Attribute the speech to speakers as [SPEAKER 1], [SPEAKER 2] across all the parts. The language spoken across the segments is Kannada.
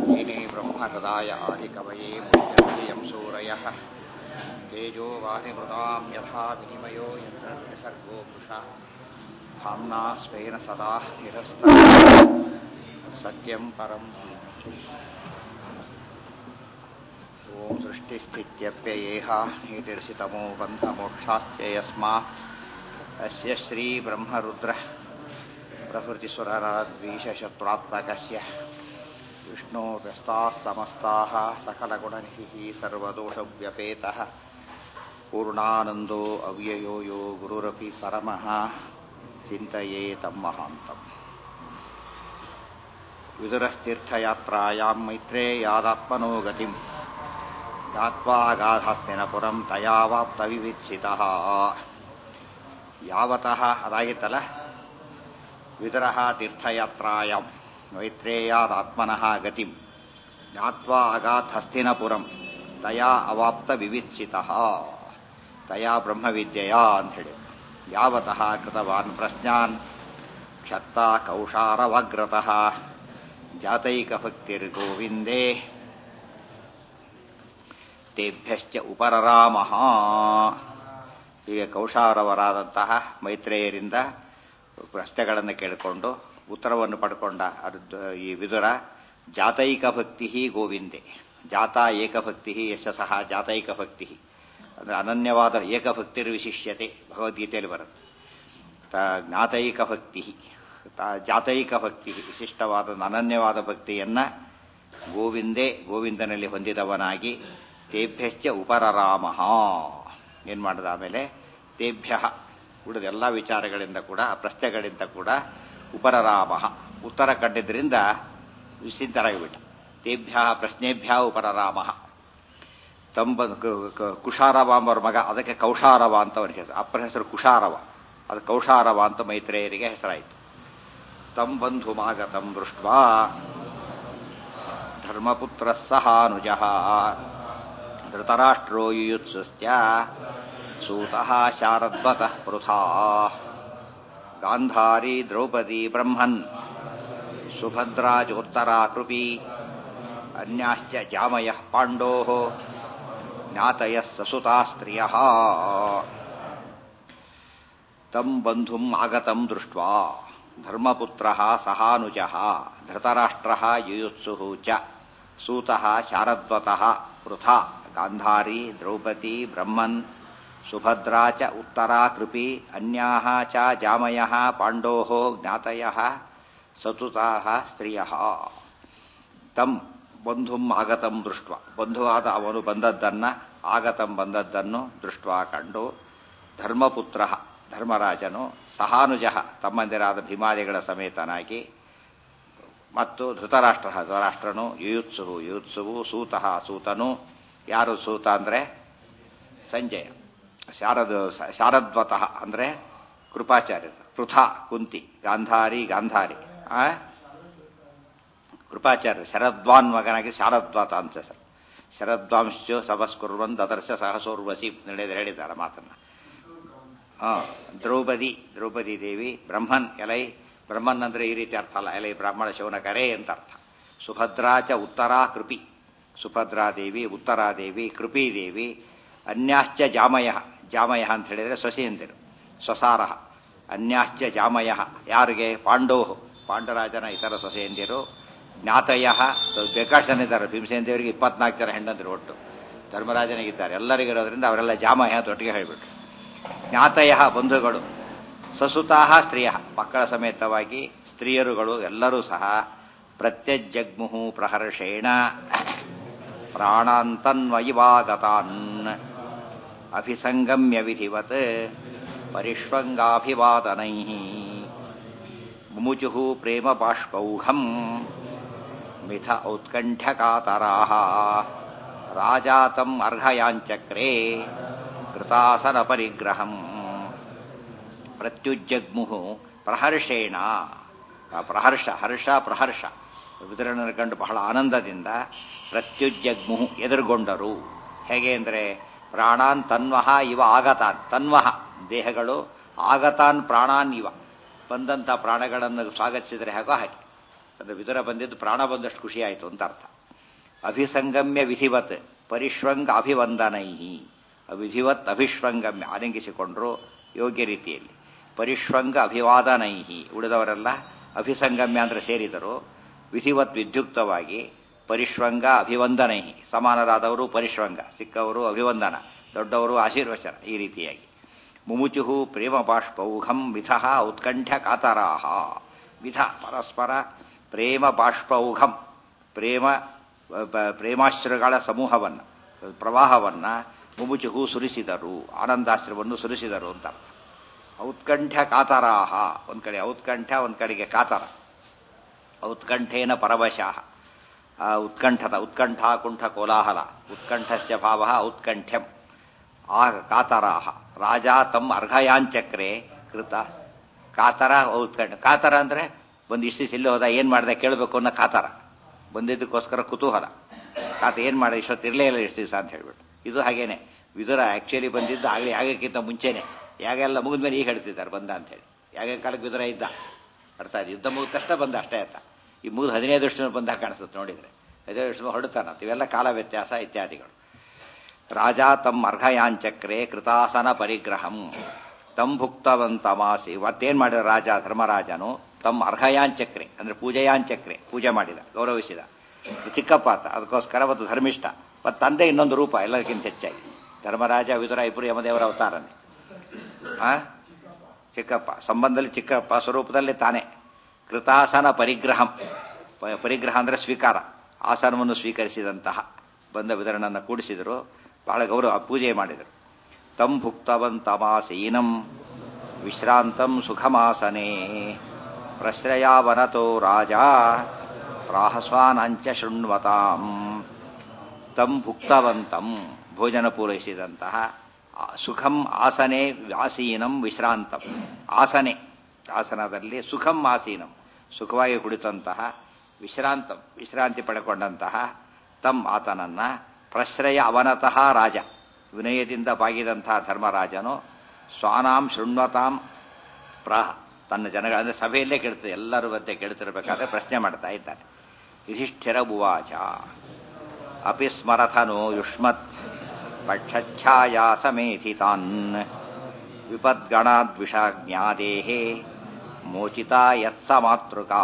[SPEAKER 1] तेने ब्रह्महृदाय आदिकवये मुह्यन्तियं सूरयः तेजो वारिमृदां यथा विनिमयो यत्र त्रिसर्गो मृषा धाम्ना स्वेन सदा निरस्त सत्यं परं ॐ सृष्टिस्थित्यप्ययेह नीतिर्षितमो बन्धमोक्षाश्च यस्मात् अस्य श्रीब्रह्मरुद्रः प्रभृतिसुरराद्वीशशत्रुरात्मकस्य विष्णोर्व्यस्ताः समस्ताः सकलगुणनिधिः सर्वदोषव्यपेतः पूर्णानन्दो अव्ययो यो गुरुरपि परमः चिन्तयेतं महान्तम् विदुरस्तीर्थयात्रायां मैत्रेयादात्मनो गतिम् ಗಾತ್ವಾ ಗಾಧಾಸ್ತಿನಪುರಂ ತಯಾವಾಪ್ತವಿವಿತ್ಸಿತಃ ಯಾವತಃ ಅದಾಗಿತ್ತಲ್ಲ ವಿದುರಃ ತೀರ್ಥಯಾತ್ರಾಯಾಂ ಮೈತ್ರೇಯಾದಾತ್ಮನಃ ಗತಿಂ ಜ್ಞಾತ್ವಾ ಅಗಾತ್ ಹಸ್ತಿನಪುರಂ ತಯಾ ಅವಾಪ್ತ ವಿವಿತ್ಸಿತಃ ತಯಾ ಬ್ರಹ್ಮವಿದ್ಯೆಯ ಅಂಥೇಳಿ ಯಾವತಃ ಕೃತವಾನ್ ಪ್ರಜ್ಞಾನ್ ಕ್ಷತ್ತ ಕೌಶಾರವಗ್ರತಃ ಜಾತೈಕಭಕ್ತಿರ್ಗೋವಿಂದೇ ತೇಭ್ಯಶ್ಚ ಉಪರರಾಮಃ ಹೀಗೆ ಕೌಶಾರವರಾದಂತಹ ಮೈತ್ರೇಯರಿಂದ ಪ್ರಶ್ನೆಗಳನ್ನು ಕೇಳಿಕೊಂಡು ಉತ್ತರವನ್ನು ಪಡ್ಕೊಂಡ ಈ ವಿದುರ ಜಾತೈಕ ಭಕ್ತಿ ಗೋವಿಂದೆ ಜಾತ ಏಕಭಕ್ತಿ ಯಶಸಃ ಜಾತೈಕ ಭಕ್ತಿ ಅಂದರೆ ಅನನ್ಯವಾದ ಏಕಭಕ್ತಿರ್ ವಿಶಿಷ್ಯತೆ ಭಗವದ್ಗೀತೆಯಲ್ಲಿ ಬರುತ್ತೆ ಜ್ಞಾತೈಕ ಭಕ್ತಿ ಜಾತೈಕ ಭಕ್ತಿ ವಿಶಿಷ್ಟವಾದ ಅನನ್ಯವಾದ ಭಕ್ತಿಯನ್ನ ಗೋವಿಂದೇ ಗೋವಿಂದನಲ್ಲಿ ಹೊಂದಿದವನಾಗಿ ತೇಭ್ಯಶ್ಚ ಉಪರರಾಮ ಏನು ಮಾಡಿದ ಆಮೇಲೆ ತೇಭ್ಯ ಉಳಿದ ಎಲ್ಲ ವಿಚಾರಗಳಿಂದ ಕೂಡ ಪ್ರಶ್ನೆಗಳಿಂದ ಕೂಡ ಉಪರರಾಮ ಉತ್ತರ ಕಂಡಿದ್ದರಿಂದ ವಿಚಿಂತರಾಗಿಬಿಟ್ಟ ತೇಭ್ಯ ಪ್ರಶ್ನೆಭ್ಯ ಉಪರರಾಮ ತಂಬ ಕುಶಾರವ ಎಂಬರ ಮಗ ಅದಕ್ಕೆ ಕೌಶಾರವ ಅಂತ ಅವನ ಹೆಸರು ಅಪ್ಪನ ಹೆಸರು ಕುಶಾರವ ಅದು ಕೌಶಾರವ ಅಂತ ಮೈತ್ರೇಯರಿಗೆ ಹೆಸರಾಯಿತು ತಂ ಬಂಧು ಮಾಗತಂ ದೃಷ್ಟ ಧರ್ಮಪುತ್ರ ಸಹಾನುಜ ಧೃತರಾಷ್ಟ್ರೋ ಯುಯುತ್ಸುಶ್ಚ ಸೂತಃ ಶಾರದ್ವತಃ ಪೃಥಾ ಗಾಂಧಾರಿ ದ್ರೌಪದಿ ಬ್ರಹ್ಮನ್ ಸುಭದ್ರಾಜೋತ್ತರಾ ಕೃಪಿ ಅನ್ಯಾಶ್ಚ ಜಾಮಯ ಪಾಂಡೋ ಜ್ಞಾತಯ ಸಸುತಾ ಸ್ತ್ರಿಯ ತಂ ಬಂಧುಂ ಆಗತಂ ದೃಷ್ಟ ಧರ್ಮಪುತ್ರ ಸಹಾನುಜ ಧೃತರಾಷ್ಟ್ರ ಯುಯುತ್ಸು ಚ ಸೂತಃ ಶಾರದ್ವತಃ ಪೃಥಾ ಗಾಂಧಾರಿ ದ್ರೌಪದಿ ಬ್ರಹ್ಮನ್ ಸುಭದ್ರಾ ಚ ಉತ್ತರಾ ಕೃಪಿ ಅನ್ಯಾಹ ಚ ಜಾಮಯ ಪಾಂಡೋ ಜ್ಞಾತಯ ಸತುತಾ ಸ್ತ್ರೀಯ ತಂ ಬಂಧುಂ ಆಗತಂ ದೃಷ್ಟ ಬಂಧುವಾದ ಅವನು ಬಂದದ್ದನ್ನ ಆಗತಂ ಬಂದದ್ದನ್ನು ದೃಷ್ಟ ಕಂಡು ಧರ್ಮಪುತ್ರ ಧರ್ಮರಾಜನು ಸಹಾನುಜ ತಮ್ಮಂದಿರಾದ ಭೀಮಾದಿಗಳ ಸಮೇತನಾಗಿ ಮತ್ತು ಧೃತರಾಷ್ಟ್ರ ಧೃತರಾಷ್ಟ್ರನು ಯುಯುತ್ಸು ಯುಯುತ್ಸುವು ಸೂತಃ ಸೂತನು ಯಾರು ಸೂತ ಅಂದರೆ ಸಂಜಯ ಶಾರದ ಶಾರದ್ವತಃ ಅಂದರೆ ಕೃಪಾಚಾರ್ಯರು ಪೃಥಾ ಕುಂತಿ ಗಾಂಧಾರಿ ಗಾಂಧಾರಿ ಆ ಕೃಪಾಚಾರ್ಯ ಶರದ್ವಾನ್ ಮಗನಾಗಿ ಶಾರದ್ವಾತ ಅಂತ ಸರ್ ಶರದ್ವಾಂಶ ಸಭಸ್ಕುರ್ವನ್ ದದರ್ಶ ಸಹಸೋರ್ವಸಿ ನಡೆದು ಹೇಳಿದ್ದಾರೆ ಮಾತನ್ನ ಹಾ ದ್ರೌಪದಿ ದ್ರೌಪದಿ ದೇವಿ ಬ್ರಹ್ಮನ್ ಎಲೈ ಬ್ರಹ್ಮನ್ ಅಂದ್ರೆ ಈ ರೀತಿ ಅರ್ಥ ಅಲ್ಲ ಎಲೈ ಬ್ರಾಹ್ಮಣ ಶಿವನ ಕರೆ ಅಂತ ಅರ್ಥ ಸುಭದ್ರಾ ಚ ಉತ್ತರಾ ಕೃಪಿ ಸುಭದ್ರಾದೇವಿ ಉತ್ತರಾದೇವಿ ಕೃಪಿದೇವಿ ಅನ್ಯಾಶ್ಚ ಜಾಮಯ ಜಾಮಯ ಅಂತ ಹೇಳಿದರೆ ಸೊಸೆಯಂದಿರು ಸ್ವಸಾರ ಅನ್ಯಾಶ್ಚ ಜಾಮಯ ಯಾರಿಗೆ ಪಾಂಡೋ ಪಾಂಡರಾಜನ ಇತರ ಸೊಸೆಯಂದಿರು ಜ್ಞಾತಯ ಬೇಕಾಷ್ಟು ಇದ್ದಾರೆ ಭೀಮಸೇಂದೇವರಿಗೆ ಇಪ್ಪತ್ನಾಲ್ಕು ಜನ ಹೆಣ್ಣಂದಿರು ಒಟ್ಟು ಧರ್ಮರಾಜನಿಗಿದ್ದಾರೆ ಎಲ್ಲರಿಗಿರೋದ್ರಿಂದ ಅವರೆಲ್ಲ ಜಾಮಯ ಅಂತ ಒಟ್ಟಿಗೆ ಹೇಳಿಬಿಟ್ರು ಜ್ಞಾತಯ ಬಂಧುಗಳು ಸಸುತಾಹ ಸ್ತ್ರೀಯ ಮಕ್ಕಳ ಸಮೇತವಾಗಿ ಸ್ತ್ರೀಯರುಗಳು ಎಲ್ಲರೂ ಸಹ ಪ್ರತ್ಯಜ್ಜಗ್ಮುಹು ಪ್ರಹರ್ಷೇಣ ಪ್ರಾಣಾಂತನ್ವಯಿವಾಗತಾನ್ ಅಭಿಸಂಗಮ್ಯ ವಿಧಿವತ್ ಪರಿಷ್ವಂಗಾಭಿವಾದನೈ ಮುಮುಚು ಪ್ರೇಮ ಬಾಷ್ಪೌಘಂ ಮಿಥ ಔತ್ಕಂಠ್ಯಕಾತರಾ ರಾಜಾತಂ ಅರ್ಹಯಾಂಚಕ್ರೇ ಕೃತಾಸನ ಪರಿಗ್ರಹಂ ಪ್ರತ್ಯುಜ್ಜಗ್ಮುಹು ಪ್ರಹರ್ಷೇಣ ಪ್ರಹರ್ಷ ಹರ್ಷ ಪ್ರಹರ್ಷ ವಿತರಣನ ಕಂಡು ಬಹಳ ಆನಂದದಿಂದ ಪ್ರತ್ಯುಜ್ಜಗ್ಮುಹು ಎದುರುಗೊಂಡರು ಹೇಗೆ ಅಂದರೆ ಪ್ರಾಣಾನ್ ತನ್ವಹ ಇವ ಆಗತಾನ್ ತನ್ವಹ ದೇಹಗಳು ಆಗತಾನ್ ಪ್ರಾಣಾನ್ ಇವ ಬಂದಂಥ ಪ್ರಾಣಗಳನ್ನು ಸ್ವಾಗತಿಸಿದರೆ ಹಾಗೋ ಹಾಗೆ ಅಂದರೆ ವಿದುರ ಬಂದಿದ್ದು ಪ್ರಾಣ ಬಂದಷ್ಟು ಖುಷಿ ಆಯಿತು ಅಂತ ಅರ್ಥ ಅಭಿಸಂಗಮ್ಯ ವಿಧಿವತ್ ಪರಿಶ್ವಂಗ ಅಭಿವಂದನೈ ವಿಧಿವತ್ ಅಭಿಶ್ವಂಗಮ್ಯ ಆಲಿಂಗಿಸಿಕೊಂಡ್ರು ಯೋಗ್ಯ ರೀತಿಯಲ್ಲಿ ಪರಿಶ್ವಂಗ ಅಭಿವಾದನೈ ಉಳಿದವರೆಲ್ಲ ಅಭಿಸಂಗಮ್ಯ ಅಂದ್ರೆ ಸೇರಿದರು ವಿಧಿವತ್ ವಿದ್ಯುಕ್ತವಾಗಿ ಪರಿಶ್ವಂಗ ಅಭಿವಂದನೈ ಸಮಾನರಾದವರು ಪರಿಶ್ವಂಗ ಸಿಕ್ಕವರು ಅಭಿವಂದನ ದೊಡ್ಡವರು ಆಶೀರ್ವಚನ ಈ ರೀತಿಯಾಗಿ ಮುಮುಚು ಪ್ರೇಮ ಬಾಷ್ಪೌಘಂ ವಿಧ ಉತ್ಕಂಠ ಕಾತರಾಹ ವಿಧ ಪರಸ್ಪರ ಪ್ರೇಮ ಬಾಷ್ಪೌಘಂ ಪ್ರೇಮ ಪ್ರೇಮಾಶ್ರಗಳ ಸಮೂಹವನ್ನು ಪ್ರವಾಹವನ್ನ ಮುಮುಚುಹು ಸುರಿಸಿದರು ಆನಂದಾಶ್ರವನ್ನು ಸುರಿಸಿದರು ಅಂತ ಅರ್ಥ ಔತ್ಕಂಠ ಕಾತರಾಹ ಒಂದ್ ಕಡೆ ಔತ್ಕಂಠ ಒಂದ್ ಕಡೆಗೆ ಕಾತರ ಔತ್ಕಂಠೇನ ಪರವಶಃ ಉತ್ಕಂಠದ ಉತ್ಕಂಠ ಕುಂಠ ಕೋಲಾಹಲ ಉತ್ಕಂಠಸ್ಯ ಭಾವ ಔತ್ಕಂಠ್ಯಂ ಆ ಕಾತರಾಹ ರಾಜ ತಮ್ಮ ಅರ್ಘಯಾಂಚಕ್ರೆ ಕೃತ ಕಾತರ ಔತ್ಕಂಠ ಕಾತರ ಅಂದ್ರೆ ಬಂದು ಇಷ್ಟು ಇಲ್ಲಿ ಹೋದ ಏನ್ ಮಾಡ್ದೆ ಕೇಳಬೇಕು ಅನ್ನೋ ಕಾತರ ಬಂದಿದ್ದಕ್ಕೋಸ್ಕರ ಕುತೂಹಲ ಕಾತ ಏನ್ ಮಾಡ ಇಷ್ಟೊತ್ತು ಇರಲೇ ಇಲ್ಲ ಇಷ್ಟು ದಿವಸ ಅಂತ ಹೇಳ್ಬಿಟ್ಟು ಇದು ಹಾಗೇನೆ ವಿದುರ ಆಕ್ಚುಲಿ ಬಂದಿದ್ದು ಆಗಲಿ ಯಾಗಕ್ಕಿಂತ ಮುಂಚೆನೆ ಯಾಗೆಲ್ಲ ಮುಗಿದ್ಮೇಲೆ ಈಗ ಹೇಳ್ತಿದ್ದಾರೆ ಬಂದ ಅಂತ ಹೇಳಿ ಯಾಗ ಕಾಲಕ್ಕೆ ವಿದುರ ಇದ್ದ ಅರ್ಥ ಆಯ್ತು ಯುದ್ಧ ಮುಗಿದ ತಕ್ಷಣ ಬಂದ ಅಷ್ಟೇ ಆಯ್ತ ಈ ಮುಗಿದು ಹದಿನೈದು ವರ್ಷ ಬಂದಾಗ ಕಾಣಿಸುತ್ತೆ ನೋಡಿದ್ರೆ ಹದಿನೈದು ವರ್ಷ ಹೊರಡ್ತಾನ ಇವೆಲ್ಲ ಕಾಲ ವ್ಯತ್ಯಾಸ ಇತ್ಯಾದಿಗಳು ರಾಜ ತಮ್ಮ ಅರ್ಘಯಾಂಚಕ್ರೆ ಕೃತಾಸನ ಪರಿಗ್ರಹಂ ತಮ್ ಭುಕ್ತವಂತಮಾಸಿ ಮತ್ತೇನ್ ಮಾಡಿದ ರಾಜ ಧರ್ಮರಾಜನು ತಮ್ಮ ಅರ್ಹಯಾಂಚಕ್ರೆ ಅಂದ್ರೆ ಪೂಜೆಯಾಂಚಕ್ರೆ ಪೂಜೆ ಮಾಡಿದ ಗೌರವಿಸಿದ ಚಿಕ್ಕಪ್ಪಾತ ಅದಕ್ಕೋಸ್ಕರ ಮತ್ತು ಧರ್ಮಿಷ್ಠ ಮತ್ತು ತಂದೆ ಇನ್ನೊಂದು ರೂಪ ಎಲ್ಲದಕ್ಕಿಂತ ಹೆಚ್ಚಾಗಿ ಧರ್ಮರಾಜ ವಿದುರ ಇಬ್ಬರು ಯಮದೇವರ ಅವತಾರನೇ ಆ ಚಿಕ್ಕಪ್ಪ ಸಂಬಂಧದಲ್ಲಿ ಚಿಕ್ಕಪ್ಪ ಸ್ವರೂಪದಲ್ಲಿ ತಾನೇ ಕೃತಾಸನ ಪರಿಗ್ರಹಂ ಪರಿಗ್ರಹ ಅಂದ್ರೆ ಸ್ವೀಕಾರ ಆಸನವನ್ನು ಸ್ವೀಕರಿಸಿದಂತಹ ಬಂದ ವಿತರಣನ್ನು ಕೂಡಿಸಿದರು ಬಹಳ ಗೌರವ ಪೂಜೆ ಮಾಡಿದರು ತಂ ಭುಕ್ತವಂತಮಾಸೀನಂ ವಿಶ್ರಾಂತಂ ಸುಖಮಾಸನೆ ಪ್ರಶ್ರಯಾವನತೋ ರಾಜ ರಾಹಸ್ವಾನಂಚ ಶೃಣ್ವತಾಂ ತಂ ಭುಕ್ತವಂತಂ ಭೋಜನ ಪೂರೈಸಿದಂತಹ ಸುಖಂ ಆಸನೆ ಆಸೀನಂ ವಿಶ್ರಾಂತಂ ಆಸನೆ ಆಸನದಲ್ಲಿ ಸುಖಂ ಆಸೀನಂ ಸುಖವಾಗಿ ಕುಳಿತಂತಹ ವಿಶ್ರಾಂತಂ ವಿಶ್ರಾಂತಿ ಪಡೆಕೊಂಡಂತಹ ತಮ್ ಆತನನ್ನ ಪ್ರಶ್ರಯ ಅವನತಃ ರಾಜ ವಿನಯದಿಂದ ಬಾಗಿದಂತಹ ಧರ್ಮರಾಜನು ಸ್ವಾನಾಂ ಶೃಣ್ವತಾಂ ಪ್ರಾಹ ತನ್ನ ಜನಗಳ ಅಂದ್ರೆ ಸಭೆಯಲ್ಲೇ ಕೇಳ್ತದೆ ಎಲ್ಲರ ಮಧ್ಯೆ ಕೇಳ್ತಿರ್ಬೇಕಾದ್ರೆ ಪ್ರಶ್ನೆ ಮಾಡ್ತಾ ಇದ್ದಾನೆ ಯುಧಿಷ್ಠಿರ ಉವಾಚ ಅಪಿ ಸ್ಮರಥನೋ ಯುಷ್ಮತ್ ಪಕ್ಷಚ್ಛಾಯಾ ಸಮೇಧಿತಾನ್ ವಿಪದ್ಗಣಾದ್ವಿಷಾಜ್ಞಾದೇಹೇ ಮೋಚಿತಾ ಯತ್ಸಮಾತೃಕಾ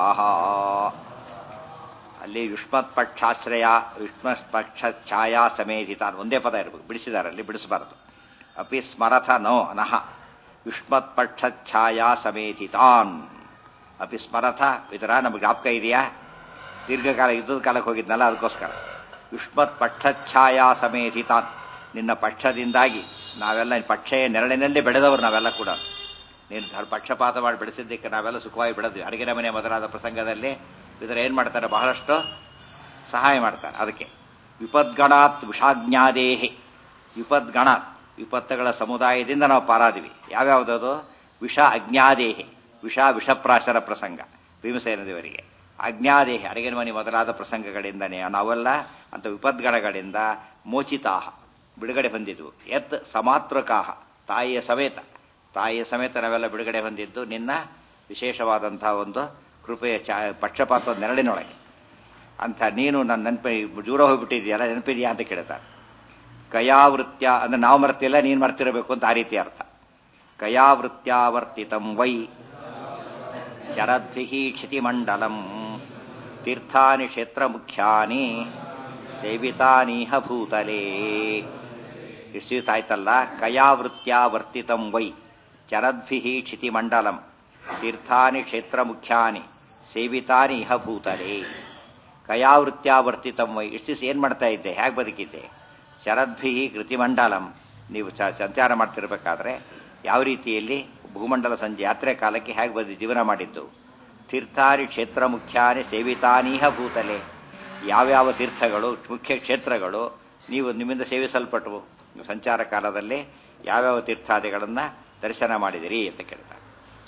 [SPEAKER 1] ಅಲ್ಲಿ ಯುಷ್ಮತ್ ಪಕ್ಷಾಶ್ರಯ ಯುಷ್ಮತ್ ಪಕ್ಷ ಛಾಯಾ ಸಮೇಧಿತಾನ್ ಒಂದೇ ಪದ ಇರಬೇಕು ಬಿಡಿಸಿದ್ದಾರೆ ಅಲ್ಲಿ ಬಿಡಿಸಬಾರದು ಅಪಿ ಸ್ಮರಥ ನೋ ನಹ ಯುಷ್ಮತ್ ಪಕ್ಷ ಛಾಯಾ ಸಮೇಧಿತಾನ್ ಅಪಿ ಸ್ಮರಥ ಇದರ ನಮಗೆ ಜ್ಞಾಪಕ ಇದೆಯಾ ದೀರ್ಘಕಾಲ ಯುದ್ಧದ ಕಾಲಕ್ಕೆ ಹೋಗಿದ್ನಲ್ಲ ಅದಕ್ಕೋಸ್ಕರ ಯುಷ್ಮತ್ ಪಕ್ಷಛಾಯಾ ಸಮೇಧಿತಾನ್ ನಿನ್ನ ಪಕ್ಷದಿಂದಾಗಿ ನಾವೆಲ್ಲ ಪಕ್ಷೆಯ ನೆರಳಿನಲ್ಲಿ ಬೆಳೆದವರು ನಾವೆಲ್ಲ ಕೂಡ ನೀನು ಧರ್ ಪಕ್ಷಪಾತ ಮಾಡಿ ಬೆಳೆಸಿದ್ದಕ್ಕೆ ನಾವೆಲ್ಲ ಸುಖವಾಗಿ ಬೆಳೆದ್ವಿ ಅಡಿಗೆ ಮನೆ ಮೊದಲಾದ ಪ್ರಸಂಗದಲ್ಲಿ ಇದರ ಏನ್ ಮಾಡ್ತಾರೆ ಬಹಳಷ್ಟು ಸಹಾಯ ಮಾಡ್ತಾರೆ ಅದಕ್ಕೆ ವಿಪದ್ಗಣಾತ್ ವಿಷಾಜ್ಞಾದೇಹಿ ವಿಪದ್ಗಣಾತ್ ವಿಪತ್ತುಗಳ ಸಮುದಾಯದಿಂದ ನಾವು ಪಾರಾದಿವಿ ಯಾವ್ಯಾವುದದು ವಿಷ ಅಜ್ಞಾದೇಹಿ ವಿಷ ವಿಷಪ್ರಾಶರ ಪ್ರಸಂಗ ಭೀಮಸೇನ ದೇವರಿಗೆ ಅಜ್ಞಾದೇಹಿ ಅಡಿಗೆ ಮನೆ ಮೊದಲಾದ ಪ್ರಸಂಗಗಳಿಂದನೇ ನಾವೆಲ್ಲ ಅಂತ ವಿಪದ್ಗಣಗಳಿಂದ ಮೋಚಿತಾಹ ಬಿಡುಗಡೆ ಹೊಂದಿದ್ವು ಎತ್ ಸಮಾತೃಕಾಹ ತಾಯಿಯ ಸಮೇತ ತಾಯಿಯ ಸಮೇತ ನಾವೆಲ್ಲ ಬಿಡುಗಡೆ ಹೊಂದಿದ್ದು ನಿನ್ನ ವಿಶೇಷವಾದಂತಹ ಒಂದು ಕೃಪೆಯ ಚಾ ಪಕ್ಷಪಾತದ ನೆರಳಿನೊಳಗೆ ಅಂತ ನೀನು ನನ್ನ ನೆನಪಿ ದೂರ ಹೋಗ್ಬಿಟ್ಟಿದೆಯಲ್ಲ ನೆನಪಿದೆಯಾ ಅಂತ ಕೇಳ್ತಾರೆ ಕಯಾವೃತ್ಯ ಅಂದ್ರೆ ನಾವು ಮರ್ತಿಲ್ಲ ನೀನು ಮರ್ತಿರಬೇಕು ಅಂತ ಆ ರೀತಿ ಅರ್ಥ ಕಯಾವೃತ್ಯಾವರ್ತಿತಂ ವೈ ಚರದ್ಭಿ ಕ್ಷಿತಿಮಂಡಲಂ ತೀರ್ಥಾನಿ ಕ್ಷೇತ್ರ ಮುಖ್ಯಾನಿ ಸೇವಿತಾನೀಹ ಭೂತಲೇ ಆಯ್ತಲ್ಲ ಕಯಾವೃತ್ಯಾವರ್ತಿತಂ ವೈ ಚರದ್ಭಿ ಕ್ಷಿತಿಮಂಡಲಂ ತೀರ್ಥಾನಿ ಕ್ಷೇತ್ರ ಮುಖ್ಯಾನಿ ಸೇವಿತಾನಿ ಇಹ ಭೂತಲೇ ಕಯಾವೃತ್ಯಾವರ್ತಿತಂ ವೈ ಇಷ್ಟು ಏನ್ ಮಾಡ್ತಾ ಇದ್ದೆ ಹೇಗೆ ಬದುಕಿದ್ದೆ ಶರದ್ಭಿ ಕೃತಿಮಂಡಲಂ ನೀವು ಸಂಚಾರ ಮಾಡ್ತಿರ್ಬೇಕಾದ್ರೆ ಯಾವ ರೀತಿಯಲ್ಲಿ ಭೂಮಂಡಲ ಸಂಜೆ ಯಾತ್ರೆ ಕಾಲಕ್ಕೆ ಹೇಗೆ ಬಂದು ಜೀವನ ಮಾಡಿದ್ದು ತೀರ್ಥಾನಿ ಕ್ಷೇತ್ರ ಮುಖ್ಯಾನಿ ಸೇವಿತಾನೀಹ ಭೂತಲೆ ಯಾವ್ಯಾವ ತೀರ್ಥಗಳು ಮುಖ್ಯ ಕ್ಷೇತ್ರಗಳು ನೀವು ನಿಮ್ಮಿಂದ ಸೇವಿಸಲ್ಪಟ್ಟವು ಸಂಚಾರ ಕಾಲದಲ್ಲಿ ಯಾವ್ಯಾವ ತೀರ್ಥಾದಿಗಳನ್ನ ದರ್ಶನ ಮಾಡಿದಿರಿ ಅಂತ ಕೇಳ್ತಾರೆ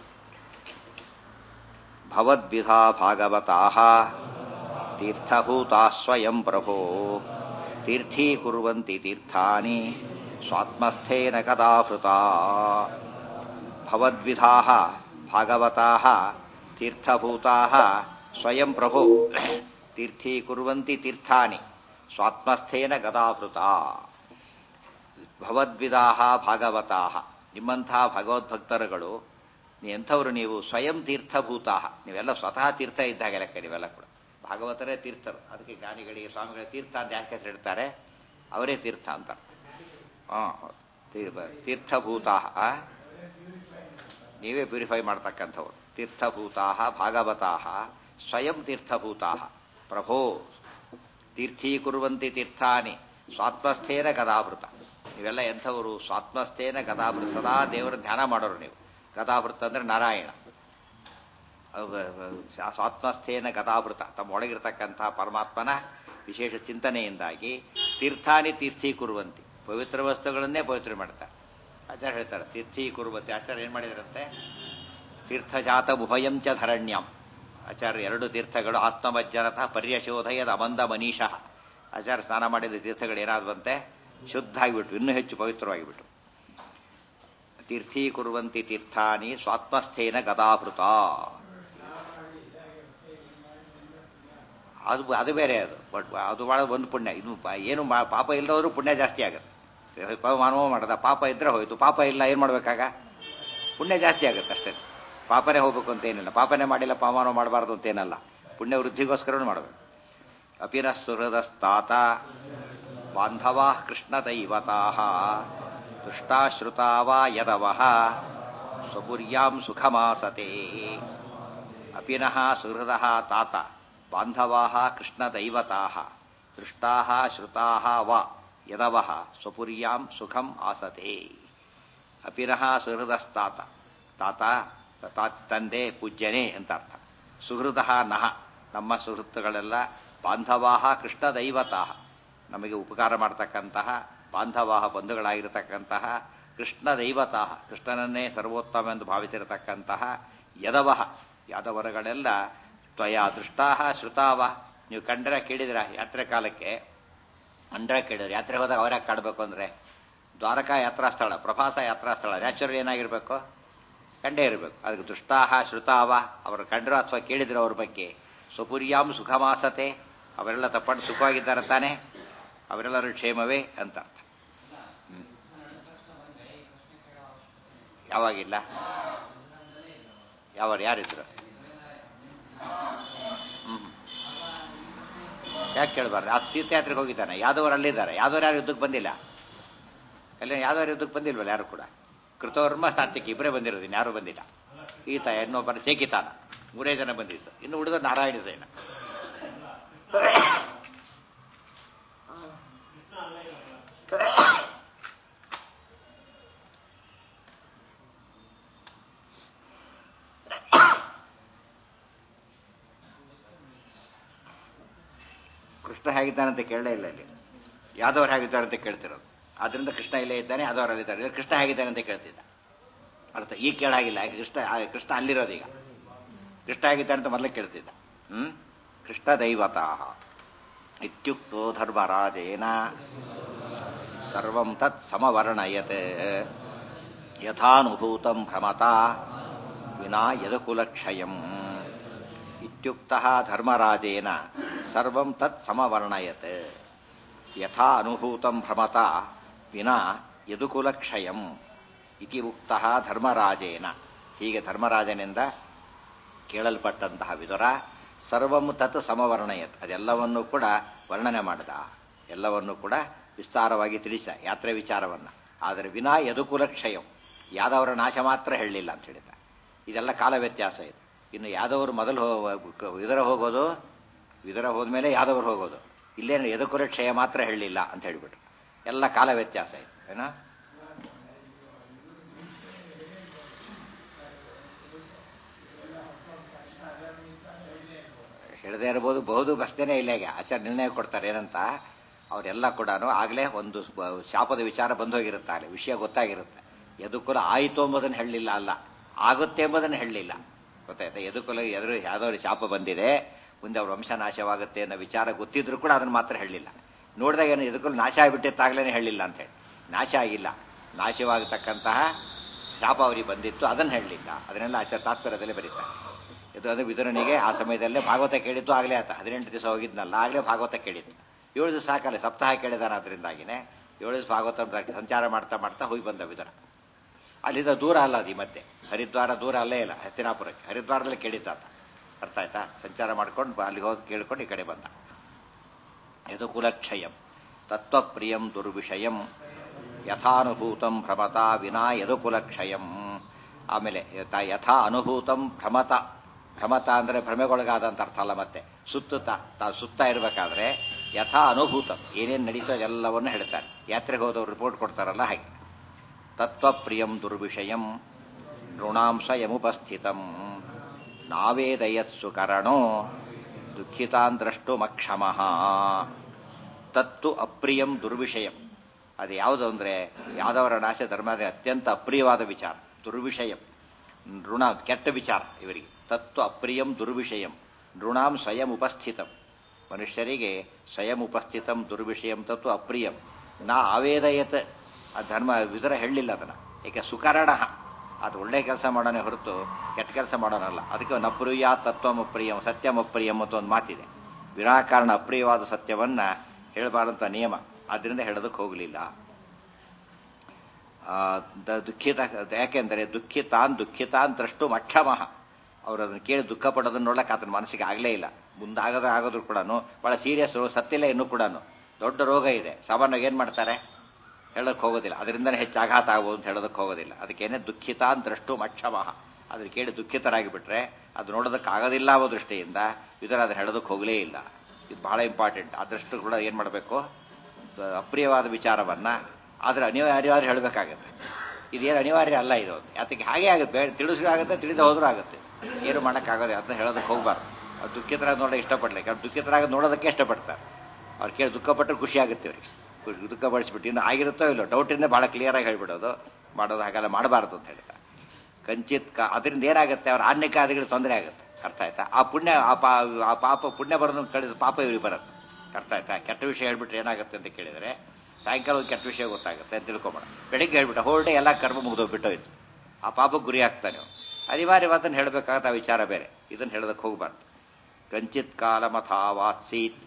[SPEAKER 1] ಭವದ್ವಿಧಾ ಭಾಗವತಾ ತೀರ್ಥಭೂತಾ ಸ್ವಯಂ ಪ್ರಭೋ ತೀರ್ಥೀಕುರ್ವಂತಿ ತೀರ್ಥಾನಿ ಸ್ವಾತ್ಮಸ್ಥೇನ ಕದಾಹೃತಾ ಭವದ್ವಿಧಾ ಭಾಗವತಾ ತೀರ್ಥಭೂತಾ ಸ್ವಯಂ ಪ್ರಭೋ ತೀರ್ಥೀಕುರ್ವಂತಿ ತೀರ್ಥಾನಿ ಸ್ವಾತ್ಮಸ್ಥೇನ ಗದಾವೃತ ಭಗವದ್ವಿದಾಹ ಭಾಗವತಾಹ ನಿಮ್ಮಂಥ ಭಗವದ್ಭಕ್ತರುಗಳು ನೀ ಎಂಥವ್ರು ನೀವು ಸ್ವಯಂ ತೀರ್ಥಭೂತಾಹ ನೀವೆಲ್ಲ ಸ್ವತಃ ತೀರ್ಥ ಇದ್ದಾಗ ಲೆಕ್ಕ ನೀವೆಲ್ಲ ಕೂಡ ಭಾಗವತರೇ ತೀರ್ಥರು ಅದಕ್ಕೆ ಜ್ಞಾನಿಗಳಿಗೆ ಸ್ವಾಮಿಗಳ ತೀರ್ಥ ಅಂತ ಯಾಕೆ ಹೆಸರಿಡ್ತಾರೆ ಅವರೇ ತೀರ್ಥ ಅಂತ ಹಾಂ ತೀರ್ಥಭೂತಾಹ ನೀವೇ ಪ್ಯೂರಿಫೈ ಮಾಡ್ತಕ್ಕಂಥವ್ರು ತೀರ್ಥಭೂತಾಹ ಭಾಗವತಾಹ ಸ್ವಯಂ ತೀರ್ಥಭೂತಾಹ ಪ್ರಭೋ ತೀರ್ಥೀಕುರುವಂತಿ ತೀರ್ಥಾನಿ ಸ್ವಾತ್ಮಸ್ಥೇನ ಗದಾವೃತ ನೀವೆಲ್ಲ ಎಂಥವರು ಸ್ವಾತ್ಮಸ್ಥೇನ ಗದಾವೃತ ಸದಾ ದೇವರ ಧ್ಯಾನ ಮಾಡೋರು ನೀವು ಗದಾವೃತ ಅಂದ್ರೆ ನಾರಾಯಣ ಸ್ವಾತ್ಮಸ್ಥೇನ ಗದಾವೃತ ತಮ್ಮ ಒಳಗಿರ್ತಕ್ಕಂಥ ಪರಮಾತ್ಮನ ವಿಶೇಷ ಚಿಂತನೆಯಿಂದಾಗಿ ತೀರ್ಥಾನಿ ತೀರ್ಥೀಕುರುವಂತಿ ಪವಿತ್ರ ವಸ್ತುಗಳನ್ನೇ ಪವಿತ್ರ ಮಾಡ್ತಾರೆ ಆಚಾರ್ಯ ಹೇಳ್ತಾರೆ ತೀರ್ಥೀಕುರುವಂತಿ ಆಚಾರ್ಯ ಏನ್ ಮಾಡಿದಾರಂತೆ ತೀರ್ಥಜಾತ ಉಭಯಂ ಚ ಧರಣ್ಯಂ ಆಚಾರ್ಯ ಎರಡು ತೀರ್ಥಗಳು ಆತ್ಮಮಜ್ಜನತ ಪರ್ಯಶೋಧಯದ ಅಮಂದ ಮನೀಷಃ ಆಚಾರ್ಯ ಸ್ನಾನ ಮಾಡಿದ ತೀರ್ಥಗಳು ಏನಾದ್ವಂತೆ ಶುದ್ಧ ಆಗಿಬಿಟ್ಟು ಇನ್ನೂ ಹೆಚ್ಚು ಪವಿತ್ರವಾಗಿಬಿಟ್ಟು ತೀರ್ಥೀಕುರುವಂತಿ ತೀರ್ಥಾನಿ ಸ್ವಾತ್ಮಸ್ಥೇನ ಗದಾಭೃತ ಅದು ಅದು ಬೇರೆ ಅದು ಬಟ್ ಅದು ಭಾಳ ಒಂದು ಪುಣ್ಯ ಇದು ಏನು ಪಾಪ ಇಲ್ಲದವರು ಪುಣ್ಯ ಜಾಸ್ತಿ ಆಗುತ್ತೆ ಮಾನವ ಮಾಡದ ಪಾಪ ಇದ್ರೆ ಹೋಯ್ತು ಪಾಪ ಇಲ್ಲ ಏನು ಮಾಡ್ಬೇಕಾಗ ಪುಣ್ಯ ಜಾಸ್ತಿ ಆಗುತ್ತೆ ಅಷ್ಟೇ ಪಾಪನೇ ಹೋಗ್ಬೇಕು ಅಂತ ಏನಿಲ್ಲ ಪಾಪನೇ ಮಾಡಿಲ್ಲ ಪಾಮಾನ ಮಾಡಬಾರ್ದು ಅಂತೇನಲ್ಲ ಪುಣ್ಯ ವೃದ್ಧಿಗೋಸ್ಕರ ಮಾಡಬೇಕು ಅಪಿನ ಸುಹೃದಸ್ತಾತ ಬಾಂಧವಾ ಕೃಷ್ಣ ದೈವತಾ ತುಷ್ಟಾಶ್ರುತಾವಾ ಯದವಃ ಸ್ವಪುರ್ಯಾಂ ಸುಖಮಾಸತೆ ಅಪಿನಃ ಸುಹೃದ ತಾತ ಬಾಂಧವಾ ಕೃಷ್ಣ ದೈವತಾ ದೃಷ್ಟಾ ಶ್ರುತಾ ವಾ ಯದವಃ ಸ್ವಪುರ್ಯಾಂ ಸುಖಂ ಆಸತೆ ಅಪಿನಃ ಸುಹೃದಸ್ತಾತ ತಾತ ತಂದೆ ಪೂಜ್ಯನೇ ಅಂತ ಅರ್ಥ ಸುಹೃದ ನಹ ನಮ್ಮ ಸುಹೃತ್ತುಗಳೆಲ್ಲ ಬಾಂಧವಾಹ ಕೃಷ್ಣ ದೈವತಾಹ ನಮಗೆ ಉಪಕಾರ ಮಾಡ್ತಕ್ಕಂತಹ ಬಾಂಧವಾಹ ಬಂಧುಗಳಾಗಿರತಕ್ಕಂತಹ ಕೃಷ್ಣ ದೈವತಾಹ ಕೃಷ್ಣನನ್ನೇ ಸರ್ವೋತ್ತಮ ಎಂದು ಭಾವಿಸಿರತಕ್ಕಂತಹ ಯದವಹ ಯಾದವರಗಳೆಲ್ಲ ತ್ವಯ ದೃಷ್ಟಾಹ ಶ್ರುತಾವ ನೀವು ಕಂಡ್ರೆ ಕೇಳಿದ್ರ ಯಾತ್ರೆ ಕಾಲಕ್ಕೆ ಅಂಡ್ರೆ ಕೇಳಿದ್ರೆ ಯಾತ್ರೆ ಹೋದಾಗ ಅವರ್ಯಾಕೆ ಕಾಡಬೇಕು ಅಂದ್ರೆ ದ್ವಾರಕಾ ಯಾತ್ರಾ ಸ್ಥಳ ಪ್ರಭಾಸ ಯಾತ್ರಾ ಸ್ಥಳ ನ್ಯಾಚುರಲ್ ಏನಾಗಿರ್ಬೇಕು ಕಂಡೇ ಇರಬೇಕು ಅದಕ್ಕೆ ದುಷ್ಟಾಹ ಶ್ರುತಾವ ಅವರು ಕಂಡ್ರು ಅಥವಾ ಕೇಳಿದ್ರು ಅವ್ರ ಬಗ್ಗೆ ಸ್ವಪುರ್ಯಾಂ ಸುಖಮಾಸತೆ ಅವರೆಲ್ಲ ತಪ್ಪಂಡು ಸುಖವಾಗಿದ್ದಾರೆ ತಾನೆ ಅವರೆಲ್ಲರೂ ಕ್ಷೇಮವೇ ಅಂತ ಅರ್ಥ ಯಾವಾಗಿಲ್ಲ ಯಾವಾಗ ಯಾರಿದ್ರು ಹ್ಮ್ ಯಾಕೆ ಕೇಳಬಾರ್ದು ಆ ತೀರ್ಥಯಾತ್ರೆಗೆ ಹೋಗಿದ್ದಾನೆ ಯಾದವರು ಅಲ್ಲಿದ್ದಾರೆ ಯಾದವರು ಯಾರು ಯುದ್ಧಕ್ಕೆ ಬಂದಿಲ್ಲ ಅಲ್ಲಿ ಯಾದವರು ಯುದ್ಧಕ್ಕೆ ಬಂದಿಲ್ವಲ್ಲ ಯಾರು ಕೂಡ ಕೃತವರ್ಮ ಸಾತ್ವಿಕ ಇಬ್ಬರೇ ಬಂದಿರೋದು ಯಾರು ಬಂದಿಲ್ಲ ಈತ ಇನ್ನೊಬ್ಬನ ಸೇಕಿತಾನ ಮೂರೇ ಜನ ಬಂದಿದ್ದು ಇನ್ನು ಉಳಿದ ನಾರಾಯಣ ಸೇನ ಕೃಷ್ಣ ಹೇಗಿದ್ದಾನಂತ ಕೇಳಲೇ ಇಲ್ಲ ಇಲ್ಲಿ ಯಾದವರು ಹೇಗಿದ್ದಾರೆ ಅಂತ ಕೇಳ್ತಿರೋದು ಆದ್ರಿಂದ ಕೃಷ್ಣ ಇಲ್ಲೇ ಇದ್ದಾನೆ ಯಾದವರಲ್ಲಿದ್ದಾರೆ ಕೃಷ್ಣ ಹೇಗಿದ್ದಾನೆ ಅಂತ ಕೇಳ್ತಿದ್ದ ಅರ್ಥ ಈಗ ಕೇಳಾಗಿಲ್ಲ ಕೃಷ್ಣ ಕೃಷ್ಣ ಅಲ್ಲಿರೋದು ಈಗ ಕೃಷ್ಣ ಹೇಗಿದ್ದಾನೆ ಅಂತ ಮೊದಲೇ ಕೇಳ್ತಿದ್ದ ಹ್ಮ್ ಕೃಷ್ಣ ದೈವತಾ ಇತ್ಯುಕ್ತೋ ಧರ್ಮರಾಜೇನ ಸರ್ವಂ ತತ್ ಸಮವರ್ಣಯತ್ ಯಥಾನುಭೂತಂ ಭ್ರಮತ ವಿನಾ ಯದಕುಲಕ್ಷಯಂ ಇತ್ಯುಕ್ತ ಧರ್ಮರಾಜೇನ ಸರ್ವಂ ತತ್ ಸಮವರ್ಣಯತ್ ಯಥಾ ಅನುಭೂತಂ ಭ್ರಮತ ವಿನಾ ಯದುಕುಲಕ್ಷಯಂ ಇತಿ ಉಕ್ತ ಧರ್ಮರಾಜೇನ ಹೀಗೆ ಧರ್ಮರಾಜನಿಂದ ಕೇಳಲ್ಪಟ್ಟಂತಹ ವಿದುರ ಸರ್ವಂ ತತ್ ಸಮವರ್ಣಯತ್ ಅದೆಲ್ಲವನ್ನೂ ಕೂಡ ವರ್ಣನೆ ಮಾಡಿದ ಎಲ್ಲವನ್ನೂ ಕೂಡ ವಿಸ್ತಾರವಾಗಿ ತಿಳಿಸ ಯಾತ್ರೆ ವಿಚಾರವನ್ನ ಆದರೆ ವಿನಾ ಯದುಕುಲಕ್ಷಯಂ ಯಾದವರ ನಾಶ ಮಾತ್ರ ಹೇಳಲಿಲ್ಲ ಅಂತ ಹೇಳಿದ ಇದೆಲ್ಲ ಕಾಲ ವ್ಯತ್ಯಾಸ ಇದೆ ಇನ್ನು ಯಾದವರು ಮೊದಲು ವಿದರ ಹೋಗೋದು ವಿದರ ಹೋದ್ಮೇಲೆ ಯಾದವರು ಹೋಗೋದು ಇಲ್ಲೇನು ಎದುಕುರ ಕ್ಷಯ ಮಾತ್ರ ಹೇಳಲಿಲ್ಲ ಅಂತ ಹೇಳಿಬಿಟ್ರು ಎಲ್ಲ ಕಾಲ ವ್ಯತ್ಯಾಸ ಇದೆ ಏನಾ ಹೇಳದೇ ಇರಬಹುದು ಬಹುದು ಬಸ್ದೇನೆ ಇಲ್ಲ ಈಗ ಆಚಾರ್ಯ ನಿರ್ಣಯ ಕೊಡ್ತಾರೆ ಏನಂತ ಅವರೆಲ್ಲ ಕೂಡ ಆಗ್ಲೇ ಒಂದು ಶಾಪದ ವಿಚಾರ ಬಂದೋಗಿರುತ್ತೆ ಆಗಲೇ ವಿಷಯ ಗೊತ್ತಾಗಿರುತ್ತೆ ಎದುಕುಲ ಆಯಿತು ಎಂಬುದನ್ನು ಹೇಳಲಿಲ್ಲ ಅಲ್ಲ ಆಗುತ್ತೆ ಎಂಬುದನ್ನು ಹೇಳಲಿಲ್ಲ ಗೊತ್ತಾಯ್ತಾ ಎದುಕುಲ ಎದುರು ಯಾವ್ದಾದ್ರು ಶಾಪ ಬಂದಿದೆ ಮುಂದೆ ಅವ್ರ ವಂಶ ನಾಶವಾಗುತ್ತೆ ಅನ್ನೋ ವಿಚಾರ ಗೊತ್ತಿದ್ರು ಕೂಡ ಅದನ್ನು ಮಾತ್ರ ಹೇಳಲಿಲ್ಲ ನೋಡಿದಾಗ ಏನು ಎದುಕುಲು ನಾಶ ಆಗಿಬಿಟ್ಟಿತ್ತಾಗ್ಲೇ ಹೇಳಲಿಲ್ಲ ಅಂತ ಹೇಳಿ ನಾಶ ಆಗಿಲ್ಲ ನಾಶವಾಗತಕ್ಕಂತಹ ಶಾಪ ಅವರಿಗೆ ಬಂದಿತ್ತು ಅದನ್ನು ಹೇಳಲಿಲ್ಲ ಅದನ್ನೆಲ್ಲ ಆಚಾರ ತಾತ್ಪರ್ಯದಲ್ಲಿ ಬರೀತಾರೆ ಇದು ಅದು ವಿದುರನಿಗೆ ಆ ಸಮಯದಲ್ಲೇ ಭಾಗವತ ಕೇಳಿದ್ದು ಆಗಲೇ ಆತ ಹದಿನೆಂಟು ದಿವಸ ಹೋಗಿದ್ನಲ್ಲ ಆಗಲೇ ಭಾಗವತ ಕೇಳಿದ್ದು ಏಳು ದಿವಸ ಸಾಕಲ್ಲ ಸಪ್ತಾಹ ಕೇಳಿದಾನೆ ಅದರಿಂದಾಗಿನೇ ಏಳು ದಿವಸ ಭಾಗವತ ಸಂಚಾರ ಮಾಡ್ತಾ ಮಾಡ್ತಾ ಹೋಗಿ ಬಂದ ವಿದುರ ಅಲ್ಲಿಂದ ದೂರ ಅಲ್ಲ ಅದು ಈ ಮತ್ತೆ ಹರಿದ್ವಾರ ದೂರ ಅಲ್ಲೇ ಇಲ್ಲ ಹಸ್ತಿನಾಪುರಕ್ಕೆ ಹರಿದ್ವಾರದಲ್ಲಿ ಕೇಳಿದ್ದಾತ ಅರ್ಥ ಆಯ್ತಾ ಸಂಚಾರ ಮಾಡ್ಕೊಂಡು ಅಲ್ಲಿಗೆ ಹೋಗಿ ಕೇಳ್ಕೊಂಡು ಈ ಕಡೆ ಬಂದ ಯದುಕುಲಕ್ಷಯಂ ತತ್ವಪ್ರಿಯಂ ದುರ್ವಿಷಯಂ ಯಥಾನುಭೂತಂ ಭ್ರಮತ ವಿನಾ ಯದುಕುಲಕ್ಷಯಂ ಆಮೇಲೆ ಯಥ- ಯಥಾ ಅನುಭೂತಂ ಭ್ರಮತ ಭ್ರಮತ ಅಂದ್ರೆ ಭ್ರಮೆಗೊಳಗಾದಂತ ಅರ್ಥ ಅಲ್ಲ ಮತ್ತೆ ಸುತ್ತುತ್ತಾ ತಾವು ಸುತ್ತಾ ಇರಬೇಕಾದ್ರೆ ಯಥಾ ಅನುಭೂತಂ ಏನೇನು ನಡೀತೋ ಎಲ್ಲವನ್ನೂ ಹೇಳ್ತಾರೆ ಯಾತ್ರೆಗೆ ಹೋದವ್ರು ರಿಪೋರ್ಟ್ ಕೊಡ್ತಾರಲ್ಲ ಹಾಗೆ ತತ್ವಪ್ರಿಯಂ ದುರ್ವಿಷಯಂ ಋಣಾಂಶ ಯಮುಪಸ್ಥಿತಂ ನಾವೇದಯತ್ಸು ಕರಣೋ ದುಃಖಿತಾನ್ ದ್ರಷ್ಟುಮಕ್ಷಮಃ ತತ್ತು ಅಪ್ರಿಯಂ ದುರ್ವಿಷಯಂ ಅದು ಯಾವುದು ಅಂದ್ರೆ ಯಾದವರ ನಾಶ ಧರ್ಮದ ಅತ್ಯಂತ ಅಪ್ರಿಯವಾದ ವಿಚಾರ ದುರ್ವಿಷಯಂ ಋಣ ಕೆಟ್ಟ ವಿಚಾರ ಇವರಿಗೆ ತತ್ವ ಅಪ್ರಿಯಂ ದುರ್ವಿಷಯಂ ಋಣಾಂ ಸ್ವಯಂ ಉಪಸ್ಥಿತಂ ಮನುಷ್ಯರಿಗೆ ಸ್ವಯಂ ಉಪಸ್ಥಿತಂ ದುರ್ವಿಷಯಂ ತತ್ವ ಅಪ್ರಿಯಂ ನಾ ಆವೇದಯತ್ ಆ ಧರ್ಮ ವಿದುರ ಹೇಳಲಿಲ್ಲ ಅದನ್ನ ಏಕೆ ಸುಕರಣ ಅದು ಒಳ್ಳೆ ಕೆಲಸ ಮಾಡೋಣ ಹೊರತು ಕೆಟ್ಟ ಕೆಲಸ ಮಾಡೋಣಲ್ಲ ಅದಕ್ಕೆ ನಪ್ರಿಯ ತತ್ವಂ ಅಪ್ರಿಯಂ ಸತ್ಯಂ ಅಪ್ರಿಯಂ ಅಂತ ಒಂದು ಮಾತಿದೆ ವಿನಾಕಾರಣ ಅಪ್ರಿಯವಾದ ಸತ್ಯವನ್ನ ಹೇಳಬಾರಂತ ನಿಯಮ ಆದ್ರಿಂದ ಹೇಳೋದಕ್ಕೆ ಹೋಗಲಿಲ್ಲ ಆ, ದ- ದುಃಖಿತ ಯಾಕೆಂದರೆ ದುಃಖಿತಾನ್ ದುಃಖಿತಾನ್ ದ್ರಷ್ಟು ಅಕ್ಷಮಃ ಅವರು ಅದನ್ನು ಕೇಳಿ ದುಃಖ ಪಡೋದನ್ನ ನೋಡಕ್ಕೆ ಆತನ ಮನಸ್ಸಿಗೆ ಆಗಲೇ ಇಲ್ಲ ಮುಂದಾಗದ ಆಗೋದ್ರು ಕೂಡ ಬಹಳ ಸೀರಿಯಸ್ ಸತ್ತಿಲ್ಲ ಇನ್ನೂ ಕೂಡ ದೊಡ್ಡ ರೋಗ ಇದೆ ಸಾಮಾನ್ಯವಾಗಿ ಏನ್ ಮಾಡ್ತಾರೆ ಹೇಳಕ್ ಹೋಗೋದಿಲ್ಲ ಅದರಿಂದನೇ ಹೆಚ್ಚು ಆಘಾತ ಆಗ್ಬೋದು ಅಂತ ಹೇಳೋದಕ್ಕೆ ಹೋಗೋದಿಲ್ಲ ಅದಕ್ಕೇನೆ ದುಃಖಿತಾನ್ ದ್ರಷ್ಟು ಅಕ್ಷಮಃ ಅದನ್ನ ಕೇಳಿ ದುಃಖಿತರಾಗಿ ಬಿಟ್ರೆ ಅದು ನೋಡೋದಕ್ಕೆ ಆಗೋದಿಲ್ಲ ಅನ್ನೋ ದೃಷ್ಟಿಯಿಂದ ಇದರ ಅದನ್ನ ಹೇಳೋದಕ್ಕೆ ಹೋಗಲೇ ಇಲ್ಲ ಇದು ಬಹಳ ಇಂಪಾರ್ಟೆಂಟ್ ಆ ದೃಷ್ಟಿ ಕೂಡ ಏನ್ ಮಾಡಬೇಕು ಅಪ್ರಿಯವಾದ ವಿಚಾರವನ್ನ ಆದ್ರೆ ಅನಿವಾರ್ಯ ಹೇಳಬೇಕಾಗತ್ತೆ ಇದೇನು ಅನಿವಾರ್ಯ ಅಲ್ಲ ಇದು ಯಾತಕ್ಕೆ ಹಾಗೆ ಆಗುತ್ತೆ ತಿಳಿಸ್ರೂ ಆಗುತ್ತೆ ತಿಳಿದ ಹೋದ್ರೂ ಆಗುತ್ತೆ ಏನು ಮಾಡೋಕ್ಕಾಗೋದೆ ಅಂತ ಹೇಳೋದಕ್ಕೆ ಹೋಗ್ಬಾರ್ದು ಅವ್ರು ದುಃಖಿತರಾಗಿ ನೋಡೋಕೆ ಇಷ್ಟಪಡ್ಲಿಕ್ಕೆ ಅವ್ರು ದುಃಖಿತರಾಗಿ ನೋಡೋದಕ್ಕೆ ಇಷ್ಟಪಡ್ತಾರೆ ಅವ್ರು ಕೇಳಿ ದುಃಖ ಪಟ್ಟರೆ ಖುಷಿ ಆಗುತ್ತೆ ಅವ್ರಿಗೆ ದುಃಖ ಪಡಿಸ್ಬಿಟ್ಟು ಇನ್ನು ಆಗಿರುತ್ತೋ ಇಲ್ಲೋ ಡೌಟಿಂದ ಬಹಳ ಕ್ಲಿಯರ್ ಆಗಿ ಹೇಳ್ಬಿಡೋದು ಮಾಡೋದು ಹಾಗೆಲ್ಲ ಮಾಡಬಾರ್ದು ಅಂತ ಹೇಳ್ತಾರೆ ಕಂಚಿತ್ ಕ ಅದರಿಂದ ಏನಾಗುತ್ತೆ ಅವ್ರ ಆನ್ಯಕಾದಿಗಳಿಗೆ ತೊಂದರೆ ಆಗುತ್ತೆ ಅರ್ಥ ಆಯ್ತಾ ಆ ಪುಣ್ಯ ಆ ಪಾ ಆ ಪಾಪ ಪುಣ್ಯ ಬರೋದನ್ನು ಕಳಿದ ಪಾಪ ಇವ್ರಿಗೆ ಬರುತ್ತೆ ಅರ್ಥ ಆಯ್ತಾ ಕೆಟ್ಟ ವಿಷಯ ಹೇಳ್ಬಿಟ್ರೆ ಏನಾಗುತ್ತೆ ಅಂತ ಕೇಳಿದ್ರೆ ಸಾಯಂಕಾಲ ಒಂದು ಕೆಟ್ಟ ವಿಷಯ ಗೊತ್ತಾಗುತ್ತೆ ಅಂತ ತಿಳ್ಕೊಬೇಡ ಬೆಳಿಗ್ಗೆ ಹೇಳ್ಬಿಟ್ಟು ಹೋಲ್ಡೆ ಎಲ್ಲ ಕರ್ಮ ಮುಗಿದೋಗ್ಬಿಟ್ಟೋಯ್ತು ಆ ಪಾಪಕ್ಕೆ ಗುರಿ ಆಗ್ತಾನೆ ಅವ್ನು. ಅನಿವಾರ್ಯವಾದನ್ನು ಹೇಳಬೇಕಾಗತ್ತ ಆ ವಿಚಾರ ಬೇರೆ ಇದನ್ನು ಹೇಳೋದಕ್ಕೆ ಹೋಗ್ಬಾರ್ದು ಕಂಚಿತ್ ಕಾಲ ಮಥಾವಾತ್ಸೀತ್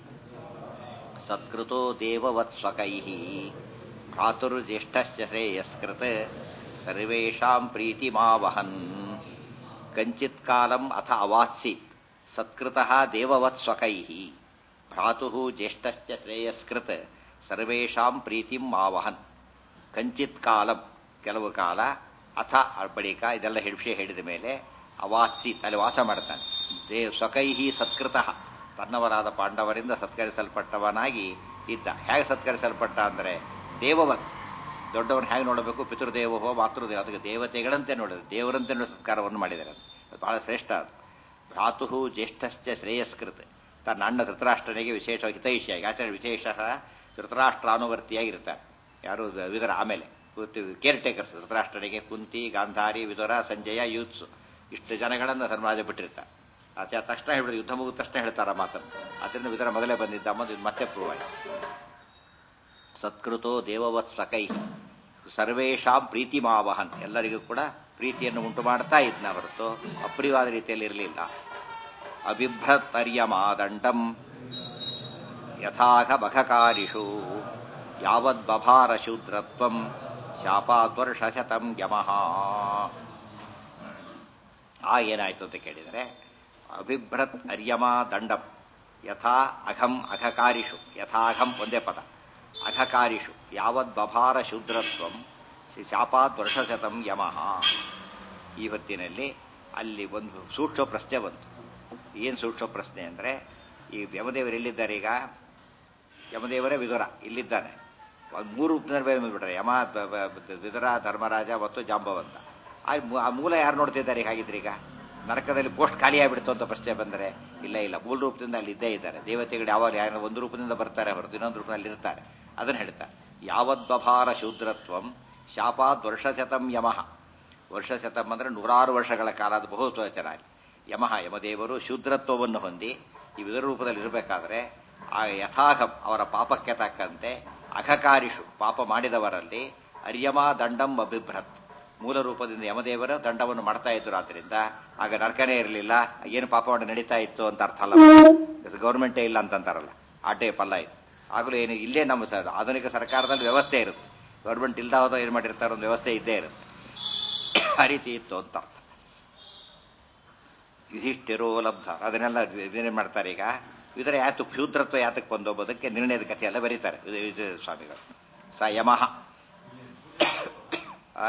[SPEAKER 1] ಸತ್ಕೃತೋ ದೇವವತ್ ಸ್ವಕೈ ಭ್ರಾತುರ್ಜ್ಯೇಷ್ಠಸ್ಯ ಶ್ರೇಯಸ್ಕೃತ ಸರ್ವೇಷಾಂ ಪ್ರೀತಿಮಾವಹನ್ ಕಂಚಿತ್ ಕಾಲಂ ಅಥ ಅವಾತ್ಸೀತ್ ಸತ್ಕೃತಃ ದೇವವತ್ ಸ್ವಕೈ ಭ್ರಾತು ಜ್ಯೇಷ್ಠಸ್ಯ ಶ್ರೇಯಸ್ಕೃತ ಸರ್ವೇಷಾಂ ಪ್ರೀತಿಂ ಮಾವಹನ್ ಕಂಚಿತ್ ಕಾಲಂ ಕೆಲವು ಕಾಲ ಅಥ ಬಳಿಕ ಇದೆಲ್ಲ ಹೆ- ವಿಷಯ ಹೇಳಿದ ಮೇಲೆ ಅವಾತ್ಸೀತ್ ಅಲ್ಲಿ ವಾಸ ಮಾಡ್ತಾನೆ ದೇವ್ ಸ್ವಕೈಹಿ ಸತ್ಕೃತಃ ತನ್ನವರಾದ ಪಾಂಡವರಿಂದ ಸತ್ಕರಿಸಲ್ಪಟ್ಟವನಾಗಿ ಇದ್ದ ಹೇಗೆ ಸತ್ಕರಿಸಲ್ಪಟ್ಟ ಅಂದ್ರೆ ದೇವವತ್ ದೊಡ್ಡವನು ಹೇಗೆ ನೋಡಬೇಕು ಪಿತೃದೇವೋ ಮಾತೃದೇವ ಅದಕ್ಕೆ ದೇವತೆಗಳಂತೆ ನೋಡಿದ್ರು ದೇವರಂತೆ ನೋಡಿ ಸತ್ಕಾರವನ್ನು ಮಾಡಿದ್ದಾರೆ ಅದು ಬಹಳ ಶ್ರೇಷ್ಠ ಅದು ಭ್ರಾತು ಜ್ಯೇಷ್ಠಶ್ಚ ಶ್ರೇಯಸ್ಕೃತ ತನ್ನ ಅಣ್ಣ ಧೃತರಾಷ್ಟ್ರನಿಗೆ ವಿಶೇಷ ಹಿತೈಷಿಯಾಗಿ ಆಚಾರ್ಯ ವಿಶೇಷ ಧೃತರಾಷ್ಟ್ರಾನುವರ್ತಿಯಾಗಿರ್ತಾರೆ ಯಾರು ವಿದರ ಆಮೇಲೆ ಕೇರ್ ಟೇಕರ್ಸ್ ಧೃತರಾಷ್ಟ್ರನಿಗೆ ಕುಂತಿ ಗಾಂಧಾರಿ ವಿದುರ ಸಂಜಯ ಯೂತ್ಸು ಇಷ್ಟು ಜನಗಳನ್ನು ಧರ್ಮರಾಜ ಬಿಟ್ಟಿರ್ತಾರೆ ಆಚಾರ್ಯ ತಕ್ಷಣ ಹೇಳ್ಬಿಟ್ಟು ಯುದ್ಧ ಮುಗಿದ ತಕ್ಷಣ ಹೇಳ್ತಾರ ಮಾತನ್ನು ಅದರಿಂದ ವಿದರ ಮೊದಲೇ ಬಂದಿದ್ದ ಅನ್ನೋದು ಇದು ಮತ್ತೆ ಪ್ರೂವ್ ಆಯ್ತು ಸತ್ಕೃತೋ ದೇವವತ್ ಸಕೈ ಸರ್ವೇಶಾಂ ಪ್ರೀತಿ ಮಾವಹನ್ ಎಲ್ಲರಿಗೂ ಕೂಡ ಪ್ರೀತಿಯನ್ನು ಉಂಟು ಮಾಡ್ತಾ ಇದ್ನ ಹೊರತು ಅಪ್ರಿಯವಾದ ರೀತಿಯಲ್ಲಿ ಇರಲಿಲ್ಲ ಅಬಿಭ್ರತರ್ಯಮಾದಂಡಂ ಯಥಾಘ ಬಖಕಾರಿಷು ಯಾವದ್ಬಭಾರ ಶೂದ್ರತ್ವಂ ಶಾಪಾತ್ವರ್ಷಶತಂ ಯಮಃ ಆ ಏನಾಯ್ತು ಅಂತ ಕೇಳಿದರೆ ಅಭಿಭ್ರತ್ ಅರ್ಯಮ ದಂಡಂ ಯಥಾ ಅಘಂ ಅಘಕಾರಿಷು ಯಥಾಘಂ ಒಂದೇ ಪದ ಅಘಕಾರಿಷು ಯಾವದ್ ಬಭಾರ ಶೂದ್ರತ್ವಂ ಶಾಪಾತ್ ವರ್ಷಶತಂ ಯಮಃ ಈ ಹೊತ್ತಿನಲ್ಲಿ ಅಲ್ಲಿ ಒಂದು ಸೂಕ್ಷ್ಮ ಪ್ರಶ್ನೆ ಬಂತು ಏನು ಸೂಕ್ಷ್ಮ ಪ್ರಶ್ನೆ ಅಂದರೆ ಈ ಯಮದೇವರು ಎಲ್ಲಿದ್ದಾರೆ ಈಗ ಯಮದೇವರೇ ವಿದುರ ಇಲ್ಲಿದ್ದಾನೆ ಒಂದು ಮೂರು ರೂಪದಲ್ಲಿ ಬಂದ್ಬಿಟ್ರೆ ಯಮ ಬ- ಬ- ಬ- ವಿದುರ ಧರ್ಮರಾಜ ಮತ್ತು ಜಾಂಬವಂತ ಆ ಮೂ- ಆ ಮೂಲ ಯಾರು ನೋಡ್ತಿದ್ದಾರೆ ಹಾಗಿದ್ರೆ ಈಗ ನರಕದಲ್ಲಿ ಪೋಸ್ಟ್ ಖಾಲಿ ಆಗ್ಬಿಡ್ತು ಅಂತ ಪ್ರಶ್ನೆ ಬಂದರೆ ಇಲ್ಲ ಇಲ್ಲ ಮೂಲ ರೂಪದಿಂದ ಅಲ್ಲಿ ಇದ್ದೇ ಇದ್ದಾರೆ ದೇವತೆಗಳು ಯಾವಾಗ ಯಾರು ಒಂದು ರೂಪದಿಂದ ಬರ್ತಾರೆ ಹೊರತು ಇನ್ನೊಂದು ರೂಪದಲ್ಲಿ ಇರ್ತಾರೆ ಅದನ್ನು ಹೇಳ್ತಾರೆ ಯಾವದ್ಬಭಾರ ಶೂದ್ರತ್ವಂ ಶಾಪಾದ್ ವರ್ಷಶತಂ ಯಮಃ ವರ್ಷಶತಂ ಅಂದ್ರೆ ನೂರಾರು ವರ್ಷಗಳ ಕಾಲ ಅದು ಬಹು ವಚನ ಅಲ್ಲಿ ಯಮಃ ಯಮದೇವರು ಶೂದ್ರತ್ವವನ್ನು ಹೊಂದಿ ಈ ವಿಧ ರೂಪದಲ್ಲಿ ಇರಬೇಕಾದ್ರೆ ಆ ಯಥಾಘಂ ಅವರ ಪಾಪಕ್ಕೆ ತಕ್ಕಂತೆ ಅಘಕಾರಿಷು ಪಾಪ ಮಾಡಿದವರಲ್ಲಿ ಅರ್ಯಮ ದಂಡಂ ಅಭಿಭ್ರತ್ ಮೂಲ ರೂಪದಿಂದ ಯಮದೇವರ ದಂಡವನ್ನು ಮಾಡ್ತಾ ಇದ್ರು ಆದ್ರಿಂದ ಆಗ ನರಕನೇ ಇರಲಿಲ್ಲ ಏನು ಪಾಪ ಮಾಡಿ ನಡೀತಾ ಇತ್ತು ಅಂತ ಅರ್ಥ ಅಲ್ಲ ಗೌರ್ಮೆಂಟೇ ಇಲ್ಲ ಅಂತಂತಾರಲ್ಲ ಆ ಟೈಪ್ ಅಲ್ಲ ಇದು ಆಗಲೂ ಏನು ಇಲ್ಲೇ ನಮ್ಮ ಸರ್ ಆಧುನಿಕ ಸರ್ಕಾರದಲ್ಲಿ ವ್ಯವಸ್ಥೆ ಇರುತ್ತೆ ಗೌರ್ಮೆಂಟ್ ಇಲ್ದ ಹೋದ ಏನು ಮಾಡಿರ್ತಾರೆ ಒಂದು ವ್ಯವಸ್ಥೆ ಇದ್ದೇ ಇರುತ್ತೆ ಆ ರೀತಿ ಇತ್ತು ಅಂತ ಅರ್ಥ ಯುಧಿಷ್ಠಿರೋ ಲಬ್ಧ ಅದನ್ನೆಲ್ಲ ಏನೇನು ಮಾಡ್ತಾರೆ ಈಗ ಇದರ ಯಾತು ಕ್ಷೂದ್ರತ್ವ ಯಾತಕ್ಕೆ ಬಂದೋಬೋದಕ್ಕೆ ನಿರ್ಣಯದ ಕಥೆ ಎಲ್ಲ ಬರೀತಾರೆ ವಿಜಯ ವಿಜಯ ಸ್ವಾಮಿಗಳು ಸ ಯಮಃ ಆ?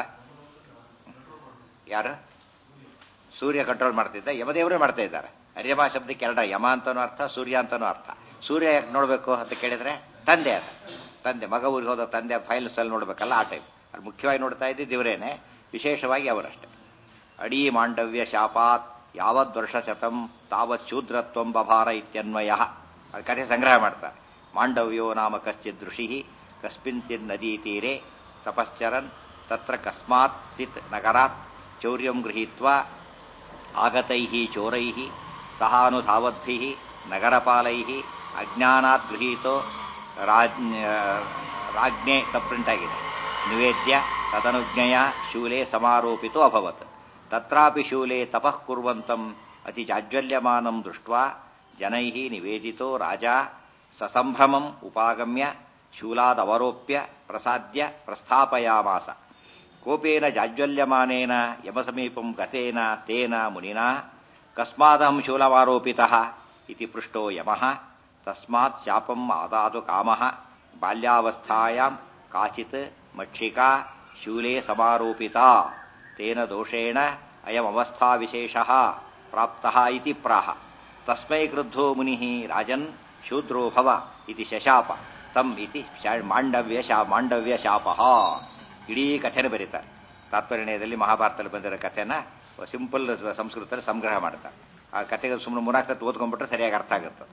[SPEAKER 1] ಯಾರು ಸೂರ್ಯ ಕಂಟ್ರೋಲ್ ಮಾಡ್ತಿದ್ದ ಯಮದೇವರೇ ಮಾಡ್ತಾ ಇದ್ದಾರೆ ಅರ್ಯಮ ಶಬ್ದಕ್ಕೆ ಎರಡ ಯಮ ಅಂತಾನೂ ಅರ್ಥ ಸೂರ್ಯ ಅಂತಾನೂ ಅರ್ಥ ಸೂರ್ಯ ಯಾಕೆ ನೋಡ್ಬೇಕು ಅಂತ ಕೇಳಿದ್ರೆ ತಂದೆ ಅದು ತಂದೆ ಮಗ ಊರಿಗೆ ಹೋದ ತಂದೆ ಫೈಲ್ಸ್ ಅಲ್ಲಿ ನೋಡ್ಬೇಕಲ್ಲ ಆ ಟೈಮ್ ಅದು ಮುಖ್ಯವಾಗಿ ನೋಡ್ತಾ ಇದ್ದಿದ್ದು ಇವರೇನೆ ವಿಶೇಷವಾಗಿ ಅವರಷ್ಟೇ ಅಡೀ ಮಾಂಡವ್ಯ ಶಾಪಾತ್ ಯಾವದ್ ವರ್ಷ ಶತಂ ತಾವತ್ ಶೂದ್ರತ್ವಂ ಬಭಾರ ಇತ್ಯನ್ವಯ ಅದು ಕಥೆ ಸಂಗ್ರಹ ಮಾಡ್ತಾರೆ ಮಾಂಡವ್ಯೋ ನಾಮ ಕಶ್ಚಿತ್ ಋಷಿ ಕಸ್ಮಿಂಚಿನ್ ನದೀ ತೀರೆ ತಪಶ್ಚರನ್ ತತ್ರ ಕಸ್ಮಾತ್ ಚಿತ್ ನಗರಾತ್ ಚೌರ್ಯಂ ಗೃಹೀತ್ವಾ ಆಗತೈ ಚೋರೈ ಸಹಾನುಧಾವದ್ಭಿ ನಗರಪಾಲೈ ಅಜ್ಞಾನಾತ್ ಗೃಹೀತೋ ರಾಜ್ ರಾಜ್ಞೆ ತಪ್ರಿಂಟ್ ಆಗಿದೆ ನಿವೇದ್ಯ ತದನುಜ್ಞೆಯ ಶೂಲೆ ಸಮಾರೋಪಿತೋ ಅಭವತ್ ತತ್ರಾಪಿ ಶೂಲೆ ತಪಃ ಕುರ್ವಂತಂ ಅತಿ ಜಾಜ್ವಲ್ಯಮಾನಂ ದೃಷ್ಟ್ವಾ ಜನೈ ನಿವೇದಿತೋ ರಾಜ ಸಸಂಭ್ರಮಂ ಉಪಾಗಮ್ಯ ಶೂಲಾದವರೋಪ್ಯ ಪ್ರಸಾದ್ಯ ಪ್ರಸ್ಥಾಪಯಾಮಾಸ ಕೋಪೇನ ಜಾಜ್ವಲ್ಯಮಾನೇನ ಯಮಸಮೀಪಂ ಗತೇನ ತೇನ ಮುನಿನಾ ಕಸ್ಮಾದಹಂ ಶೂಲಮಾರೋಪಿತಃ ಇತಿ ಪೃಷ್ಟೋ ಯಮಃ ತಸ್ಮಾತ್ ಶಾಪಂ ಆದಾತು ಕಾಮಃ ಬಾಲ್ಯಾವಸ್ಥಾಯಾಂ ಕಾಚಿತ್ ಮಕ್ಷಿಕಾ ಶೂಲೆ ಸಮಾರೋಪಿತಾ ತೇನ ದೋಷೇಣ ಅಯಮವಸ್ಥಾ ವಿಶೇಷಃ ಪ್ರಾಪ್ತಃ ಇತಿ ಪ್ರಾಹ ತಸ್ಮೈ ಕ್ರುದ್ಧೋ ಮುನಿಃ ರಾಜನ್ ಶೂದ್ರೋ ಭವ ಇತಿ ಶಶಾಪ ತಂ ಇತಿ ಶಾ- ಮಾಂಡವ್ಯ ಶಾ ಮಾಂಡವ್ಯ ಶಾಪಃ ಇಡೀ ಕಥೆನ ಬರೀತಾರೆ ತಾತ್ಪರ್ಯದಲ್ಲಿ ಮಹಾಭಾರತದಲ್ಲಿ ಬಂದಿರೋ ಕಥೆನ ಸಿಂಪಲ್ ಸಂಸ್ಕೃತದಲ್ಲಿ ಸಂಗ್ರಹ ಮಾಡ್ತಾರೆ ಆ ಕಥೆಗೆ ಸುಮ್ಮನೆ ಮೂರಾಕ್ ಸತ್ತು ಓದ್ಕೊಂಡ್ಬಿಟ್ರೆ ಸರಿಯಾಗಿ ಅರ್ಥ ಆಗುತ್ತೆ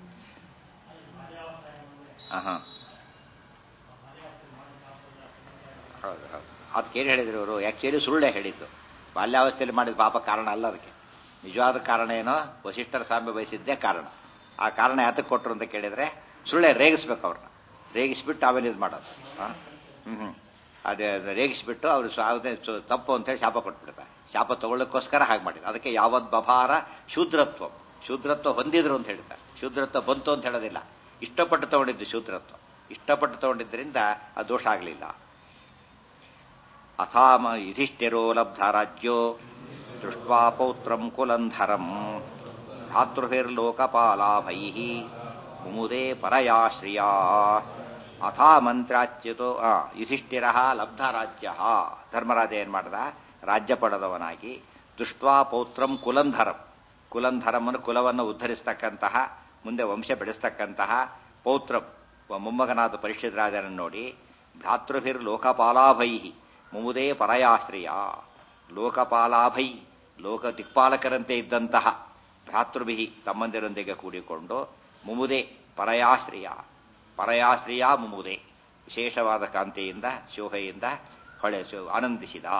[SPEAKER 1] ಹಾಂ ಹಾಂ ಹೌದು ಹೌದು ಅದಕ್ಕೆ ಏನು ಹೇಳಿದ್ರು ಅವರು ಆ್ಯಕ್ಚುಲಿ ಸುಳ್ಳೆ ಹೇಳಿದ್ದು ಬಾಲ್ಯಾವಸ್ಥೆಯಲ್ಲಿ ಮಾಡಿದ ಪಾಪ ಕಾರಣ ಅಲ್ಲ ಅದಕ್ಕೆ ನಿಜವಾದ ಕಾರಣ ಏನೋ ವಸಿಷ್ಠರ ಸಾಮ್ಯ ಬಯಸಿದ್ದೇ ಕಾರಣ ಆ ಕಾರಣ ಯಾತಕ್ಕೆ ಕೊಟ್ಟರು ಅಂತ ಕೇಳಿದ್ರೆ ಸುಳ್ಳೆ ರೇಗಿಸ್ಬೇಕು ಅವ್ರನ್ನ ರೇಗಿಸ್ಬಿಟ್ಟು ಆಮೇಲೆ ಇದು ಮಾಡೋದು ಹಾಂ ಹ್ಞೂ ಹ್ಞೂ ಅದೇ ಅದು ರೇಗಿಸ್ಬಿಟ್ಟು ಅವರು ಯಾವುದೇ ತಪ್ಪು ಅಂತೇಳಿ ಶಾಪ ಕೊಟ್ಬಿಡ್ತಾರೆ ಶಾಪ ತಗೊಳ್ಳೋಕ್ಕೋಸ್ಕರ ಹಾಗೆ ಮಾಡಿದ್ರು ಅದಕ್ಕೆ ಯಾವತ್ ಬಭಾರ ಶೂದ್ರತ್ವ ಶೂದ್ರತ್ವ ಹೊಂದಿದ್ರು ಅಂತ ಹೇಳ್ತಾರೆ ಶೂದ್ರತ್ವ ಬಂತು ಅಂತ ಹೇಳೋದಿಲ್ಲ ಇಷ್ಟಪಟ್ಟು ತಗೊಂಡಿದ್ದು ಶೂದ್ರತ್ವ ಇಷ್ಟಪಟ್ಟು ತಗೊಂಡಿದ್ದರಿಂದ ಆ ದೋಷ ಆಗಲಿಲ್ಲ ಅಥಾಮ ಯುಧಿಷ್ಠಿರೋ ಲಬ್ಧ ರಾಜ್ಯೋ ದೃಷ್ಟ್ವಾ ಪೌತ್ರಂ ಕುಲಂಧರಂ ಭಾತೃಭಿರ್ಲೋಕಪಾಲಾಭೈ ಮುಮುದೇ ಪರಯಾಶ್ರಿಯಾ ಅಥಾ ಮಂತ್ರಾಚ್ಯುತೋ ಆ, ಯುಧಿಷ್ಠಿರ ಲಬ್ಧ ರಾಜ್ಯ ಧರ್ಮರಾಜ ಏನ್ ಮಾಡ್ದ ರಾಜ್ಯ ಪಡೆದವನಾಗಿ ದೃಷ್ಟ್ವಾ ಪೌತ್ರಂ ಕುಲಂಧರಂ ಕುಲಂಧರಮನ್ನು ಕುಲವನ್ನು ಉದ್ಧರಿಸ್ತಕ್ಕಂತಹ ಮುಂದೆ ವಂಶ ಬೆಳೆಸ್ತಕ್ಕಂತಹ ಪೌತ್ರ ಮೊಮ್ಮಗನಾದ ಪರೀಕ್ಷಿತ ರಾಜನನ್ನು ನೋಡಿ ಭ್ರಾತೃಭಿರ್ ಲೋಕಪಾಲಾಭೈ ಮುಮುದೇ ಪರಯಾಶ್ರಿಯ ಲೋಕಪಾಲಾಭೈ ಲೋಕ ದಿಕ್ಪಾಲಕರಂತೆ ಇದ್ದಂತಹ ಭ್ರಾತೃಭಿ ತಮ್ಮಂದಿರೊಂದಿಗೆ ಕೂಡಿಕೊಂಡು ಮುಮುದೆ ಪರಯಾಶ್ರಿಯ ಪರಯಾಶ್ರಿಯ ಮುಮುದೆ ವಿಶೇಷವಾದ ಕಾಂತಿಯಿಂದ ಶೋಭೆಯಿಂದ ಹೊಳೆ ಶೋ- ಆನಂದಿಸಿದ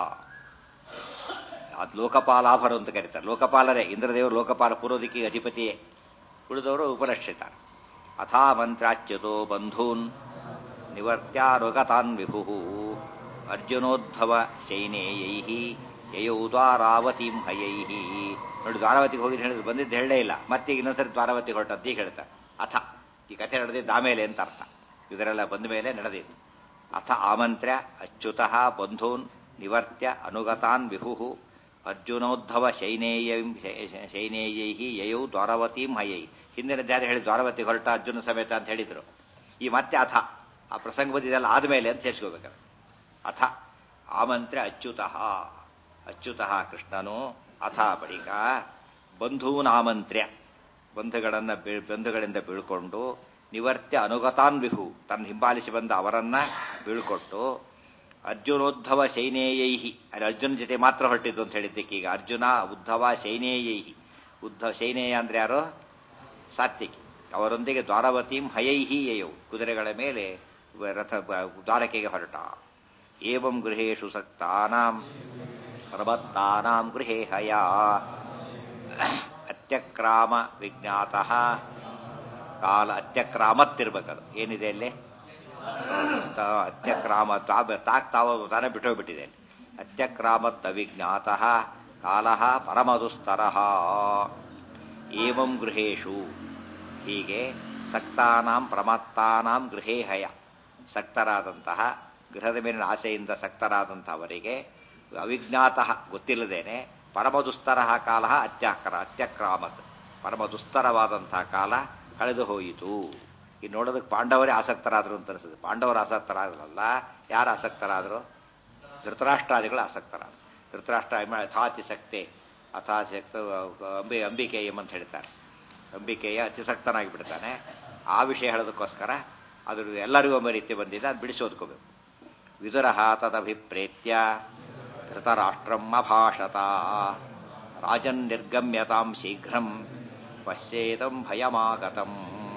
[SPEAKER 1] ಅದು ಲೋಕಪಾಲಾಭರು ಅಂತ ಕರೀತಾರೆ ಲೋಕಪಾಲರೇ ಇಂದ್ರದೇವರು ಲೋಕಪಾಲ ಪೂರ್ವ ದಿಕ್ಕಿಗೆ ಅಧಿಪತಿಯೇ ಉಳಿದವರು ಉಪಲಕ್ಷಿತ ಅಥಾ ಮಂತ್ರಾಚ್ಯುತೋ ಬಂಧೂನ್ ನಿವರ್ತ್ಯಾರುಗತಾನ್ ವಿಭು ಅರ್ಜುನೋದ್ಧವ ಶೈನೇಯೈ ಯಯೌ ದ್ವಾರಾವತಿಂ ಹಯೈ ನೋಡಿ ದ್ವಾರಾವತಿಗೆ ಹೋಗಿ ಹೇಳಿದ್ರು ಬಂದಿದ್ದು ಹೇಳಲೇ ಇಲ್ಲ ಮತ್ತೆ ಈಗ ಇನ್ನೊಂದ್ಸರಿ ದ್ವಾರಾವತಿಗೆ ಹೊರಟದ್ದು ಈಗ ಹೇಳ್ತಾರೆ ಅಥ ಈ ಕಥೆ ನಡೆದಿದ್ದು ಆಮೇಲೆ ಅಂತ ಅರ್ಥ ಇದರೆಲ್ಲ ಬಂದ ಮೇಲೆ ನಡೆದಿತ್ತು ಅಥ ಆಮಂತ್ರ್ಯ ಅಚ್ಯುತಃ ಬಂಧೂನ್ ನಿವರ್ತ್ಯ ಅನುಗತಾನ್ ವಿಭು ಅರ್ಜುನೋದ್ಧವ ಶೈನೇಯ ಶೈನೇಯೈ ಯಯೌ ದ್ವಾರಾವತಿಂ ಹಯೈ ಹಿಂದಿನ ಧ್ಯಾನ ಹೇಳಿ ದ್ವಾರಾವತಿ ಹೊರಟ ಅರ್ಜುನ ಸಮೇತ ಅಂತ ಹೇಳಿದ್ರು ಈ ಮತ್ತೆ ಅಥ ಆ ಪ್ರಸಂಗ ಬಂದಿದೆಲ್ಲ ಆದ್ಮೇಲೆ ಅಂತ ಸೇರಿಸ್ಕೋಬೇಕಾರೆ ಅಥ ಆಮಂತ್ರ್ಯ ಅಚ್ಯುತಃ ಅಚ್ಯುತಃ ಕೃಷ್ಣನು ಅಥ ಬಳಿಕ ಬಂಧೂನಾಮಂತ್ರ್ಯ ಬಂಧುಗಳನ್ನ ಬೀಳ್- ಬಂಧುಗಳಿಂದ ಬೀಳ್ಕೊಂಡು ನಿವರ್ತ್ಯ ಅನುಗತಾನ್ ವಿಹು ತನ್ನ ಹಿಂಬಾಲಿಸಿ ಬಂದ ಅವರನ್ನ ಬೀಳ್ಕೊಟ್ಟು ಅರ್ಜುನೋದ್ಧವ ಶೈನೇಯೈಹಿ ಅಲ್ಲಿ ಅರ್ಜುನ ಜೊತೆ ಮಾತ್ರ ಹೊರಟಿದ್ದು ಅಂತ ಹೇಳಿದ್ದಕ್ಕೆ ಈಗ ಅರ್ಜುನ ಉದ್ಧವ ಶೈನೇಯೈಹಿ ಉದ್ಧವ ಶೈನೇಯ ಅಂದ್ರೆ ಯಾರು ಸಾತ್ವಿಕಿ ಅವರೊಂದಿಗೆ ದ್ವಾರವತೀಂ ಹಯೈಹಿ ಯಯೌ ಕುದುರೆಗಳ ಮೇಲೆ ರಥ ದ್ವಾರಕೆಗೆ ಹೊರಟ ಏವಂ ಗೃಹೇಶು ಸಕ್ತಾನಾಂ ಪ್ರಬತ್ತಾನಾಂ ಗೃಹೇ ಹಯ ಅತ್ಯಕ್ರಾಮ ವಿಜ್ಞಾತಃ ಕಾಲ ಅತ್ಯಕ್ರಾಮತ್ತಿರ್ಬೇಕದು ಏನಿದೆ ಅಲ್ಲಿ ತ- ಅತ್ಯಕ್ರಾಮ ತಾ- ತಾಕ್ ತಾವ ತಾನೇ ಬಿಟ್ಟೋಗ್ಬಿಟ್ಟಿದೆ ಅಲ್ಲಿ ಅತ್ಯಕ್ರಾಮತ್ ಅವಿಜ್ಞಾತಃ ಕಾಲ ಪರಮದುಸ್ತರಃ ಏವಂ ಗೃಹೇಶು ಹೀಗೆ ಸಕ್ತಾನಾಂ ಪ್ರಮತ್ತಾನಾಂ ಗೃಹೇ ಹಯ ಸಕ್ತರಾದಂತಹ ಗೃಹದ ಮೇಲಿನ ಆಸೆಯಿಂದ ಸಕ್ತರಾದಂಥವರಿಗೆ ಅವಿಜ್ಞಾತ ಗೊತ್ತಿಲ್ಲದೇನೆ ಪರಮದುಸ್ತರ ಕಾಲ ಅತ್ಯಾಕ್ರ ಅತ್ಯಕ್ರಾಮತ್ ಪರಮದುಸ್ತರವಾದಂತಹ ಕಾಲ ಕಳೆದು ಹೋಯಿತು ಈ ನೋಡೋದಕ್ಕೆ ಪಾಂಡವರೇ ಆಸಕ್ತರಾದರು ಅಂತ ಅನಿಸುತ್ತೆ ಪಾಂಡವರು ಆಸಕ್ತರಾದ್ರಲ್ಲ ಯಾರು ಆಸಕ್ತರಾದರು ಧೃತರಾಷ್ಟ್ರಾದಿಗಳು ಆಸಕ್ತರಾದರು ಧೃತರಾಷ್ಟ್ರ ಅಥಾತಿಸಕ್ತೆ ಅಥಾತಿಸಕ್ತ ಅಂಬಿ ಅಂಬಿಕೆಯಂ ಅಂತ ಹೇಳ್ತಾರೆ ಅಂಬಿಕೆಯ ಅತಿಸಕ್ತನಾಗಿ ಬಿಡ್ತಾನೆ ಆ ವಿಷಯ ಹೇಳೋದಕ್ಕೋಸ್ಕರ ಅದ್ರ ಎಲ್ಲರಿಗೂ ಒಮ್ಮೆ ರೀತಿ ಬಂದಿದೆ ಅದು ಬಿಡಿಸಿ ಓದ್ಕೋಬೇಕು ವಿದುರಹ ತದಭಿಪ್ರೇತ್ಯ ಧೃತರಾಷ್ಟ್ರಂ ಅಭಾಷತ ರಾಜನ್ ನಿರ್ಗಮ್ಯತಾಂ ಶೀಘ್ರಂ ಪಶ್ಯೇತಂ ಭಯಮಾಗತಂ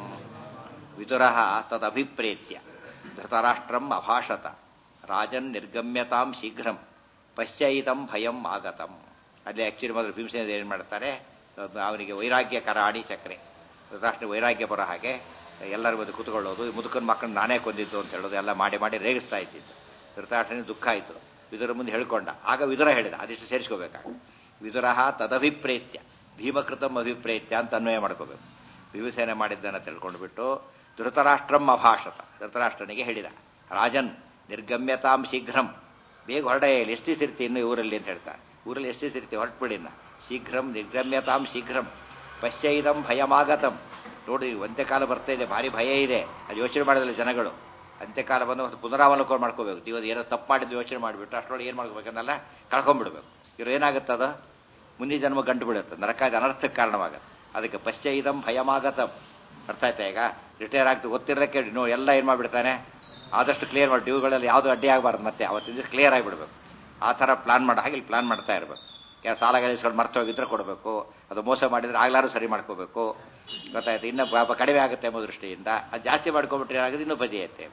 [SPEAKER 1] ವಿದುರಃ ತದಭಿಪ್ರೇತ್ಯ ಧೃತರಾಷ್ಟ್ರಂ ಅಭಾಷತ ರಾಜನ್ ನಿರ್ಗಮ್ಯತಾಂ ಶೀಘ್ರಂ ಪಶ್ಚೈತಂ ಭಯಂ ಆಗತಂ ಅಲ್ಲಿ ಆಕ್ಚುಲಿ ಮೊದಲು ಭೀಮಸೇನ ಏನು ಮಾಡ್ತಾರೆ ಅವನಿಗೆ ವೈರಾಗ್ಯ ಕರಾಡಿ ಚಕ್ರೆ ಧೃತರಾಷ್ಟ್ರ ವೈರಾಗ್ಯ ಬರೋ ಹಾಗೆ ಎಲ್ಲರ ಬಂದು ಕುತ್ಕೊಳ್ಳೋದು ಈ ಮುದುಕನ ಮಕ್ಕಳನ್ನ ನಾನೇ ಕೊಂದಿದ್ದು ಅಂತ ಹೇಳೋದು ಎಲ್ಲ ಮಾಡಿ ಮಾಡಿ ರೇಗಿಸ್ತಾ ಇದ್ದಿದ್ದು ಧೃತರಾಷ್ಟ್ರನಿಗೆ ದುಃಖ ಆಯಿತು ವಿದುರ ಮುಂದೆ ಹೇಳ್ಕೊಂಡ ಆಗ ವಿದುರ ಹೇಳಿದ ಅದಿಷ್ಟು ಸೇರಿಸ್ಕೋಬೇಕಾಗ ವಿದುರಃ ತದಭಿಪ್ರೇತ್ಯ ಭೀಮಕೃತಂ ಅಭಿಪ್ರೇತ್ಯ ಅಂತ ಅನ್ವಯ ಮಾಡ್ಕೋಬೇಕು ಭೀಮಸೇನೆ ಮಾಡಿದ್ದನ್ನು ತಿಳ್ಕೊಂಡ್ಬಿಟ್ಟು ಧೃತರಾಷ್ಟ್ರಂ ಅಭಾಷತ ಧೃತರಾಷ್ಟ್ರನಿಗೆ ಹೇಳಿದ ರಾಜನ್ ನಿರ್ಗಮ್ಯತಾಂ ಶೀಘ್ರಂ ಬೇಗ ಹೊರಡೆ ಎಷ್ಟು ದಿವಸ ಇರ್ತಿ ಇನ್ನು ಊರಲ್ಲಿ ಅಂತ ಹೇಳ್ತಾರೆ ಊರಲ್ಲಿ ಎಷ್ಟು ದಿವಸ ಇರ್ತಿ ಹೊರಟ್ಬಿಡಿನ ಶೀಘ್ರಂ ನಿರ್ಗಮ್ಯತಾಂ ಶೀಘ್ರಂ ಪಶ್ಚೈದಂ ಭಯಮಾಗತಂ ನೋಡಿ ಅಂತ್ಯಕಾಲ ಬರ್ತಾ ಇದೆ ಭಾರಿ ಭಯ ಇದೆ ಅದು ಯೋಚನೆ ಮಾಡಿದ್ರೆ ಜನಗಳು ಅಂತ್ಯಕಾಲ ಬಂದು ಒಂದು ಪುನರಾವಲೋಕನ ಮಾಡ್ಕೋಬೇಕು ಇವತ್ತು ಏನೋ ತಪ್ಪು ಮಾಡಿದ್ದು ಯೋಚನೆ ಮಾಡಿಬಿಟ್ಟು ಅಷ್ಟರೊಳಗೆ ಏನು ಮಾಡ್ಕೋಬೇಕನ್ನೆಲ್ಲ ಕಳ್ಕೊಂಡ್ಬಿಡ್ಬೇಕು ಇವ್ರು ಏನಾಗುತ್ತದ ಮುಂದಿನ ಜನ್ಮ ಗಂಟು ಬಿಡುತ್ತೆ ನರಕಾದ ಅನರ್ಥಕ್ಕೆ ಕಾರಣವಾಗುತ್ತೆ ಅದಕ್ಕೆ ಪಶ್ಚೈದಂ ಭಯಮಾಗತಂ ಅರ್ಥ ಆಯ್ತಾ ಈಗ ರಿಟೈರ್ ಆಗ್ತು ಗೊತ್ತಿರೋಕ್ಕೆ ನೋ ಎಲ್ಲ ಏನು ಮಾಡಿಬಿಡ್ತಾನೆ ಆದಷ್ಟು ಕ್ಲಿಯರ್ ಮಾಡಿ ಡ್ಯೂಗಳಲ್ಲಿ ಯಾವುದು ಅಡ್ಡಿ ಆಗಬಾರ್ದು ಮತ್ತೆ ಅವತ್ತಿನ ದಿವಸ ಕ್ಲಿಯರ್ ಆಗಿಬಿಡ್ಬೇಕು ಆ ಥರ ಪ್ಲಾನ್ ಮಾಡೋ ಹಾಗೆ ಇಲ್ಲಿ ಪ್ಲಾನ್ ಮಾಡ್ತಾ ಇರಬೇಕು ಯಾ ಸಾಲ ಗಳಿಸ್ಕೊಂಡು ಮರ್ತು ಹೋಗಿದ್ರೆ ಕೊಡಬೇಕು ಅದು ಮೋಸ ಮಾಡಿದ್ರೆ ಆಗ್ಲಾರು ಸರಿ ಮಾಡ್ಕೋಬೇಕು ಗೊತ್ತಾಯ್ತು ಇನ್ನು ಪಾಪ ಕಡಿಮೆ ಆಗುತ್ತೆ ಎಂಬ ದೃಷ್ಟಿಯಿಂದ ಅದು ಜಾಸ್ತಿ ಮಾಡ್ಕೊಂಡ್ಬಿಟ್ರೆ ಏನಾಗುತ್ತೆ ಇನ್ನೂ ಬದಿಯತ್ತೆ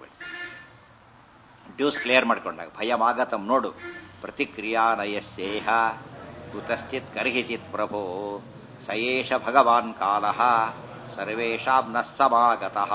[SPEAKER 1] ಡ್ಯೂಸ್ ಕ್ಲಿಯರ್ ಮಾಡ್ಕೊಂಡಾಗ ಭಯಮಾಗತಂ ನೋಡು ಪ್ರತಿಕ್ರಿಯಾ ನಯಸ್ಯೇಹ ಕುತಶ್ಚಿತ್ ಕರ್ಹಿಚಿತ್ ಪ್ರಭೋ ಸಯೇಷ ಭಗವಾನ್ ಕಾಲ ಸರ್ವೇಷಾಂ ನ ಸಮಾಗತಃ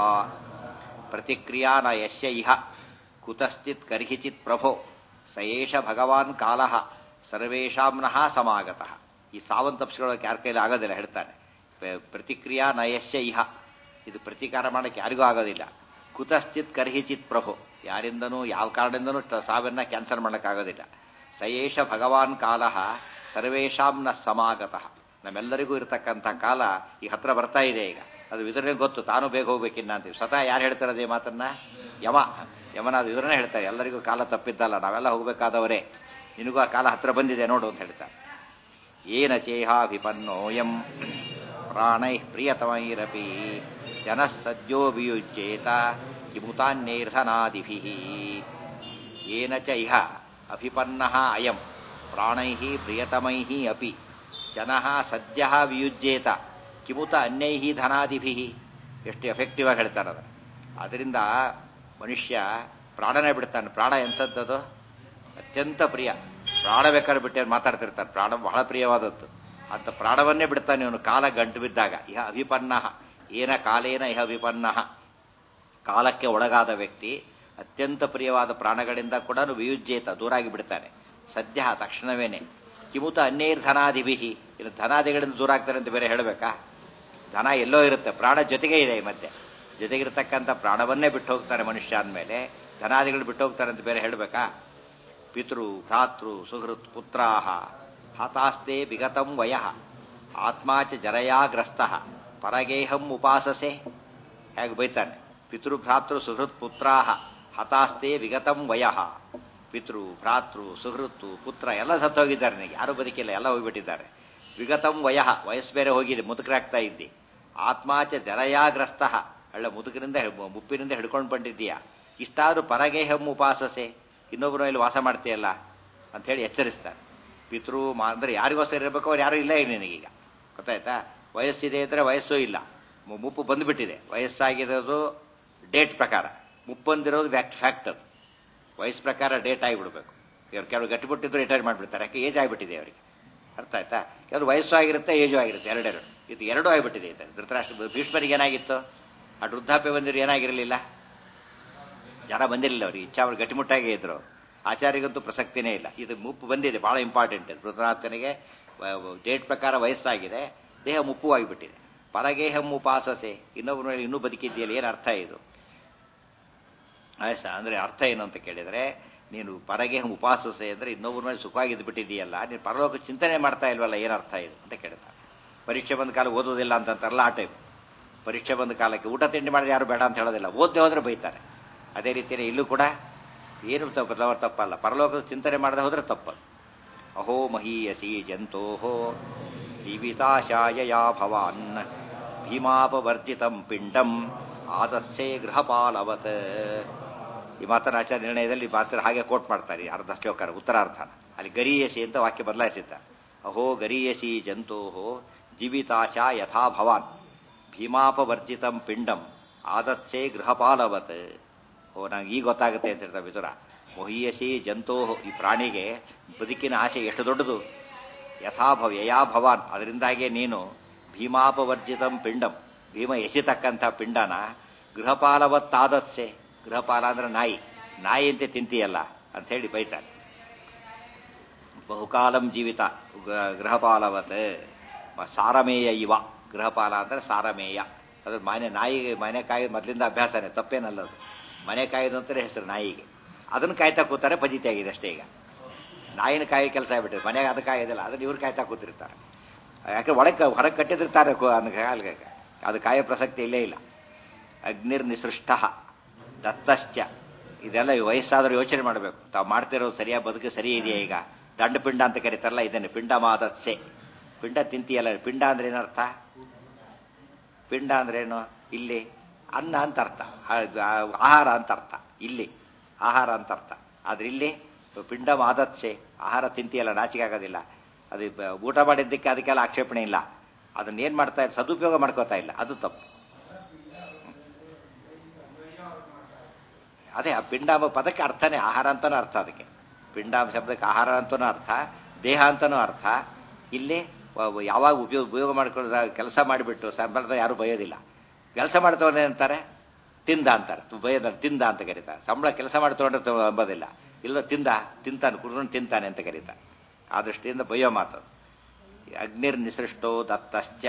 [SPEAKER 1] ಪ್ರತಿಕ್ರಿಯಾ ನ ಯಸ್ಯ ಇಹ ಕುತಶ್ಚಿತ್ ಕರ್ಹಿಚಿತ್ ಪ್ರಭೋ ಸಯೇಷ ಭಗವಾನ್ ಕಾಲ ಸರ್ವೇಷಾಂ ನಃ ಸಮಾಗತಃ ಈ ಸಾವಂತ ತಪ್ಪಿಸ್ಕೊಳ್ಳೋಕೆ ಯಾರ ಕೈಲಿ ಆಗೋದಿಲ್ಲ ಹೇಳ್ತಾನೆ ಪ್ರತಿಕ್ರಿಯಾ ನಯಸ್ಯ ಇಹ ಇದು ಪ್ರತೀಕಾರ ಮಾಡಕ್ಕೆ ಯಾರಿಗೂ ಆಗೋದಿಲ್ಲ ಕುತಶ್ಚಿತ್ ಕರ್ಹಿಚಿತ್ ಪ್ರಭು ಯಾರಿಂದನೂ ಯಾವ ಕಾರಣದಿಂದನೂ ಸಾವಿನ ಕ್ಯಾನ್ಸಲ್ ಮಾಡೋಕ್ಕಾಗೋದಿಲ್ಲ ಸಯೇಷ ಭಗವಾನ್ ಕಾಲ ಸರ್ವೇಷಾಂ ನ ಸಮಾಗತಃ ನಮ್ಮೆಲ್ಲರಿಗೂ ಇರತಕ್ಕಂಥ ಕಾಲ ಈ ಹತ್ರ ಬರ್ತಾ ಇದೆ ಈಗ ಅದು ವಿದುರನಿಗೆ ಗೊತ್ತು ತಾನು ಬೇಗ ಹೋಗ್ಬೇಕಿನ್ನ ಅಂತೀವಿ ಸ್ವತಃ ಯಾರು ಹೇಳ್ತಾರೆ ಅದೇ ಮಾತನ್ನ ಯಮ ಯಮನ ಅದು ವಿದುರನೇ ಹೇಳ್ತಾರೆ ಎಲ್ಲರಿಗೂ ಕಾಲ ತಪ್ಪಿದ್ದಲ್ಲ ನಾವೆಲ್ಲ ಹೋಗಬೇಕಾದವರೇ ನಿನಗೂ ಆ ಕಾಲ ಹತ್ರ ಬಂದಿದೆ ನೋಡು ಅಂತ ಹೇಳ್ತಾರೆ ಏನ ಚೇಹಾಭಿಪನ್ನೋಯಂ ಪ್ರಾಣೈ ಪ್ರಿಯತಮೈರಪಿ ಜನಃ ಸದ್ಯೋಭಿಯುಜ್ಯೇತ ಕಿಮುತಾನ್ಯೈರ್ಧನಾದಿಭಿ ಏನ ಚ ಇಹ ಅಭಿಪನ್ನ ಅಯಂ ಪ್ರಾಣೈ ಪ್ರಿಯತಮೈ ಅಪಿ ಜನಃ ಸದ್ಯ ವಿಯುಜ್ಯೇತ ಕಿಮುತ ಅನ್ಯೈ ಧನಾದಿಭಿ ಎಷ್ಟು ಎಫೆಕ್ಟಿವ್ ಆಗಿ ಹೇಳ್ತಾರೆ ಅದು ಅದರಿಂದ ಮನುಷ್ಯ ಪ್ರಾಣನೇ ಬಿಡ್ತಾನೆ ಪ್ರಾಣ ಎಂಥದ್ದದು ಅತ್ಯಂತ ಪ್ರಿಯ ಪ್ರಾಣ ಬೇಕಾದ್ರೆ ಬಿಟ್ಟೆ ಮಾತಾಡ್ತಿರ್ತಾನೆ ಪ್ರಾಣ ಬಹಳ ಪ್ರಿಯವಾದದ್ದು ಅಂತ ಪ್ರಾಣವನ್ನೇ ಬಿಡ್ತಾನೆ ಇವನು ಕಾಲ ಗಂಟು ಬಿದ್ದಾಗ ಇಹ ಅಭಿಪನ್ನ ಏನ ಕಾಲೇನ ಇಹ ಅಭಿಪನ್ನ ಕಾಲಕ್ಕೆ ಒಳಗಾದ ವ್ಯಕ್ತಿ ಅತ್ಯಂತ ಪ್ರಿಯವಾದ ಪ್ರಾಣಗಳಿಂದ ಕೂಡ ವಿಯುಜ್ಯೇತ ದೂರಾಗಿ ಬಿಡ್ತಾನೆ ಸದ್ಯ ತಕ್ಷಣವೇನೆ ಕಿಮುತ ಅನ್ಯೈರ್ ಧನಾದಿಭಿಹಿ ಇನ್ನು ಧನಾದಿಗಳಿಂದ ದೂರ ಆಗ್ತಾರೆ ಅಂತ ಬೇರೆ ಹೇಳಬೇಕಾ ಧನ ಎಲ್ಲೋ ಇರುತ್ತೆ ಪ್ರಾಣ ಜೊತೆಗೆ ಇದೆ ಮತ್ತೆ ಜೊತೆಗಿರ್ತಕ್ಕಂಥ ಪ್ರಾಣವನ್ನೇ ಬಿಟ್ಟು ಹೋಗ್ತಾರೆ ಮನುಷ್ಯ ಅಂದಮೇಲೆ ಧನಾದಿಗಳು ಬಿಟ್ಟು ಹೋಗ್ತಾರೆ ಅಂತ ಬೇರೆ ಹೇಳಬೇಕಾ ಪಿತೃ ಭ್ರಾತೃ ಸುಹೃತ್ ಪುತ್ರಾಹ ಹತಾಸ್ತೆ ವಿಗತಂ ವಯ ಆತ್ಮಾಚ ಜರಯಾಗ್ರಸ್ತ ಪರಗೇಹಂ ಉಪಾಸಸೆ ಹೇಗೆ ಬೈತಾನೆ ಪಿತೃ ಭ್ರಾತೃ ಸುಹೃತ್ ಪುತ್ರಾಹ ಹತಾಸ್ತೆ ವಿಗತಂ ವಯ ಪಿತೃ ಭ್ರಾತೃ ಸುಹೃತ್ತು ಪುತ್ರ ಎಲ್ಲ ಸತ್ತೋಗಿದ್ದಾರೆ ನನಗೆ ಯಾರು ಬದುಕಿಲ್ಲ ಎಲ್ಲ ಹೋಗ್ಬಿಟ್ಟಿದ್ದಾರೆ ವಿಗತಂ ವಯ ವಯಸ್ಸು ಬೇರೆ ಹೋಗಿದೆ ಮುದುಕರಾಗ್ತಾ ಇದ್ದಿ ಆತ್ಮಾಚ ಜರಯಾಗ್ರಸ್ತ ಒಳ್ಳೆ ಮುದುಕರಿಂದ ಮುಪ್ಪಿನಿಂದ ಹಿಡ್ಕೊಂಡು ಬಂದಿದ್ದೀಯಾ ಇಷ್ಟಾದ್ರೂ ಪರಗೇಹಂ ಉಪಾಸಸೆ ಇನ್ನೊಬ್ಬರು ಇಲ್ಲಿ ವಾಸ ಮಾಡ್ತೀಯಲ್ಲ ಅಂತ ಹೇಳಿ ಎಚ್ಚರಿಸ್ತಾರೆ ಪಿತೃ ಮಾ ಅಂದ್ರೆ ಯಾರಿಗೋಸ್ಕರ ಇರಬೇಕು ಅವ್ರು ಯಾರು ಇಲ್ಲ ಈಗ ನಿನಗೀಗ ಗೊತ್ತಾಯ್ತಾ ವಯಸ್ಸಿದೆ ಅಂದ್ರೆ ವಯಸ್ಸು ಇಲ್ಲ ಮುಪ್ಪು ಬಂದ್ಬಿಟ್ಟಿದೆ ವಯಸ್ಸಾಗಿರೋದು ಡೇಟ್ ಪ್ರಕಾರ ಮುಪ್ಪು ಬಂದಿರೋದು ಫ್ಯಾಕ್ಟ್ ಫ್ಯಾಕ್ಟ್ ಅದು ವಯಸ್ಸು ಪ್ರಕಾರ ಡೇಟ್ ಆಗಿಬಿಡ್ಬೇಕು ಇವ್ರು ಕೆಲವು ಗಟ್ಟಿಬಿಟ್ಟಿದ್ರು ರಿಟೈರ್ ಮಾಡಿಬಿಡ್ತಾರೆ ಯಾಕೆ ಏಜ್ ಆಗಿಬಿಟ್ಟಿದೆ ಅವರಿಗೆ ಅರ್ಥ ಆಯ್ತಾ ಕೆಲವು ವಯಸ್ಸು ಆಗಿರುತ್ತೆ ಏಜು ಆಗಿರುತ್ತೆ ಎರಡೆರಡು ಇದು ಎರಡೂ ಆಗಿಬಿಟ್ಟಿದೆ ಇದು ಧೃತರಾಷ್ಟ್ರ ಭೀಷ್ಮರಿಗೆ ಏನಾಗಿತ್ತು ಆ ವೃದ್ಧಾಪ್ಯ ಬಂದಿರು ಏನಾಗಿರಲಿಲ್ಲ ಜನ ಬಂದಿರಲಿಲ್ಲ ಅವ್ರಿಗೆ ಇಚ್ಛಾ ಅವ್ರು ಗಟ್ಟಿಮುಟ್ಟಾಗೇ ಇದ್ರು ಆಚಾರ್ಯಗಂತೂ ಪ್ರಸಕ್ತಿನೇ ಇಲ್ಲ ಇದು ಮುಪ್ಪು ಬಂದಿದೆ ಬಹಳ ಇಂಪಾರ್ಟೆಂಟ್ ಧೃತರಾಷ್ಟ್ರನಿಗೆ ಡೇಟ್ ಪ್ರಕಾರ ವಯಸ್ಸಾಗಿದೆ ದೇಹ ಮುಪ್ಪು ಆಗಿಬಿಟ್ಟಿದೆ ಪರಗೇಹಂ ಉಪಾಸಸೆ ಇನ್ನೊಬ್ಬರ ಮೇಲೆ ಇನ್ನೂ ಬದುಕಿದ್ದೀಯಲ್ಲ ಏನು ಅರ್ಥ ಇದು ಆಯ್ಸ ಅಂದ್ರೆ ಅರ್ಥ ಏನು ಅಂತ ಕೇಳಿದ್ರೆ ನೀನು ಪರಗೇಹಂ ಉಪಾಸಸೆ ಅಂದ್ರೆ ಇನ್ನೊಬ್ಬರ ಮೇಲೆ ಸುಖವಾಗಿದ್ದು ಬಿಟ್ಟಿದ್ದೀಯಲ್ಲ ನೀನು ಪರಲೋಕ ಚಿಂತನೆ ಮಾಡ್ತಾ ಇಲ್ವಲ್ಲ ಏನು ಅರ್ಥ ಇದು ಅಂತ ಕೇಳ್ತಾರೆ ಪರೀಕ್ಷೆ ಬಂದ ಕಾಲ ಓದೋದಿಲ್ಲ ಅಂತಂತಾರಲ್ಲ ಆ ಟೈಪ್ ಪರೀಕ್ಷೆ ಬಂದ ಕಾಲಕ್ಕೆ ಊಟ ತಿಂಡಿ ಮಾಡಿದ್ರೆ ಯಾರು ಬೇಡ ಅಂತ ಹೇಳೋದಿಲ್ಲ ಓದ್ದೆ ಹೋದ್ರೆ ಬೈತಾರೆ ಅದೇ ರೀತಿಯಲ್ಲಿ ಇಲ್ಲೂ ಕೂಡ ಏನು ತಪ್ಪು ತಪ್ಪಲ್ಲ ಪರಲೋಕದ ಚಿಂತನೆ ಮಾಡದೆ ಹೋದ್ರೆ ತಪ್ಪದು ಅಹೋ ಮಹೀಯಸಿ ಜಂತೋಹೋ ಜೀವಿತಾಶಾಯಯಾ ಭವಾನ್ ಭೀಮಾಪವರ್ಜಿತಂ ಪಿಂಡಂ ಆದತ್ಸೆ ಗೃಹಪಾಲವತ್ ಈ ಮಾತನ ಆಚಾರ್ಯ ನಿರ್ಣಯದಲ್ಲಿ ಮಾತ್ರ ಹಾಗೆ ಕೋಟ್ ಮಾಡ್ತಾರೆ ಅರ್ಧ ಶ್ಲೋಕರ ಉತ್ತರಾರ್ಥ ಅಲ್ಲಿ ಗರೀಯಸಿ ಅಂತ ವಾಕ್ಯ ಬದಲಾಯಿಸಿದ್ದ ಅಹೋ ಗರೀಯಸಿ ಜಂತೋಹೋ ಜೀವಿತಾಶಾ ಯಥಾ ಭವಾನ್ ಭೀಮಾಪವರ್ಜಿತಂ ಪಿಂಡಂ ಆದತ್ಸೆ ಗೃಹಪಾಲವತ್ ಓ ನಂಗೆ ಈಗ ಗೊತ್ತಾಗುತ್ತೆ ಅಂತ ಹೇಳ್ತಾರೆ ವಿದುರ ಮೊಹಿಯಸಿ ಜಂತೋ ಈ ಪ್ರಾಣಿಗೆ ಬದುಕಿನ ಆಸೆ ಎಷ್ಟು ದೊಡ್ಡದು ಯಥಾಭವ ಯಯಾ ಭವಾನ್ ಅದರಿಂದಾಗಿಯೇ ನೀನು ಭೀಮಾಪವರ್ಜಿತಂ ಪಿಂಡಂ ಭೀಮ ಎಸಿತಕ್ಕಂಥ ಪಿಂಡನ ಗೃಹಪಾಲವತ್ತಾದತ್ಸೆ ಗೃಹಪಾಲ ಅಂದ್ರೆ ನಾಯಿ ನಾಯಿ ಅಂತೆ ತಿಂತೀಯಲ್ಲ ಅಂತ ಹೇಳಿ ಬೈತಾನೆ ಬಹುಕಾಲಂ ಜೀವಿತ ಗೃಹಪಾಲವತ್ ಸಾರಮೇಯ ಇವ ಗೃಹಪಾಲ ಅಂದ್ರೆ ಸಾರಮೇಯ ಅದ್ರ ಮನೆ ನಾಯಿಗೆ ಮನೆ ಕಾಯಿ ಮೊದಲಿಂದ ಅಭ್ಯಾಸನೇ ತಪ್ಪೇನಲ್ಲದು ಮನೆ ಕಾಯ್ದು ಅಂತಾರೆ ಹೆಸರು ನಾಯಿಗೆ ಅದನ್ನ ಕಾಯ್ತಾ ಕೂತಾರೆ ಪಜಿತಿ ಆಗಿದೆ ಅಷ್ಟೇ ಈಗ ನಾಯಿನ ಕಾಯಿ ಕೆಲಸ ಆಗ್ಬಿಟ್ಟಿದೆ ಮನೆಗೆ ಅದು ಕಾಯೋದಿಲ್ಲ ಅದನ್ನ ಇವ್ರು ಕಾಯ್ತಾ ಕೂತಿರ್ತಾರೆ ಯಾಕೆ ಒಳಗೆ ಹೊರಗೆ ಕಟ್ಟಿದಿರ್ತಾರೆ ಅಲ್ಲಿಗೆ ಅದು ಕಾಯೋ ಪ್ರಸಕ್ತಿ ಇಲ್ಲೇ ಇಲ್ಲ ಅಗ್ನಿರ್ ನಿಸೃಷ್ಟ ದತ್ತಶ್ಚ ಇದೆಲ್ಲ ವಯಸ್ಸಾದರೂ ಯೋಚನೆ ಮಾಡಬೇಕು ತಾವು ಮಾಡ್ತಿರೋದು ಸರಿಯಾಗಿ ಬದುಕು ಸರಿ ಇದೆಯಾ ಈಗ ದಂಡ ಪಿಂಡ ಅಂತ ಕರೀತಾರಲ್ಲ ಇದನ್ನೇ ಪಿಂಡ ಮಾದತ್ಸೆ ಪಿಂಡ ತಿಂತೀಯಲ್ಲ ಪಿಂಡ ಅಂದ್ರೆ ಏನರ್ಥ ಪಿಂಡ ಅಂದ್ರೇನು ಇಲ್ಲಿ ಅನ್ನ ಅಂತ ಅರ್ಥ ಆಹಾರ ಅಂತ ಅರ್ಥ ಇಲ್ಲಿ ಆಹಾರ ಅಂತ ಅರ್ಥ ಆದ್ರೆ ಇಲ್ಲಿ ಪಿಂಡ ಮಾದತ್ಸೆ ಆಹಾರ ತಿಂತೀಯಲ್ಲ ನಾಚಿಕೆ ಆಗೋದಿಲ್ಲ ಅದು ಊಟ ಮಾಡಿದ್ದಕ್ಕೆ ಅದಕ್ಕೆಲ್ಲ ಆಕ್ಷೇಪಣೆ ಇಲ್ಲ ಅದನ್ನ ಏನ್ ಮಾಡ್ತಾ ಇಲ್ಲ ಸದುಪಯೋಗ ಮಾಡ್ಕೋತಾ ಇಲ್ಲ ಅದು ತಪ್ಪು ಅದೇ ಆ ಪಿಂಡಾಮ ಪದಕ್ಕೆ ಅರ್ಥನೇ ಆಹಾರ ಅಂತಾನೂ ಅರ್ಥ ಅದಕ್ಕೆ ಪಿಂಡಾಮ ಶಬ್ದಕ್ಕೆ ಆಹಾರ ಅಂತನೂ ಅರ್ಥ ದೇಹ ಅಂತನೂ ಅರ್ಥ ಇಲ್ಲಿ ಯಾವಾಗ ಉಪಯೋಗ ಉಪಯೋಗ ಮಾಡ್ಕೊಂಡು ಕೆಲಸ ಮಾಡಿಬಿಟ್ಟು ಸಂಬಳದ ಯಾರು ಬಯೋದಿಲ್ಲ ಕೆಲಸ ಮಾಡ್ತವನೇ ಅಂತಾರೆ ತಿಂದ ಅಂತಾರೆ ಬೈಯೋದ ತಿಂದ ಅಂತ ಕರೀತಾರೆ ಸಂಬಳ ಕೆಲಸ ಮಾಡಿ ತಗೊಂಡ್ರೆ ಅಂಬೋದಿಲ್ಲ ಇಲ್ಲ ತಿಂದ ತಿಂತಾನೆ ಕುಡ್ಕೊಂಡು ತಿಂತಾನೆ ಅಂತ ಕರೀತಾರೆ ಆ ದೃಷ್ಟಿಯಿಂದ ಬಯ್ಯೋ ಮಾತು ಅಗ್ನಿರ್ ನಿಸೃಷ್ಟೋ ದತ್ತಶ್ಚ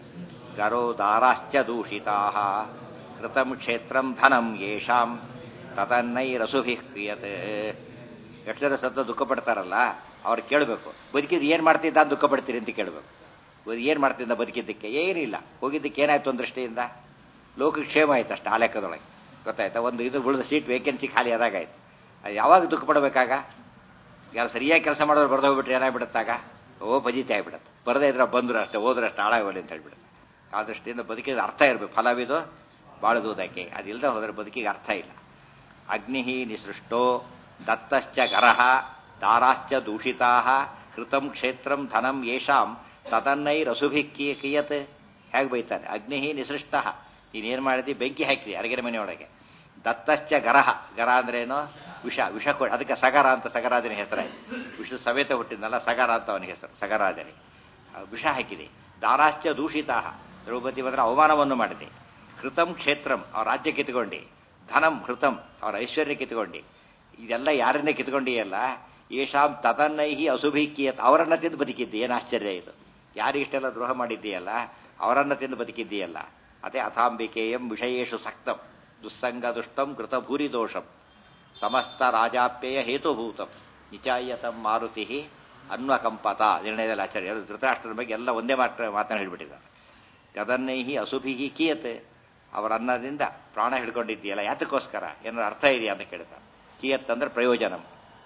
[SPEAKER 1] ಗರೋ ದಾರಾಶ್ಚ ದೂಷಿತಾ ಕೃತಂ ಕ್ಷೇತ್ರಂ ಧನಂ ಯೇಷಾಂ ತದನ್ನೈರಸುಭಿ ಕ್ರಿಯತೆ ಎಷ್ಟು ಜನ ಸತ್ತ ದುಃಖ ಪಡ್ತಾರಲ್ಲ ಅವ್ರು ಕೇಳಬೇಕು ಬದುಕಿದ್ದು ಏನು ಮಾಡ್ತಿದ್ದ ಅಂತ ದುಃಖ ಪಡ್ತೀರಿ ಅಂತ ಕೇಳಬೇಕು ಏನು ಮಾಡ್ತಿದ್ದ ಬದುಕಿದ್ದಕ್ಕೆ ಏನಿಲ್ಲ ಹೋಗಿದ್ದಕ್ಕೆ ಏನಾಯ್ತು ಒಂದು ದೃಷ್ಟಿಯಿಂದ ಲೋಕಕ್ಕೆ ಕ್ಷೇಮ ಆಯ್ತು ಅಷ್ಟು ಆ ಲೆಕ್ಕದೊಳಗೆ ಗೊತ್ತಾಯ್ತಾ ಒಂದು ಇದು ಉಳಿದ ಸೀಟ್ ವೇಕೆನ್ಸಿ ಖಾಲಿ ಆದಾಗಾಯ್ತು ಅದು ಯಾವಾಗ ದುಃಖ ಪಡಬೇಕಾಗ ಯಾರು ಸರಿಯಾಗಿ ಕೆಲಸ ಮಾಡೋರು ಬರ್ದು ಹೋಗ್ಬಿಟ್ರೆ ಏನಾಗ್ಬಿಡುತ್ತಾಗ ಓ ಭಜಿತಿ ಆಗ್ಬಿಡುತ್ತೆ ಬರದೇ ಇದ್ರೆ ಬಂದ್ರು ಅಷ್ಟೇ ಹೋದ್ರೆ ಅಷ್ಟು ಹಾಳಾಗೋಲಿ ಅಂತ ಹೇಳ್ಬಿಡುತ್ತೆ ಆ ದೃಷ್ಟಿಯಿಂದ ಬದುಕಿದ ಅರ್ಥ ಇರಬೇಕು ಫಲವಿದು ಬಾಳದುವುದಕ್ಕೆ ಅದಿಲ್ಲದೆ ಹೋದ್ರೆ ಬದುಕಿಗೆ ಅರ್ಥ ಇಲ್ಲ ಅಗ್ನಿ ನಿಸೃಷ್ಟೋ ದತ್ತಶ್ಚ ಗರಹ ದಾರಾಶ್ಚ ದೂಷಿತಾ ಕೃತಂ ಕ್ಷೇತ್ರಂ ಧನಂ ಯೇಷಾಂ ತದನ್ನೈರಸುಭಿ ಕಿಯತ್ ಹೇಗೆ ಬೈತಾನೆ ಅಗ್ನಿ ನಿಸೃಷ್ಟ ನೀನೇನ್ ಮಾಡಿದಿ ಬೆಂಕಿ ಹಾಕಿದಿ ಅರಗಿನ ಮನೆಯೊಳಗೆ ದತ್ತಶ್ಚ ಗರಹ ಗರ ಅಂದ್ರೇನು ವಿಷ ವಿಷ ಕೊಡಿ ಅದಕ್ಕೆ ಸಗರ ಅಂತ ಸಗರಾಜನ ಹೆಸರಾಯ್ತು ವಿಷ ಸಮೇತ ಹುಟ್ಟಿದ್ನಲ್ಲ ಸಗರ ಅಂತ ಅವನಿಗೆ ಹೆಸರು ಸಗರಾಜನಿಗೆ ವಿಷ ಹಾಕಿದೆ ದಾರಾಶ್ಚ ದೂಷಿತಾ ದ್ರೌಪದಿ ಬಂದ್ರೆ ಅವಮಾನವನ್ನು ಮಾಡಿದೆ ಕೃತಂ ಕ್ಷೇತ್ರಂ ಅವ್ರ ರಾಜ್ಯ ಕಿತ್ಕೊಂಡಿ ಧನಂ ಹೃತಂ ಅವ್ರ ಐಶ್ವರ್ಯ ಕಿತ್ಕೊಂಡಿ ಇದೆಲ್ಲ ಯಾರನ್ನೇ ಕಿತ್ಕೊಂಡಿಯಲ್ಲ ಯೇಷಾಂ ತದನ್ನೈಹಿ ಅಸುಭಿಕ್ಕಿಯತ್ ಅವರನ್ನ ತಿಂದು ಬದುಕಿದ್ದಿ ಏನು ಆಶ್ಚರ್ಯ ಇದು ಯಾರಿಗಿಷ್ಟೆಲ್ಲ ದ್ರೋಹ ಮಾಡಿದ್ದೀಯಲ್ಲ ಅವರನ್ನ ತಿಂದು ಬದುಕಿದ್ದೀಯಲ್ಲ ಅದೇ ಅಥಾಂಬಿಕೆಯಂ ವಿಷಯೇಶು ಸಕ್ತಂ ದುಸ್ಸಂಗ ದುಷ್ಟಂ ಕೃತ ಭೂರಿ ದೋಷಂ ಸಮಸ್ತ ರಾಜಾಪ್ಯಯ ಹೇತುಭೂತಂ ನಿಚಾಯತಂ ಮಾರುತಿ ಅನ್ವಕಂಪತ ನಿರ್ಣಯದಲ್ಲಿ ಆಚಾರ್ಯ ಧೃತರಾಷ್ಟ್ರದ ಬಗ್ಗೆ ಎಲ್ಲ ಒಂದೇ ಮಾತ್ರ ಮಾತನ್ನು ಹೇಳ್ಬಿಟ್ಟಿದ್ದಾರೆ ತದನ್ನೈಹಿ ಅಸುಭಿಹಿ ಕೀಯತೆ ಅವರ ಅನ್ನದಿಂದ ಪ್ರಾಣ ಹಿಡ್ಕೊಂಡಿದ್ದೀಯಲ್ಲ ಯಾತಕ್ಕೋಸ್ಕರ ಏನಾದ್ರು ಅರ್ಥ ಇದೆಯಾ ಅಂತ ಕೇಳ್ತಾರೆ ಕಿಯತ್ ಅಂದ್ರೆ ಪ್ರಯೋಜನ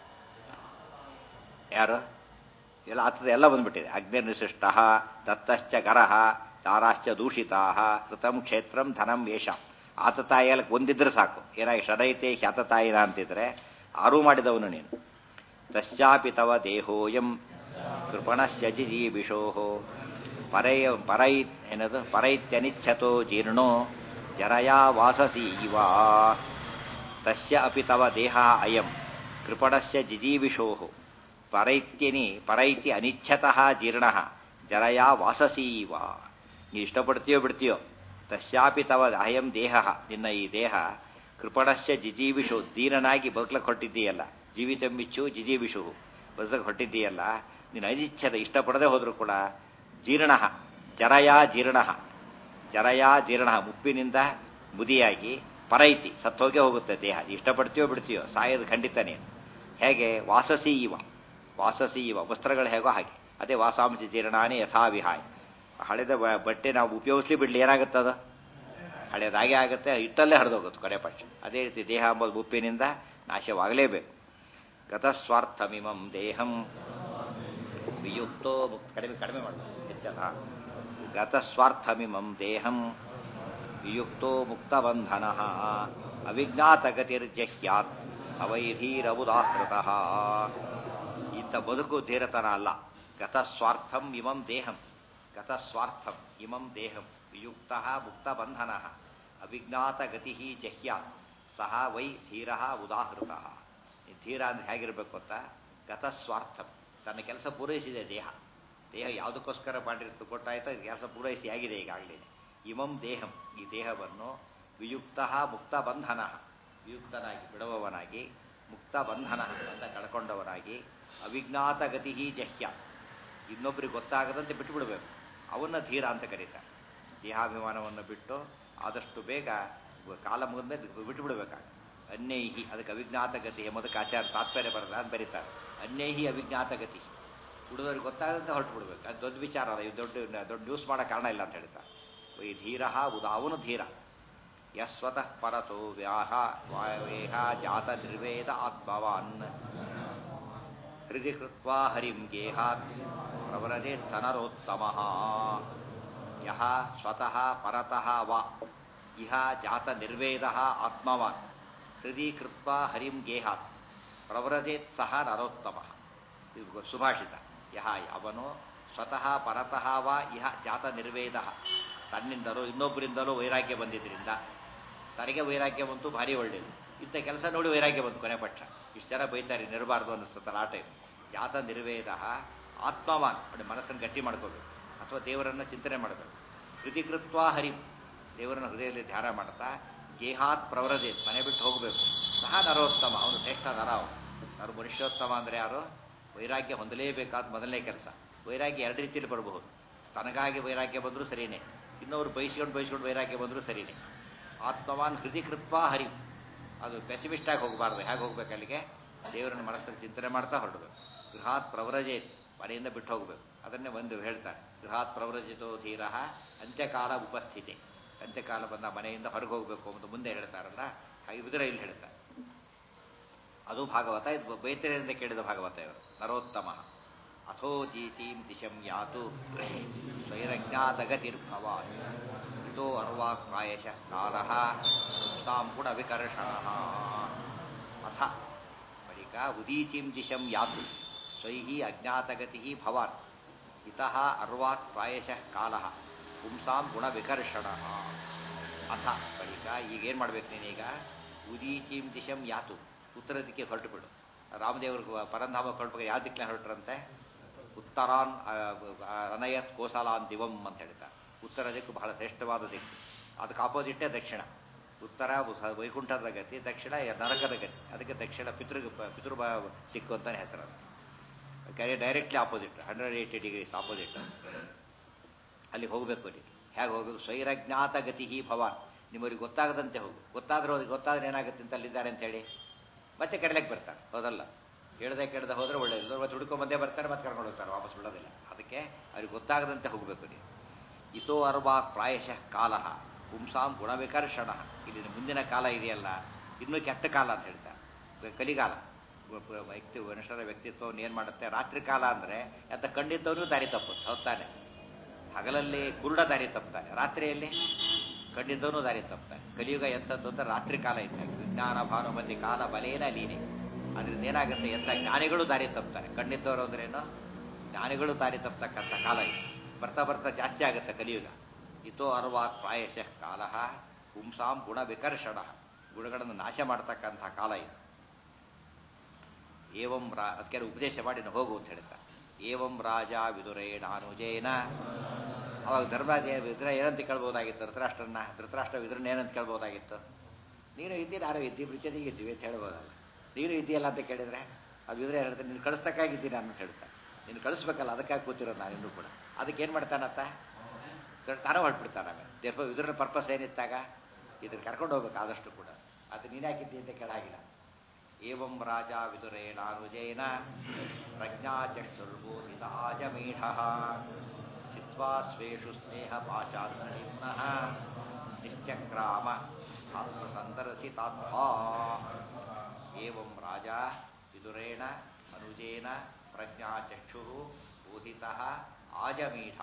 [SPEAKER 1] ಯಾರು ಎಲ್ಲ ಆತದ ಎಲ್ಲ ಬಂದ್ಬಿಟ್ಟಿದೆ ಅಗ್ನಿರ್ನಿಶಿಷ್ಟ ದತ್ತಶ್ಚ ಗರಹ ತಾರಾಶ್ಚ ದೂಷಿತಾ ಕೃತಂ ಕ್ಷೇತ್ರಂ ಧನಂ ವೇಷ ಆತ ತಾಯಿಯಲ್ಲಿ ಒಂದಿದ್ರೆ ಸಾಕು ಏನಾಗಿ ಷಡೈತೆ ಹ್ಯಾತತಾಯಿನ ಅಂತಿದ್ರೆ ಆರೂ ಮಾಡಿದವನು ನೀನು ತಶ್ಚಾಪಿ ತವ ದೇಹೋಯಂ ಕೃಪಣಶ್ಚ ಜಿಜೀವಿಷೋ ಪರೈ ಪರೈ ಏನದು ಪರೈತ್ಯನಿಚ್ಛತೋ ಜೀರ್ಣೋ ಜರಯಾ ವಾಸಸಿ ಇವ ತಸ್ಯ ಅಪಿ ತವ ದೇಹ ಅಯಂ ಕೃಪಣಸ್ಯ ಜಿಜೀವಿಷೋ ಪರೈತ್ಯನಿ ಪರೈತಿ ಅನಿಚ್ಛತಃ ಜೀರ್ಣ ಜರಯಾ ವಾಸಸೀವ ನೀ ಇಷ್ಟಪಡ್ತೀಯೋ ಬಿಡ್ತೀಯೋ ತಸ್ಯಾಪಿ ತವ ಅಯಂ ದೇಹ ನಿನ್ನ ಈ ದೇಹ ಕೃಪಣಸ್ಯ ಜಿಜೀವಿಷು ದೀನನಾಗಿ ಬದುಕಲಕ್ಕೆ ಹೊಟ್ಟಿದ್ದೀಯಲ್ಲ ಜೀವಿತಂಬಿಚ್ಚು ಜಿಜೀವಿಷು ಬದುಕಕ್ಕೆ ಹೊಟ್ಟಿದ್ದೀಯಲ್ಲ ನೀನು ಅನಿಚ್ಛದ ಇಷ್ಟಪಡದೆ ಹೋದ್ರು ಕೂಡ ಜೀರ್ಣ ಜರಯಾ ಜೀರ್ಣ ಜರಯಾ ಜೀರ್ಣ ಮುಪ್ಪಿನಿಂದ ಮುದಿಯಾಗಿ ಪರೈತಿ ಸತ್ತೋಗೆ ಹೋಗುತ್ತೆ ದೇಹ ಇಷ್ಟಪಡ್ತೀಯೋ ಬಿಡ್ತೀಯೋ ಸಾಯೋದು ಖಂಡಿತ ನೀನು ಹೇಗೆ ವಾಸಸಿ ಇವ ವಾಸಸಿ ಇವ ವಸ್ತ್ರಗಳು ಹೇಗೋ ಹಾಗೆ ಅದೇ ವಾಸಾಂಶ ಜೀರ್ಣಾನಿ ಯಥಾವಿಹಾಯ ಹಳೆದ ಬ- ಬಟ್ಟೆ ನಾವು ಉಪಯೋಗಿಸ್ಲಿ ಬಿಡ್ಲಿ ಏನಾಗುತ್ತದ ಹಳೆಯದಾಗೆ ಆಗುತ್ತೆ ಇಟ್ಟಲ್ಲೇ ಹರಿದೋಗುತ್ತೆ ಕೊನೆ ಪಕ್ಷ ಅದೇ ರೀತಿ ದೇಹ ಎಂಬುದು ಮುಪ್ಪಿನಿಂದ ನಾಶವಾಗಲೇಬೇಕು ಗತಸ್ವಾರ್ಥಮಿಮಂ ದೇಹಂ ವಿಯುಕ್ತೋ ಮುಕ್ತ ಕಡಿಮೆ ಕಡಿಮೆ ಮಾಡಬೇಕು ಹೆಚ್ಚಲ್ಲ ಗತಸ್ವಾರ್ಥಮಿಮಂ ದೇಹಂ ವಿಯುಕ್ತೋ ಮುಕ್ತಬಂಧನ ಅವಿಜ್ಞಾತಗತಿರ್ಜಹ್ಯಾತ್ ಸವೈಧೀರವುದಾಹೃತಃ ಇಂಥ ಬದುಕು ಧೀರತನ ಅಲ್ಲ ಗತಸ್ವಾರ್ಥಂ ಇಮಂ ದೇಹಂ ಗತಸ್ವಾರ್ಥಂ ಇಮಂ ದೇಹಂ ವಿಯುಕ್ತ ಮುಕ್ತಬಂಧನ ಅವಿಜ್ಞಾತಗತಿ ಜಹ್ಯಾತ್ ಸಹ ವೈ ಧೀರ ಉದಾಹೃತ ಈ ಧೀರ ಅಂದ್ರೆ ಹೇಗಿರಬೇಕು ಅಂತ ಗತಸ್ವಾರ್ಥಂ ತನ್ನ ಕೆಲಸ ಪೂರೈಸಿದೆ ದೇಹ ದೇಹ ಯಾವುದಕ್ಕೋಸ್ಕರ ಮಾಡಿರ್ತು ಕೊಟ್ಟಾಯ್ತು ಕೆಲಸ ಪೂರೈಸಿ ಆಗಿದೆ ಈಗಾಗಲೇ ಇಮಂ ದೇಹಂ ಈ ದೇಹವನ್ನು ವಿಯುಕ್ತ ಮುಕ್ತ ಬಂಧನ ವಿಯುಕ್ತನಾಗಿ ಬಿಡುವವನಾಗಿ ಮುಕ್ತ ಬಂಧನ ಅಂತ ಕಳ್ಕೊಂಡವನಾಗಿ ಅವಿಜ್ಞಾತ ಗತಿ ಜಹ್ಯ ಇನ್ನೊಬ್ಬರಿಗೆ ಗೊತ್ತಾಗದಂತೆ ಬಿಟ್ಟು ಬಿಡಬೇಕು ಅವನ್ನ ಧೀರ ಅಂತ ಕರೀತಾರೆ ದೇಹಾಭಿಮಾನವನ್ನು ಬಿಟ್ಟು ಆದಷ್ಟು ಬೇಗ ಕಾಲ ಮುಗಿದ್ಮೇಲೆ ಬಿಟ್ಟು ಬಿಡಬೇಕಾಗ ಅನ್ಯೈಹಿ ಅದಕ್ಕೆ ಅವಿಜ್ಞಾತ ಗತಿ ಎಂಬುದಕ್ಕೆ ಆಚಾರ ತಾತ್ಪರ್ಯ ಬರಲ್ಲ ಅಂತ ಬರೀತಾರೆ ಅನ್ಯೈಹಿ ಅವಿಜ್ಞಾತ ಗತಿ ಹುಡುಗರಿಗೆ ಗೊತ್ತಾಗದಂತೆ ಹೊರಟು ಬಿಡ್ಬೇಕು ಅದು ದೊಡ್ಡ ವಿಚಾರ ಅಲ್ಲ ಇದು ದೊಡ್ಡ ದೊಡ್ಡ ನ್ಯೂಸ್ ಮಾಡೋ ಕಾರಣ ಇಲ್ಲ ಅಂತ ಹೇಳ್ತಾರೆ ಈ ಧೀರ ಉದ ಅವನು ಧೀರ ಯಸ್ವತಃ ಪರತೋ ವ್ಯಾಹ ವಾಯವೇಹ ಜಾತ ನಿರ್ವೇದ ಆತ್ಮವಾನ್ ಹೃದಯ ಕೃತ್ವಾ ಹರಿಂ ಗೇಹಾತ್ ಪ್ರವರದೇತ್ ಸನರೋತ್ತಮಃ ಯಹ ಸ್ವತಃ ಪರತಃ ವಾ ಇಹ ಜಾತ ನಿರ್ವೇದ ಆತ್ಮವಾನ್ ಹೃದಯ ಕೃತ್ವಾ ಹರಿಂ ಗೇಹಾತ್ ಪ್ರವರದೇತ್ ಸಹ ನರೋತ್ತಮಃ ಇದು ಸುಭಾಷಿತ ಯಹ ಅವನು ಸ್ವತಃ ಪರತಃ ವಾ ಇಹ ಜಾತ ನಿರ್ವೇದ ತನ್ನಿಂದಲೋ ಇನ್ನೊಬ್ಬರಿಂದಲೋ ವೈರಾಗ್ಯ ಬಂದಿದ್ದರಿಂದ ತನಗೆ ವೈರಾಗ್ಯ ಬಂತು ಭಾರಿ ಒಳ್ಳೆಯದು ಇಂಥ ಕೆಲಸ ನೋಡಿ ವೈರಾಗ್ಯ ಬಂತು ಕೊನೆ ಪಕ್ಷ ಇಷ್ಟು ಜನ ಬೈತಾರೆ ನಿರಬಾರ್ದು ಅನ್ನಿಸ್ತಲ್ಲ ಆಟ ಇದು ಜಾತ ನಿರ್ವೇದ ಆತ್ಮವಾನ್ ನೋಡಿ ಮನಸ್ಸನ್ನು ಗಟ್ಟಿ ಮಾಡ್ಕೋಬೇಕು ಅಥವಾ ದೇವರನ್ನ ಚಿಂತನೆ ಮಾಡಬೇಕು ಕೃತಿಕೃತ್ವ ಹರಿ ದೇವರನ್ನ ಹೃದಯದಲ್ಲಿ ಧ್ಯಾನ ಮಾಡ್ತಾ ಗೇಹಾತ್ ಪ್ರವರದೆ ಮನೆ ಬಿಟ್ಟು ಹೋಗಬೇಕು ಸಹ ನರೋತ್ತಮ ಅವನು ಶ್ರೇಷ್ಠ ನರ ಅವನು ಅವರು ಮನುಷ್ಯೋತ್ತಮ ಅಂದ್ರೆ ಯಾರು ವೈರಾಗ್ಯ ಹೊಂದಲೇಬೇಕಾದ ಮೊದಲನೇ ಕೆಲಸ ವೈರಾಗ್ಯ ಎರಡು ರೀತಿಯಲ್ಲಿ ಬರಬಹುದು ತನಗಾಗಿ ವೈರಾಗ್ಯ ಬಂದರೂ ಸರಿಯೇ ಇನ್ನೊಬ್ರು ಬಯಸ್ಕೊಂಡು ಬಯಸ್ಕೊಂಡು ವೈರಾಗ್ಯ ಬಂದರೂ ಸರಿಯೇ ಆತ್ಮವಾನ್ ಹೃದಯ ಕೃತ್ವ ಹರಿ ಅದು ಪೆಸಿಮಿಸ್ಟ್ ಆಗಿ ಹೋಗಬಾರ್ದು ಹೇಗೆ ಹೋಗ್ಬೇಕು ಅಲ್ಲಿಗೆ ದೇವರನ್ನ ಮನಸ್ಸಲ್ಲಿ ಚಿಂತನೆ ಮಾಡ್ತಾ ಹೊರಡಬೇಕು ಗೃಹಾತ್ ಪ್ರವ್ರಜೆ ಮನೆಯಿಂದ ಬಿಟ್ಟು ಹೋಗಬೇಕು ಅದನ್ನೇ ಒಂದು ಹೇಳ್ತಾರೆ ಗೃಹಾತ್ ಪ್ರವ್ರಜಿತೋ ಧೀರ ಅಂತ್ಯಕಾಲ ಉಪಸ್ಥಿತಿ ಅಂತ್ಯಕಾಲ ಬಂದ ಮನೆಯಿಂದ ಹೊರಗೆ ಹೋಗಬೇಕು ಅಂತ ಮುಂದೆ ಹೇಳ್ತಾರಲ್ಲ ಹಾಗೆ ಇದರ ಇಲ್ಲಿ ಹೇಳ್ತಾರೆ ಅದು ಭಾಗವತ ಇದು ಬೈತರಿಯಿಂದ ಕೇಳಿದ ಭಾಗವತ ಇವರು ನರೋತ್ತಮ ಅಥೋ ಜೀತೀಂ ದಿಶಂ ಯಾತು ಸ್ವೈರಜ್ಞಾತಗತಿರ್ಭವಾನ್ ಇತೋ ಅರ್ವಾಕ್ ಪ್ರಾಯಶಃ ಕಾಲಃ ಪುಂಸಾಂ ಗುಣ ವಿಕರ್ಷಣ ಅಥ ಬಳಿಕ ಉದೀಚೀಂ ದಿಶಂ ಯಾತು ಸ್ವೈಹಿ ಅಜ್ಞಾತಗತಿ ಭವಾನ್ ಇತಃ ಅರ್ವಾಕ್ ಪ್ರಾಯಶಃ ಕಾಲಃ ಪುಂಸಾಂ ಗುಣ ವಿಕರ್ಷಣ ಅಥ ಬಳಿಕ ಈಗ ಏನ್ ಮಾಡ್ಬೇಕು ನೀನೀಗ ಉದೀಚೀಂ ದಿಶಂ ಯಾತು ಉತ್ತರ ದಿಕ್ಕೆ ಹೊರಟು ಬಿಡು ರಾಮದೇವ್ರಿಗೆ ಪರಂಧಾಮ ಹೊರಟು ಯಾವ ದಿಕ್ಕಲ್ಲಿ ಹೊರಟ್ರಂತೆ ಉತ್ತರಾನ್ ಅನಯತ್ ಕೋಸಲಾನ್ ದಿವಂ ಅಂತ ಹೇಳ್ತಾರೆ ಉತ್ತರ ದಿಕ್ಕು ಬಹಳ ಶ್ರೇಷ್ಠವಾದ ದಿಕ್ಕು ಅದಕ್ಕೆ ಆಪೋಸಿಟ್ಟೇ ದಕ್ಷಿಣ ಉತ್ತರ ವೈಕುಂಠದ ಗತಿ ದಕ್ಷಿಣ ನರಕದ ಗತಿ ಅದಕ್ಕೆ ದಕ್ಷಿಣ ಪಿತೃ ಪಿತೃ ದಿಕ್ಕು ಅಂತಾನೆ ಹೆಸರು ಅದು directly opposite hundred eighty degrees opposite ಅಲ್ಲಿ ಹೋಗಬೇಕು ನೀವು ಹೇಗೆ ಹೋಗಬೇಕು ಸ್ವೈರಜ್ಞಾತ ಗತಿ ಭವಾನ್ ನಿಮ್ಮವ್ರಿಗೆ ಗೊತ್ತಾಗದಂತೆ ಹೋಗು ಗೊತ್ತಾದ್ರೆ ಗೊತ್ತಾದ್ರೆ ಏನಾಗುತ್ತೆ ಅಂತ ಅಲ್ಲಿದ್ದಾರೆ ಅಂತ ಹೇಳಿ ಮತ್ತೆ ಕಡಲೆಗೆ ಬರ್ತಾರೆ ಹೌದಲ್ಲ ಹೇಳ್ದೆ ಕೇಳ್ದೆ ಹೋದ್ರೆ ಒಳ್ಳೆಯದು ಮತ್ತೆ ಹುಡ್ಕೊಂಡ್ ಬಂದೇ ಬರ್ತಾರೆ ಮತ್ತೆ ಕರ್ಕೊಂಡು ಹೋಗ್ತಾರೆ ವಾಪಸ್ ಬಿಡೋದಿಲ್ಲ ಅದಕ್ಕೆ ಅವ್ರಿಗೆ ಗೊತ್ತಾಗದಂತೆ ಹೋಗಬೇಕು ನೀವು ಇತೋ ಅರ್ವಾ ಪ್ರಾಯಶಃ ಕಾಲ ಪುಂಸಾಂ ಗುಣವಿಕರ್ಷಣ ಇಲ್ಲಿ ಮುಂದಿನ ಕಾಲ ಇದೆಯಲ್ಲ ಇನ್ನೂ ಕೆಟ್ಟ ಕಾಲ ಅಂತ ಹೇಳ್ತಾರೆ ಕಲಿಗಾಲ ವ್ಯಕ್ತಿ ಮನುಷ್ಯರ ವ್ಯಕ್ತಿತ್ವವನ್ನು ಏನ್ ಮಾಡುತ್ತೆ ರಾತ್ರಿ ಕಾಲ ಅಂದ್ರೆ ಅಂತ ಕಂಡಿದ್ದವನು ದಾರಿ ತಪ್ಪುತ್ತೆ ಹೌದಾನೆ ಹಗಲಲ್ಲಿ ಕುರುಡ ದಾರಿ ತಪ್ತಾನೆ ರಾತ್ರಿಯಲ್ಲಿ ಕಂಡಿದ್ದವನು ದಾರಿ ತಪ್ತಾನೆ ಕಲಿಯುಗ ಎಂಥದ್ದು ಅಂತ ರಾತ್ರಿ ಕಾಲ ಇದ್ದಾಗ ವಿಜ್ಞಾನ ಭಾನುಮತಿ ಕಾಲ ಬಲೇನ ಲೀನೆ ಅದರಿಂದ ಏನಾಗುತ್ತೆ ಎಂಥ ಜ್ಞಾನಿಗಳು ದಾರಿ ತಪ್ತಾರೆ ಕಂಡಿದ್ದವರು ಅಂದ್ರೇನು ಜ್ಞಾನಿಗಳು ದಾರಿ ತಪ್ಪತಕ್ಕಂಥ ಕಾಲ ಇದು ಬರ್ತಾ ಬರ್ತಾ ಜಾಸ್ತಿ ಆಗುತ್ತೆ ಕಲಿಯುಗ ಇತೋ ಅರ್ವಾ ಪ್ರಾಯಶಃ ಕಾಲ ಪುಂಸಾಂ ಗುಣ ವಿಕರ್ಷಣ ಗುಣಗಳನ್ನು ನಾಶ ಮಾಡ್ತಕ್ಕಂಥ ಕಾಲ ಇದು ಏವಂ ರಾ ಅದಕ್ಕೆ ಉಪದೇಶ ಮಾಡಿ ಹೋಗು ಅಂತ ಹೇಳ್ತಾರೆ ಏವಂ ರಾಜ ವಿದುರೇಣಾನುಜೇನ ಅವಾಗ ಧರ್ಮರಾಜ ವಿದ್ರ ಏನಂತ ಕೇಳ್ಬೋದಾಗಿತ್ತು ಧೃತರಾಷ್ಟ್ರನ್ನ ಧೃತರಾಷ್ಟ್ರ ವಿದ್ರನ್ನ ಏನಂತ ಕೇಳ್ಬೋದಾಗಿತ್ತು ನೀನು ಇದ್ದೀರಿ ಯಾರೋ ಇದ್ದೀವಿ ಜೊತೆಗೆ ಇದ್ದೀವಿ ಅಂತ ಹೇಳ್ಬೋದಲ್ಲ ನೀನು ಇದೆಯಲ್ಲ ಅಂತ ಕೇಳಿದ್ರೆ ಅದು ವಿದ್ರ ಹೇಳ್ತಾರೆ ನೀನು ಕಳಿಸ್ತಕ್ಕಾಗಿದ್ದೀನಿ ಅಂತ ಹೇಳ್ತಾರೆ ನೀನು ಕಳಿಸ್ಬೇಕಲ್ಲ ಅದಕ್ಕಾಗಿ ಕೂತಿರೋದು ನಾನು ಇನ್ನೂ ಕೂಡ ಅದಕ್ಕೆ ಏನು ಮಾಡ್ತಾನತ್ತ ತಾನೇ ಹೊರಟ್ಬಿಡ್ತಾನೆ ಆಮೇಲೆ ದೇರ್ಫ ಇದ್ರ ಪರ್ಪಸ್ ಏನಿತ್ತಾಗ ಇದನ್ನ ಕರ್ಕೊಂಡು ಹೋಗ್ಬೇಕು ಆದಷ್ಟು ಕೂಡ ಅದು ನೀನು ಹಾಕಿದ್ದಿ ಅಂತ ಕೆಳಗಿಲ್ಲ ಏವಂ ರಾಜ ವಿದುರೇಣಾನುಜೇನ ಪ್ರಜ್ಞಾಚಕ್ಷುರ್ಬೋಧಿತ ಆಜಮೀಢ ಚಿತ್ವಾ ಸ್ವೇಷು ಸ್ನೇಹ ಪಾಶಾನ್ನಃ ನಿಶ್ಚಕ್ರಾಮ ಆತ್ಮಸಂದರ್ಶಿತಾತ್ಮಾ ಏವಂ ರಾಜ ವಿದುರೇಣ ಅನುಜೇನ ಪ್ರಜ್ಞಾಚಕ್ಷು ಬೋಧಿತ ಆಜಮೀಢ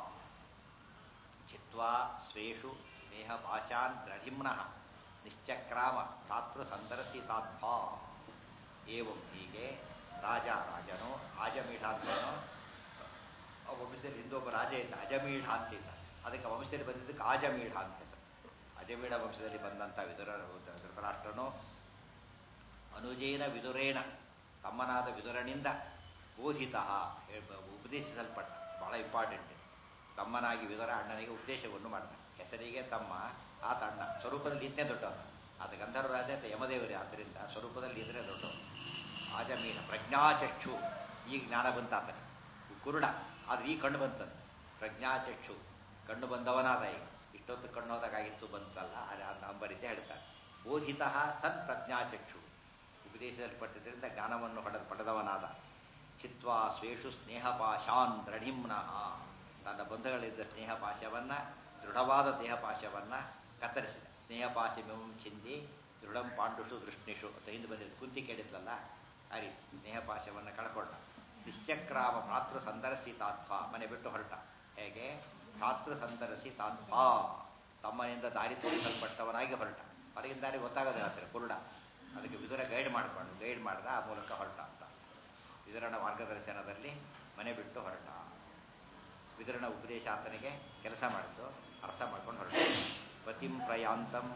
[SPEAKER 1] ಚಿತ್ವಾ ಸ್ವೇಷು ಸ್ನೇಹ ಪಾಶಾನ್ ದೃಢಿಮ್ನಃ ನಿಶ್ಚಕ್ರಾಮ ಭ್ರಾತೃ ಸಂದರ್ಶಿತಾತ್ಮ ಏವಂ ಹೀಗೆ ರಾಜ ರಾಜನು ಆಜಮೀಢ ಅಂತೇನು ಆ ವಂಶದಲ್ಲಿ ಹಿಂದೊಬ್ಬ ರಾಜ ಇದ್ದ ಅಜಮೀಢ ಅಂತಿದ್ದ ಅದಕ್ಕೆ ವಂಶದಲ್ಲಿ ಬಂದಿದ್ದಕ್ಕೆ ಆಜಮೀಢ ಅಂತ ಹೆಸರು ಅಜಮೀಢ ವಂಶದಲ್ಲಿ ಬಂದಂಥ ವಿದುರ ಧೃತರಾಷ್ಟ್ರನು ಅನುಜೇನ ವಿದುರೇಣ ತಮ್ಮನಾದ ವಿದುರನಿಂದ ಬೋಧಿತ ಉಪದೇಶಿಸಲ್ಪಟ್ಟ ಬಹಳ ಇಂಪಾರ್ಟೆಂಟ್ ತಮ್ಮನಾಗಿ ವಿದುರ ಅಣ್ಣನಿಗೆ ಉಪದೇಶವನ್ನು ಮಾಡ್ತಾನೆ ಹೆಸರಿಗೆ ತಮ್ಮ ಆತ ಅಣ್ಣ ಸ್ವರೂಪದಲ್ಲಿ ಇದನ್ನೇ ದೊಡ್ಡವನು ಆತ ಗಂಧರ್ವ ರಾಜ ಅಂತ ಯಮದೇವರೇ ಆದ್ದರಿಂದ ಸ್ವರೂಪದಲ್ಲಿ ಇದನ್ನೇ ದೊಡ್ಡವನು ಆಜಮೀನ ಪ್ರಜ್ಞಾಚಕ್ಷು ಈಗ ಜ್ಞಾನ ಬಂತಾತನೆ ಕುರುಡ ಆದ್ರೆ ಈ ಕಣ್ಣು ಬಂತಂತೆ ಪ್ರಜ್ಞಾಚಕ್ಷು ಕಣ್ಣು ಬಂದವನಾದ ಈಗ ಇಷ್ಟೊತ್ತು ಕಣ್ಣು ಹೋದಾಗಿತ್ತು ಬಂತಲ್ಲ ಅದು ಅಂಬರಿದ್ದೆ ಹೇಳ್ತಾನೆ ಬೋಧಿತ ತನ್ ಪ್ರಜ್ಞಾಚಕ್ಷು ಉಪದೇಶಿಸಲ್ಪಟ್ಟಿದ್ದರಿಂದ ಜ್ಞಾನವನ್ನು ಹೊಡೆದ ಪಡೆದವನಾದ ಚಿತ್ವಾ ಸ್ವೇಷು ಸ್ನೇಹಪಾಶಾನ್ ದೃಢಿಮ್ನಃ ತನ್ನ ಬಂಧಗಳಿದ್ದ ಸ್ನೇಹಪಾಶವನ್ನ ದೃಢವಾದ ದೇಹಪಾಶವನ್ನ ಕತ್ತರಿಸಿದ ಸ್ನೇಹಪಾಶಮಿಮಂ ಚಿಂದಿ ದೃಢಂ ಪಾಂಡುಷು ದೃಷ್ಣಿಷು ಅಂತ ಹಿಂದೆ ಬಂದಿದ್ದು ಕುಂತಿ ಕೇಳಿದ್ಲಲ್ಲ ಆ ರೀತಿ ಸ್ನೇಹಪಾಶವನ್ನು ಕಳ್ಕೊಂಡ ನಿಶ್ಚಕ್ರಾಮ ಭ್ರಾತೃ ಸಂದರ್ಶಿತಾತ್ಮ ಮನೆ ಬಿಟ್ಟು ಹೊರಟ ಹೇಗೆ ಭ್ರಾತೃ ಸಂದರ್ಶಿತಾತ್ಮ ತಮ್ಮನಿಂದ ದಾರಿ ತೋರಿಸಲ್ಪಟ್ಟವನಾಗಿ ಹೊರಟ ಹೊರಗಿನ ದಾರಿ ಗೊತ್ತಾಗೋದಿಲ್ಲ ಹತ್ತಿರ ಕುರುಡ ಅದಕ್ಕೆ ವಿದುರ ಗೈಡ್ ಮಾಡಿಕೊಂಡು ಗೈಡ್ ಮಾಡಿದ ಆ ಮೂಲಕ ಹೊರಟ ಅಂತ ವಿದುರನ ಮಾರ್ಗದರ್ಶನದಲ್ಲಿ ಮನೆ ಬಿಟ್ಟು ಹೊರಟ ವಿದುರನ ಉಪದೇಶ ಆತನಿಗೆ ಕೆಲಸ ಮಾಡಿದ್ದು ಅರ್ಥ ಮಾಡ್ಕೊಂಡು ಹೊರಟ ಪತಿಂ ಪ್ರಯಾಂತಂ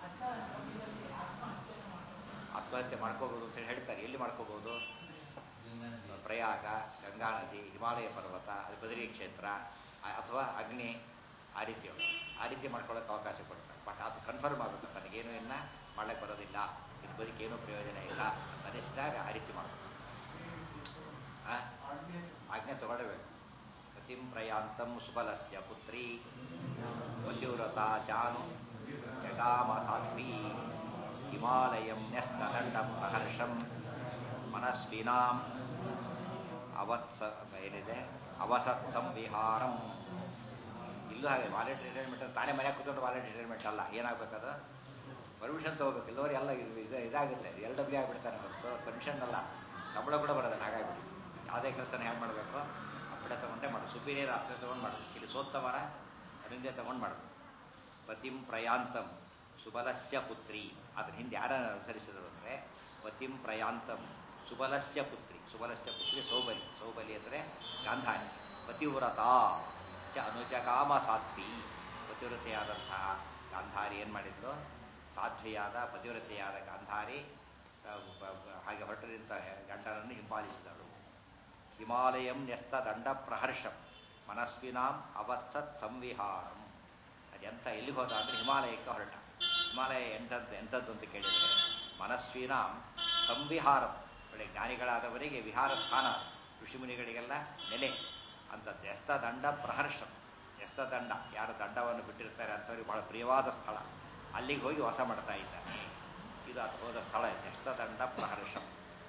[SPEAKER 1] ಆತ್ಮಹತ್ಯೆ ಮಾಡ್ಕೋಬಹುದು ಅಂತ ಹೇಳಿ ಹೇಳ್ತಾರೆ ಎಲ್ಲಿ ಮಾಡ್ಕೋಬಹುದು ಪ್ರಯಾಗ ಗಂಗಾ ನದಿ ಹಿಮಾಲಯ ಪರ್ವತ ಅದು ಬದರಿ ಕ್ಷೇತ್ರ ಅಥವಾ ಅಗ್ನಿ ಆ ರೀತಿ ಆ ರೀತಿ ಮಾಡ್ಕೊಳ್ಳೋಕೆ ಅವಕಾಶ ಕೊಡ್ತಾರೆ ಬಟ್ ಅದು ಕನ್ಫರ್ಮ್ ಆಗುತ್ತೆ ತನಗೇನು ಇನ್ನ ಮಾಡಕ್ಕೆ ಬರೋದಿಲ್ಲ ಇದು ಬದುಕೇನು ಪ್ರಯೋಜನ ಇಲ್ಲ ಅನಿಸಿದಾಗ ಆ ರೀತಿ ಮಾಡಬೇಕು ಆಜ್ಞೆ ತಗೊಳ್ಬೇಕು ಪತಿಂ ಪ್ರಯಾಂತಂ ಸುಬಲಸ್ಯ ಪುತ್ರಿ ಪತಿವ್ರತ ಚಾನು ಜಗಾಮ ಸಾಧ್ವಿ ಹಿಮಾಲಯಂ ನ್ಯಸ್ತದಂಡಂ ಪ್ರಹರ್ಷಂ ಮನಸ್ವಿನಾಂ ಅವತ್ಸ ಏನಿದೆ ಅವಸತ್ ಸಂವಿಹಾರಂ ಇಲ್ಲೂ ಹಾಗೆ ವಾಲೆಂಟ್ರಿ ರಿಟೈರ್ಮೆಂಟ್ ತಾನೇ ಮನೆಯಾಗ ಕೂತ್ಕೊಂಡು ವಾಲೆಂಟ್ರಿ ರಿಟೈರ್ಮೆಂಟ್ ಅಲ್ಲ ಏನಾಗಬೇಕದು ಪರ್ಮಿಷನ್ ತಗೋಬೇಕು ಇಲ್ಲವರು ಎಲ್ಲ ಇದು ಇದಾಗುತ್ತೆ ಎಲ್ ಡಬ್ಲ್ಯೂ ಆಗಿಬಿಡ್ತಾನೆ ಹೊರತು ಪರ್ಮಿಷನ್ ಅಲ್ಲ ಸಂಬಳ ಕೂಡ ಬರೋದಿಲ್ಲ ಹಾಗಾಗ್ಬಿಟ್ಟು ಯಾವುದೇ ಕೆಲಸನ ಹೇಗೆ ಮಾಡಬೇಕು ಅಪ್ಪಡೆ ತಗೊಂಡೇ ಮಾಡು ಸುಪೀರಿಯರ್ ಅಪ್ಪಡೆ ತಗೊಂಡು ಮಾಡಬೇಕು ಇಲ್ಲಿ ಸೋತ್ತವರ ಅದರಿಂದ ತಗೊಂಡು ಮಾಡಬೇಕು ಪತಿಂ ಪ್ರಯಾಂತಂ ಸುಬಲಸ್ಯ ಪುತ್ರಿ ಅದ್ರ ಹಿಂದೆ ಯಾರನ್ನು ಅನುಸರಿಸಿದ್ರು ಅಂದರೆ ಪತಿಂ ಪ್ರಯಾಂತಂ ಸುಬಲಸ್ಯ ಪುತ್ರಿ ಸುಬಲಸ್ಯ ಪುತ್ರಿ ಸೌಬಲಿ ಸೌಬಲಿ ಅಂದರೆ ಗಾಂಧಾರಿ ಪತಿವ್ರತ ಚ ಅನುಜಗಾಮ ಸಾಧ್ವಿ ಪತಿವ್ರತೆಯಾದಂತಹ ಗಾಂಧಾರಿ ಏನು ಮಾಡಿದ್ದು ಸಾಧ್ವಿಯಾದ ಪತಿವ್ರತೆಯಾದ ಗಾಂಧಾರಿ ಹಾಗೆ ಹೊರಟರಿಂದ ಗಂಡನನ್ನು ಹಿಂಬಾಲಿಸಿದಳು ಹಿಮಾಲಯಂ ನ್ಯಸ್ತ ದಂಡ ಪ್ರಹರ್ಷಂ ಮನಸ್ವಿನಾಂ ಅವತ್ಸತ್ ಸಂವಿಹಾರಂ ಅದೆಂತ ಎಲ್ಲಿಗೆ ಹೋದ ಅಂದ್ರೆ ಹಿಮಾಲಯಕ್ಕೆ ಹೊರಟ ಹಿಮಾಲಯ ಎಂಥದ್ದು ಎಂಥದ್ದು ಅಂತ ಕೇಳಿದರೆ ಮನಸ್ವಿನಾಂ ಸಂವಿಹಾರಂ ಒಳ್ಳೆ ಜ್ಞಾನಿಗಳಾದವರಿಗೆ ವಿಹಾರ ಸ್ಥಾನ ಋಷಿಮುನಿಗಳಿಗೆಲ್ಲ ನೆಲೆ ಅಂತ ಎಸ್ತ ದಂಡ ಪ್ರಹರ್ಷಂ ಎಸ್ತ ದಂಡ ಯಾರು ದಂಡವನ್ನು ಬಿಟ್ಟಿರ್ತಾರೆ ಅಂಥವ್ರಿಗೆ ಬಹಳ ಪ್ರಿಯವಾದ ಸ್ಥಳ ಅಲ್ಲಿಗೆ ಹೋಗಿ ವಾಸ ಮಾಡ್ತಾ ಇದ್ದಾನೆ ಇದು ಅದು ಹೋದ ಸ್ಥಳ ಎಸ್ತ ದಂಡ ಪ್ರಹರ್ಷಂ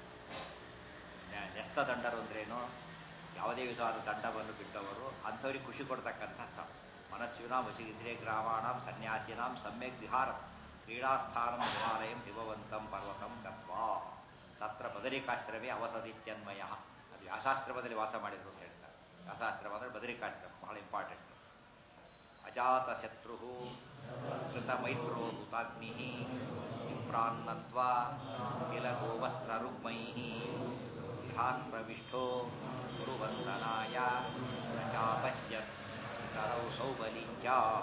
[SPEAKER 1] ನೆಸ್ತ ದಂಡರು ಅಂದ್ರೇನು ಯಾವುದೇ ವಿಧವಾದ ದಂಡವನ್ನು ಬಿಟ್ಟವರು ಅಂಥವ್ರಿಗೆ ಖುಷಿ ಕೊಡ್ತಕ್ಕಂಥ ಸ್ಥಳ ಮನಸ್ವಿನಾಂ ವಶಿಂದ್ರಿಯ ಗ್ರಾಮಾಣಂ ಸನ್ಯಾಸಿನಾಂ ಸಮ್ಯಕ್ ವಿಹಾರ ಕ್ರೀಡಾಸ್ಥಾನಂ ಹಿಮಾಲಯಂ ಹಿಮವಂತಂ ಪರ್ವತಂ ಗತ್ವಾ ತತ್ರ ಬದರಿಕಾಶ್ರಮೇ ಅವಸದಿತ್ಯನ್ಮಯ ಅದು ವ್ಯಾಸಾಶ್ರಮದಲ್ಲಿ ವಾಸ ಮಾಡಿದ್ರು ಅಂತ ಹೇಳ್ತಾರೆ ವ್ಯಾಸಾಶ್ರಮ ಅಂದರೆ ಬದರಿಕಾಶ್ರಮ ಬಹಳ ಇಂಪಾರ್ಟೆಂಟ್ ಅಜಾತ ಶತ್ರು ಕೃತ ಮೈತ್ರೋ ಹುತಾಗ್ನಿ ವಿಪ್ರಾನ್ನತ್ವ ಕಿಲ ಗೋವಸ್ತ್ರ ರುಗ್ಮೈ ಗೃಹಾನ್ ಪ್ರವಿಷ್ಟೋ ಗುರುವಂದನಾಯ ಚಾಪಶ್ಯತ್ ಕರೌ ಸೌಬಲಿಂಚ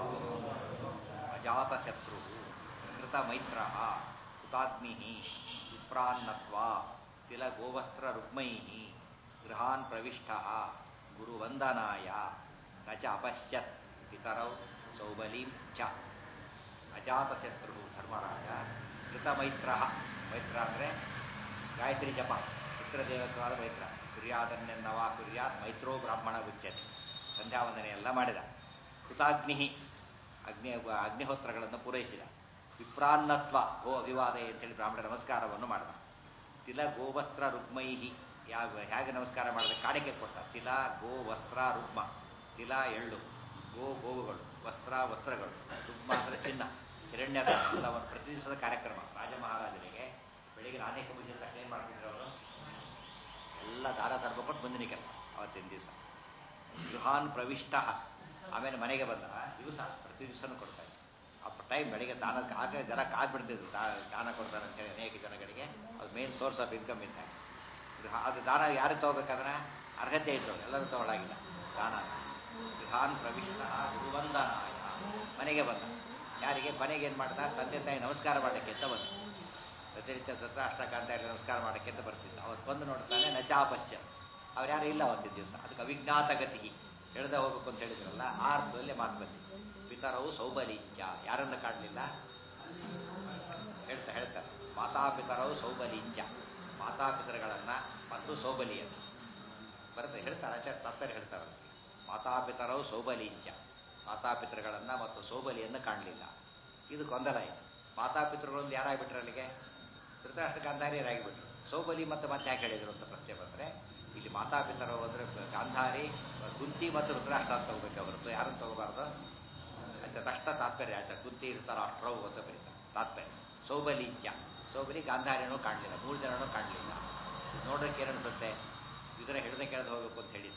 [SPEAKER 1] ಅಜಾತ ಶತ್ರು ಕೃತ ಮೈತ್ರ ಹುತಾಗ್ನಿ ವಿಪ್ರಾನ್ನತ್ವ ತಿಲ ಗೋವಸ್ತ್ರ ರುಗ್ಮೈ ಗೃಹಾನ್ ಪ್ರವಿಷ್ಟ ಗುರುವಂದನಾಯ ನ ಚ ಅಪಶ್ಯತ್ ಪಿತರೌ ಸೌಬಲೀಂ ಚ ಅಜಾತಶತ್ರು ಧರ್ಮರಾಜ ಕೃತ ಮೈತ್ರ ಮೈತ್ರ ಅಂದರೆ ಗಾಯತ್ರಿ ಜಪ ಮಿತ್ರದೇವತ್ವಾದ ಮೈತ್ರ ಕುರ್ಯಾದನ್ನೆನ್ನವ ಕುರ್ಯಾತ್ ಮೈತ್ರೋ ಬ್ರಾಹ್ಮಣ ಉಚ್ಯತೆ ಸಂಧ್ಯಾವಂದನೆ ಎಲ್ಲ ಮಾಡಿದ ಹುತಾಗ್ನಿ ಅಗ್ನಿ ಅಗ್ನಿಹೋತ್ರಗಳನ್ನು ಪೂರೈಸಿದ ವಿಪ್ರಾನ್ನತ್ವ ಗೋ ಅಭಿವಾದ ಅಂತೇಳಿ ಬ್ರಾಹ್ಮಣ ನಮಸ್ಕಾರವನ್ನು ಮಾಡಿದ ತಿಲ ಗೋವಸ್ತ್ರ ರುಗ್ಮೈಹಿ ಯಾವ ಹೇಗೆ ನಮಸ್ಕಾರ ಮಾಡಿದ ಕಾಣಿಕೆ ಕೊಟ್ಟ ತಿಲ ಗೋ ವಸ್ತ್ರ ರುಗ್ಮ ತಿಲ ಎಳ್ಳು ಗೋ ಗೋವುಗಳು ವಸ್ತ್ರ ವಸ್ತ್ರಗಳು ರುಗ್ಮ ಅಂದರೆ ಚಿನ್ನ ಹಿರಣ್ಯ ಎಲ್ಲವನ್ನು ಪ್ರತಿ ದಿವಸದ ಕಾರ್ಯಕ್ರಮ ರಾಜ ಮಹಾರಾಜರಿಗೆ ಬೆಳಿಗ್ಗೆ ಅನೇಕ ಮುಂಚಿನ ತಕ್ಷಣ ಏನು ಮಾಡ್ತಿದ್ರು ಅವರು ಎಲ್ಲ ದಾರ ಧರ್ಮ ಕೊಟ್ಟು ಮುಂದಿನ ಕೆಲಸ ಅವತ್ತಿನ ದಿವಸ ಗೃಹಾನ್ ಪ್ರವಿಷ್ಟ ಆಮೇಲೆ ಮನೆಗೆ ಬಂದ ದಿವಸ ಪ್ರತಿ ದಿವಸನೂ ಕೊಡ್ತಾರೆ ಆ ಟೈಮ್ ಬೆಳಿಗ್ಗೆ ದಾನ ಆಗ ಜನ ಕಾದ್ಬಿಡ್ತಿದ್ರು ದಾನ ಕೊಡ್ತಾರೆ ಅಂತೇಳಿ ಅನೇಕ ಜನಗಳಿಗೆ ಅದು ಮೇನ್ ಸೋರ್ಸ್ ಆಫ್ ಇನ್ಕಮ್ ಇದ್ದಾಗ ಗೃಹ ಅದು ದಾನ ಯಾರು ತಗೋಬೇಕಾದ್ರೆ ಅರ್ಹತೆ ಇತ್ತು ಎಲ್ಲರೂ ತಗೊಳ್ಳಾಗಿಲ್ಲ ದಾನ ಗೃಹಾನ್ ಪ್ರವಿಷ್ಟ ಗುರುವಂದನಾಯ ಮನೆಗೆ ಬಂದ ಯಾರಿಗೆ ಮನೆಗೆ ಏನು ಮಾಡ್ದ ತಂದೆ ತಾಯಿ ನಮಸ್ಕಾರ ಮಾಡಲಿಕ್ಕೆ ಅಂತ ಬಂದ ಪ್ರತಿನಿತ್ಯ ಸತ್ರ ಅಷ್ಟಕಾಂತ ಎಲ್ಲ ನಮಸ್ಕಾರ ಮಾಡಕ್ಕೆ ಅಂತ ಬರ್ತಿದ್ದ ಅವತ್ತು ಬಂದು ನೋಡ್ತಾನೆ ನಚಾಪಶ್ಯ ಅವ್ರು ಯಾರು ಇಲ್ಲ ಅವತ್ತಿನ ದಿವಸ ಅದಕ್ಕೆ ಅವಿಜ್ಞಾತ ಗತಿ ಹೇಳ್ದೆ ಹೋಗ್ಬೇಕು ಅಂತ ಹೇಳಿದ್ರಲ್ಲ ಆ ಅರ್ಥದಲ್ಲಿ ಮಾತು ಬಂದಿದೆ ಪಿತರವು ಸೌಬಲಿಂಚ ಯಾರನ್ನು ಕಾಡಲಿಲ್ಲ ಹೇಳ್ತಾ ಹೇಳ್ತಾರೆ ಮಾತಾಪಿತರವು ಸೌಬಲಿಂಚ ಮಾತಾಪಿತರಗಳನ್ನ ಮತ್ತು ಸೌಬಲಿಯನ್ನು ಬರುತ್ತೆ ಹೇಳ್ತಾರೆ ಆಚಾರ್ಯ ತಾತ್ಪರ್ಯ ಹೇಳ್ತಾರೆ ಮಾತಾಪಿತರವು ಸೌಬಲಿಂಚ ಮಾತಾಪಿತೃಗಳನ್ನ ಮತ್ತು ಸೋಬಲಿಯನ್ನು ಕಾಣಲಿಲ್ಲ ಇದು ಗೊಂದಲ ಇದೆ ಮಾತಾಪಿತೃಗಳೊಂದು ಯಾರಾಗ್ಬಿಟ್ರೆ ಅಲ್ಲಿಗೆ ಧೃತರಾಷ್ಟ್ರ ಗಾಂಧಾರಿಯರಾಗಿಬಿಟ್ರು ಸೋಬಲಿ ಮತ್ತು ಮತ್ತೆ ಯಾಕೆ ಹೇಳಿದ್ರು ಅಂತ ಪ್ರಶ್ನೆ ಬಂದರೆ ಇಲ್ಲಿ ಮಾತಾಪಿತರು ಅಂದರೆ ಗಾಂಧಾರಿ ಕುಂತಿ ಮತ್ತು ಧೃತರಾಷ್ಟ್ರ ಅಂತ ತಗೋಬೇಕು ಹೊರತು ಯಾರನ್ನು ತಗೋಬಾರ್ದು ಅಂತ ತಕ್ಷಣ ತಾತ್ಪರ್ಯ ಆಯ್ತು ಕುಂತಿ ಧೃತರಾಷ್ಟ್ರವು ಅಂತ ಬರೀತಾರೆ ತಾತ್ಪರ್ಯ ಸೌಬಲಿಂಚ ಸೋಬಲಿ ಗಾಂಧಾರಿನೂ ಕಾಣಲಿಲ್ಲ ಮೂರು ಜನನೂ ಕಾಣಲಿಲ್ಲ ನೋಡೋಕೆ ಏನನ್ಸುತ್ತೆ ಇದರ ಹಿಡಿದ ಕೆಳಗೆ ಹೋಗ್ಬೇಕು ಅಂತ ಹೇಳಿದ್ದ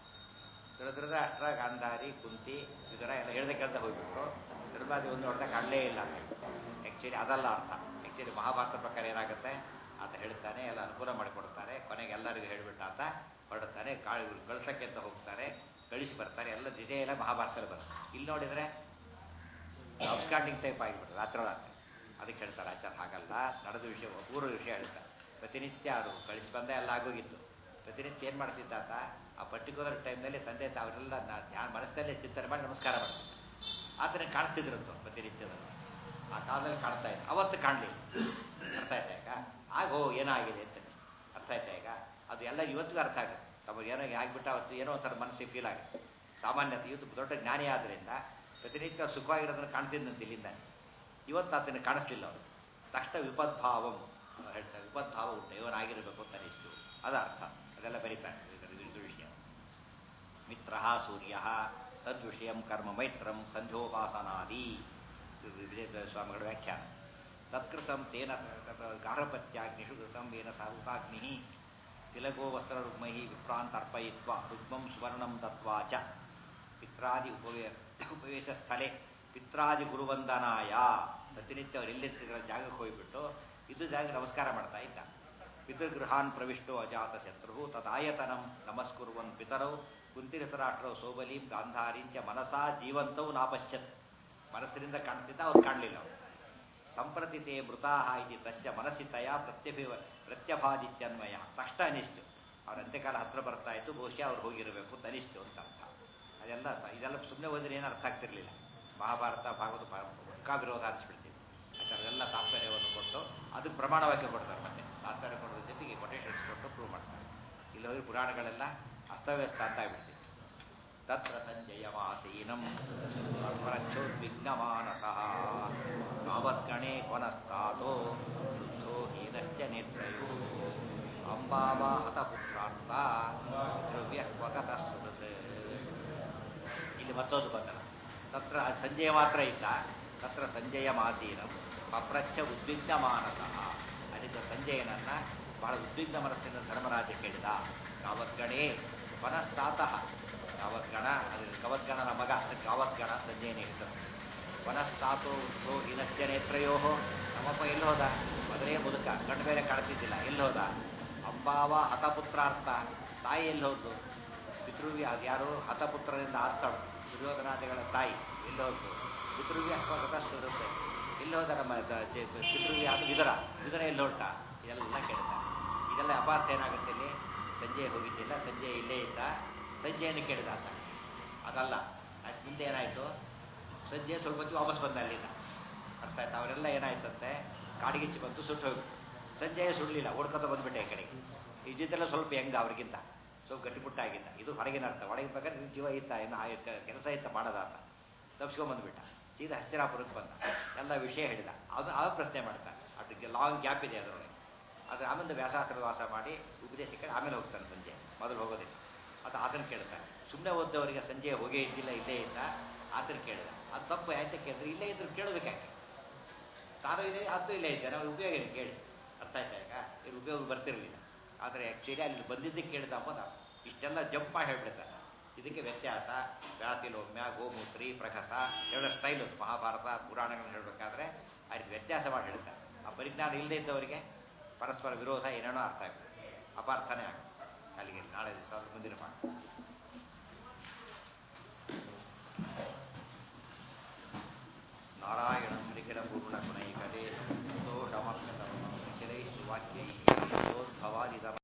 [SPEAKER 1] ಧೃತರಾಷ್ಟ್ರ ಗಾಂಧಾರಿ ಕುಂತಿ ಇದರ ಎಲ್ಲ ಹೇಳ್ದೆ ಕೇಳ್ದೆ ಹೋಗ್ಬಿಟ್ರು ಧರ್ಮಾದಿ ಒಂದು ನೋಡ್ತಾ ಕಾಣಲೇ ಇಲ್ಲ ಅಂತ ಆ್ಯಕ್ಚುಲಿ ಅದಲ್ಲ ಅರ್ಥ ಆ್ಯಕ್ಚುಲಿ ಮಹಾಭಾರತ ಪ್ರಕಾರ ಏನಾಗುತ್ತೆ ಆತ ಹೇಳ್ತಾನೆ ಎಲ್ಲ ಅನುಕೂಲ ಮಾಡಿಕೊಡ್ತಾರೆ ಕೊನೆಗೆ ಎಲ್ಲರಿಗೂ ಹೇಳ್ಬಿಟ್ಟು ಆತ ಹೊರಡ್ತಾನೆ ಕಾಳು ಕಳ್ಸಕ್ಕೆ ಅಂತ ಹೋಗ್ತಾರೆ ಕಳಿಸಿ ಬರ್ತಾರೆ ಎಲ್ಲ ಡಿಟೇಲ್ ಎಲ್ಲ ಮಹಾಭಾರತದಲ್ಲಿ ಬರುತ್ತೆ ಇಲ್ಲಿ ನೋಡಿದ್ರೆ ಔಟ್ಸ್ಟ್ಯಾಂಡಿಂಗ್ ಟೈಪ್ ಆಗಿಬಿಟ್ಟು ರಾತ್ರೋರಾತ್ರಿ ಅದಕ್ಕೆ ಹೇಳ್ತಾರೆ ಆಚಾರ ಹಾಗಲ್ಲ ನಡೆದ ವಿಷಯ ಪೂರ್ವ ವಿಷಯ ಹೇಳ್ತಾರೆ ಪ್ರತಿನಿತ್ಯ ಅವರು ಕಳಿಸಿ ಬಂದ ಎಲ್ಲ ಆಗೋಗಿತ್ತು ಪ್ರತಿನಿತ್ಯ ಏನು ಮಾಡ್ತಿದ್ದ ಆತ ಆ ಪರ್ಟಿಕ್ಯುಲರ್ ಟೈಮ್ನಲ್ಲಿ ತಂದೆ ತಾವರೆಲ್ಲ ಧ್ಯಾನ ಮನಸ್ಸಲ್ಲೇ ಚಿಂತನೆ ಮಾಡಿ ನಮಸ್ಕಾರ ಮಾಡ್ತಿದ್ದ ಆತನ ಕಾಣಿಸ್ತಿದ್ರಂತ ಪ್ರತಿನಿತ್ಯದಲ್ಲಿ ಆ ಕಾಲದಲ್ಲಿ ಕಾಣ್ತಾ ಇದ್ದ ಅವತ್ತು ಕಾಣಲಿಲ್ಲ ಅರ್ಥ ಆಯ್ತಾ ಈಗ ಆಗ ಓ ಏನಾಗಿದೆ ಅಂತ ಅರ್ಥ ಆಯ್ತಾ ಈಗ ಅದು ಎಲ್ಲ ಇವತ್ತಿಗೂ ಅರ್ಥ ಆಗುತ್ತೆ ತಮಗೆ ಏನೋ ಆಗ್ಬಿಟ್ಟು ಅವತ್ತು ಏನೋ ಒಂಥರ ಮನಸ್ಸಿಗೆ ಫೀಲ್ ಆಗುತ್ತೆ ಸಾಮಾನ್ಯತೆ ಇವತ್ತು ದೊಡ್ಡ ಜ್ಞಾನಿ ಆದ್ದರಿಂದ ಪ್ರತಿನಿತ್ಯ ಸುಖವಾಗಿರೋದನ್ನು ಕಾಣ್ತಿದ್ದಂತೆ ಇಲ್ಲಿಂದ ಇವತ್ತು ಅದನ್ನು ಕಾಣಿಸ್ಲಿಲ್ಲ ಅವರು ತಕ್ಷಣ ವಿಪದ್ಭಾವಂ ಹೇಳ್ತಾರೆ ವಿಪದ್ಭಾವ ಉಂಟು ಇವನಾಗಿರಬೇಕು ಅಂತ ಅನಿಸ್ತು ಅದ ಅರ್ಥ ಅದೆಲ್ಲ ಬರೀತಾರೆ ಇದು ವಿಷಯ ಮಿತ್ರ ಸೂರ್ಯ ತದ್ವಿಷಯ ಕರ್ಮ ಮೈತ್ರಂ ಸಂಧ್ಯೋಪಾಸನಾದಿ ವಿಜಯ ಸ್ವಾಮಿಗಳ ವ್ಯಾಖ್ಯಾನ ತತ್ಕೃತಂ ತೇನ ಗಾರ್ಹಪತ್ಯಾಗ್ನಿಷು ಕೃತಂ ಏನ ಸಾಹುತಾಗ್ನಿ ತಿಲಗೋ ವಸ್ತ್ರ ರುಗ್ಮೈ ವಿಪ್ರಾಂತರ್ಪಯಿತ್ವ ರುಗ್ಮಂ ಸುವರ್ಣಂ ದತ್ವಾ ಚ ಪಿತ್ರಾದಿ ಉಪವೇ ಉಪವೇಶ ಸ್ಥಳೆ ಪಿತ್ರಾದಿ ಗುರುವಂದನಾಯ ಪ್ರತಿನಿತ್ಯ ಅವರು ಎಲ್ಲಿರ್ತಿದ್ರ ಜಾಗಕ್ಕೆ ಹೋಗ್ಬಿಟ್ಟು ಇದು ಜಾಗ ನಮಸ್ಕಾರ ಮಾಡ್ತಾ ಇದ್ದ ಪಿತೃಗೃಹಾನ್ ಪ್ರವಿಷ್ಟೋ ಅಜಾತ ಶತ್ರು ತದಾಯತನಂ ನಮಸ್ಕುರ್ವನ್ ಪಿತರೌ ಕುಂತಿರಸರಾಷ್ಟ್ರೌ ಸೋಬಲೀಂ ಗಾಂಧಾರಿಂಚ ಮನಸಾ ಜೀವಂತವು ನಾಪಶ್ಯತ್ ಮನಸ್ಸಿನಿಂದ ಕಾಣ್ತಿದ್ದ ಅವ್ರು ಕಾಣಲಿಲ್ಲ ಅವರು ಸಂಪ್ರತಿತೆ ಮೃತಾಹ ಇದು ತಸ್ಯ ಮನಸ್ಸಿ ತಯ ಪ್ರತ್ಯಭಿ ಪ್ರತ್ಯಭಾದಿತ್ಯನ್ವಯ ತಕ್ಷಣ ಅನಿಸ್ತು ಅವ್ರ ಅಂತ್ಯಕಾಲ ಹತ್ರ ಬರ್ತಾ ಇತ್ತು ಬಹುಶಃ ಅವ್ರು ಹೋಗಿರಬೇಕು ಅಂತ ಅನಿಸ್ತು ಅಂತ ಅರ್ಥ ಅದೆಲ್ಲ ಇದೆಲ್ಲ ಸುಮ್ಮನೆ ಓದಿದ್ರೆ ಏನು ಅರ್ಥ ಆಗ್ತಿರ್ಲಿಲ್ಲ ಮಹಾಭಾರತ ಭಾಗವತ ಪಕ್ಕಾ ವಿರೋಧ ಅನಿಸ್ಬಿಡ್ತೀವಿ ಯಾಕಂದ್ರೆ ಎಲ್ಲ ತಾತ್ಪರ್ಯವನ್ನು ಕೊಟ್ಟು ಅದಕ್ಕೆ ಪ್ರಮಾಣವಾಗಿ ಕೊಡ್ತಾರೆ ಮತ್ತೆ ತಾತ್ಪರ್ಯ ಕೊಡೋದ್ರ ಜೊತೆಗೆ ಕೊಟೇಶನ್ಸ್ ಕೊಟ್ಟು ಪ್ರೂವ್ ಮಾಡ್ತಾರೆ ಇಲ್ಲಿ ಹೋಗಿ ಪುರಾಣಗಳೆಲ್ಲ ಅಸ್ತವ್ಯಸ್ತ ಅಂತ ಆಗ್ಬಿಡ್ತೀವಿ ತತ್ರ ಸಂಜಯಮಾಸೀನಂ ಪ್ರಚೋದ್ವಿಗ್ನಮಾನಸಃ ತಾವತ್ಗಣೆ ಕೊನಸ್ತಾತೋ ವೃದ್ಧೋ ಹೀನಶ್ಚ ನೇತ್ರಯೋ ಅಂಬಾವ ಹತಪುತ್ರಾರ್ಥ ದ್ರವ್ಯ ಕ್ವಗತ ಸುಹೃತ್ ಇಲ್ಲಿ ಮತ್ತೊಂದು ಗೊಂದಲ ತತ್ರ ಸಂಜಯ ಮಾತ್ರ ಇದ್ದ ತತ್ರ ಸಂಜಯ ಮಾಸೀನಂ ಪಪ್ರಚ್ಛ ಉದ್ವಿಗ್ನ ಮಾನಸಃ ಅಲ್ಲಿದ್ದ ಸಂಜಯನನ್ನ ಬಹಳ ಉದ್ವಿಗ್ನ ಮನಸ್ಸಿನ ಧರ್ಮರಾಜ ಕೇಳಿದ ಕಾವದ್ಗಣೇ ವನಸ್ತಾತಃ ಕಾವದ್ಗಣ ಅದು ಕವದ್ಗಣನ ಮಗ ಅದಕ್ಕೆ ಕಾವದ್ಗಣ ಸಂಜಯನ ಹೆಸರು ವನಸ್ತಾತೋ ಉದ್ಧೋ ಹೀನಶ್ಚ ನೇತ್ರಯೋ ನಮ್ಮಪ್ಪ ಎಲ್ಲಿ ಹೋದ ಮೊದಲೇ ಮುದುಕ ಕಣ್ಣು ಬೇರೆ ಕಾಣಿಸ್ತಿದ್ದಿಲ್ಲ ಎಲ್ಲಿ ಹೋದ ಅಂಬಾವ ಹತಪುತ್ರಾರ್ಥ ತಾಯಿ ಎಲ್ಲಿ ಹೋದ್ದು ಪಿತೃವ್ಯ ಅದ್ಯಾರು ಹತಪುತ್ರರಿಂದ ಆರ್ತಾಳು ದುರ್ಯೋಧನಾದಿಗಳ ತಾಯಿ ಎಲ್ಲಿ ಹೋದ್ದು ಪಿತೃವ್ಯ ಹತಷ್ಟು ಇರುತ್ತೆ ಎಲ್ಲಿ ಹೋದ ನಮ್ಮ ಪಿತೃವ್ಯ ಅದು ವಿದರ ವಿದರ ಎಲ್ಲಿ ಹೊರಟ ಇದೆಲ್ಲ ಕೇಳ್ತಾರೆ ಇದೆಲ್ಲ ಅಪಾರ್ಥ ಏನಾಗುತ್ತೆ ಇಲ್ಲಿ ಸಂಜೆ ಹೋಗಿದ್ದಿಲ್ಲ ಸಂಜೆ ಇಲ್ಲೇ ಇದ್ದ ಸಂಜೆಯನ್ನು ಕೇಳಿದ ಆತ ಅದಲ್ಲ ಅದು ಮುಂದೆ ಏನಾಯಿತು ಸಂಜೆ ಸ್ವಲ್ಪ ಹೊತ್ತಿಗೆ ವಾಪಸ್ ಬಂದ ಅಲ್ಲಿಂದ ಅರ್ಥ ಆಯ್ತು ಅವರೆಲ್ಲ ಏನಾಯ್ತಂತೆ ಕಾಡಿಗಿಚ್ಚಿ ಬಂದು ಸುಟ್ಟು ಹೋಗ್ಬಿಟ್ಟು ಸಂಜೆ ಸುಡಲಿಲ್ಲ ಓಡ್ಕೊತ ಬಂದ್ಬಿಟ್ಟೆ ಈ ಕಡೆಗೆ ಇದ್ದಿದ್ದೆಲ್ಲ ಸ್ವಲ್ಪ ಹೆಂಗ ಅವ್ರಿಗಿಂತ ಸ್ವಲ್ಪ ಗಟ್ಟಿಪುಟ್ಟ ಆಗಿದ್ದ ಇದು ಹೊರಗಿನ ಅರ್ಥ ಒಳಗಿನ ಪ್ರಕಾರ ಜೀವ ಇತ್ತ ಇನ್ನು ಕೆಲಸ ಇತ್ತ ಮಾಡೋದ ಅಂತ ತಪ್ಸ್ಕೊಂಬಂದ್ಬಿಟ್ಟ ಸೀದಾ ಹಸ್ತಿರಾಪುರಕ್ಕೆ ಬಂದ ಎಲ್ಲ ವಿಷಯ ಹೇಳಿದ ಅದು ಆ ಪ್ರಶ್ನೆ ಮಾಡ್ತಾನೆ ಅದಕ್ಕೆ ಲಾಂಗ್ ಗ್ಯಾಪ್ ಇದೆ ಅದರೊಳಗೆ ಅದು ಆಮೇಲೆ ವ್ಯಾಸಾಸ್ತ್ರದ ವಾಸ ಮಾಡಿ ಉಪದೇಶಕ್ಕೆ ಆಮೇಲೆ ಹೋಗ್ತಾನೆ ಸಂಜೆ ಮೊದಲು ಹೋಗೋದಿಲ್ಲ ಅದು ಆತನ ಕೇಳ್ತಾನೆ ಸುಮ್ಮನೆ ಓದ್ದವರಿಗೆ ಸಂಜೆ ಹೋಗೇ ಇದ್ದಿಲ್ಲ ಇಲ್ಲೇ ಇದ್ದ ಆತನ ಕೇಳಿದ ಅದು ತಪ್ಪು ಯಾಕೆ ಕೇಳಿದ್ರೆ ಇಲ್ಲೇ ಇದ್ರು ಕೇಳೋದಕ್ಕೆ ಯಾಕೆ ತಾನು ಇದೆ ಅದು ಇಲ್ಲೇ ಇದ್ದೆ ನಾವು ಉಪಯೋಗ ಏನು ಕೇಳಿ ಅರ್ಥ ಆಯ್ತಾ ಈಗ ಇಲ್ಲಿ ಉಪಯೋಗ ಬರ್ತಿರಲಿಲ್ಲ ಆದರೆ ಆ್ಯಕ್ಚುಲಿ ಅಲ್ಲಿ ಬಂದಿದ್ದಕ್ಕೆ ಕೇಳಿದ ಅಂಬೋದು ಇಷ್ಟೆಲ್ಲ ಜಂಪ್ ಮಾಡಿ ಹೇಳ್ಬಿಡ್ತಾರೆ ಇದಕ್ಕೆ ವ್ಯತ್ಯಾಸ ವ್ಯಾತಿಲೋಮ್ಯ ಗೋಮೂತ್ರಿ ಪ್ರಕಸ ಹೇಳೋ ಸ್ಟೈಲ್ ಮಹಾಭಾರತ ಪುರಾಣಗಳನ್ನ ಹೇಳಬೇಕಾದ್ರೆ ಆ ರೀತಿ ವ್ಯತ್ಯಾಸ ಮಾಡಿ ಹೇಳ್ತಾರೆ ಆ ಪರಿಜ್ಞಾನ ಇಲ್ಲದೆ ಇದ್ದವರಿಗೆ ಪರಸ್ಪರ ವಿರೋಧ ಏನೇನೋ ಅರ್ಥ ಆಗ್ತದೆ ಅಪಾರ್ಥನೇ ಆಗುತ್ತೆ ಅಲ್ಲಿಗೆ ನಾಳೆ ದಿವಸ ಮುಂದಿನ ಮಾಡಿ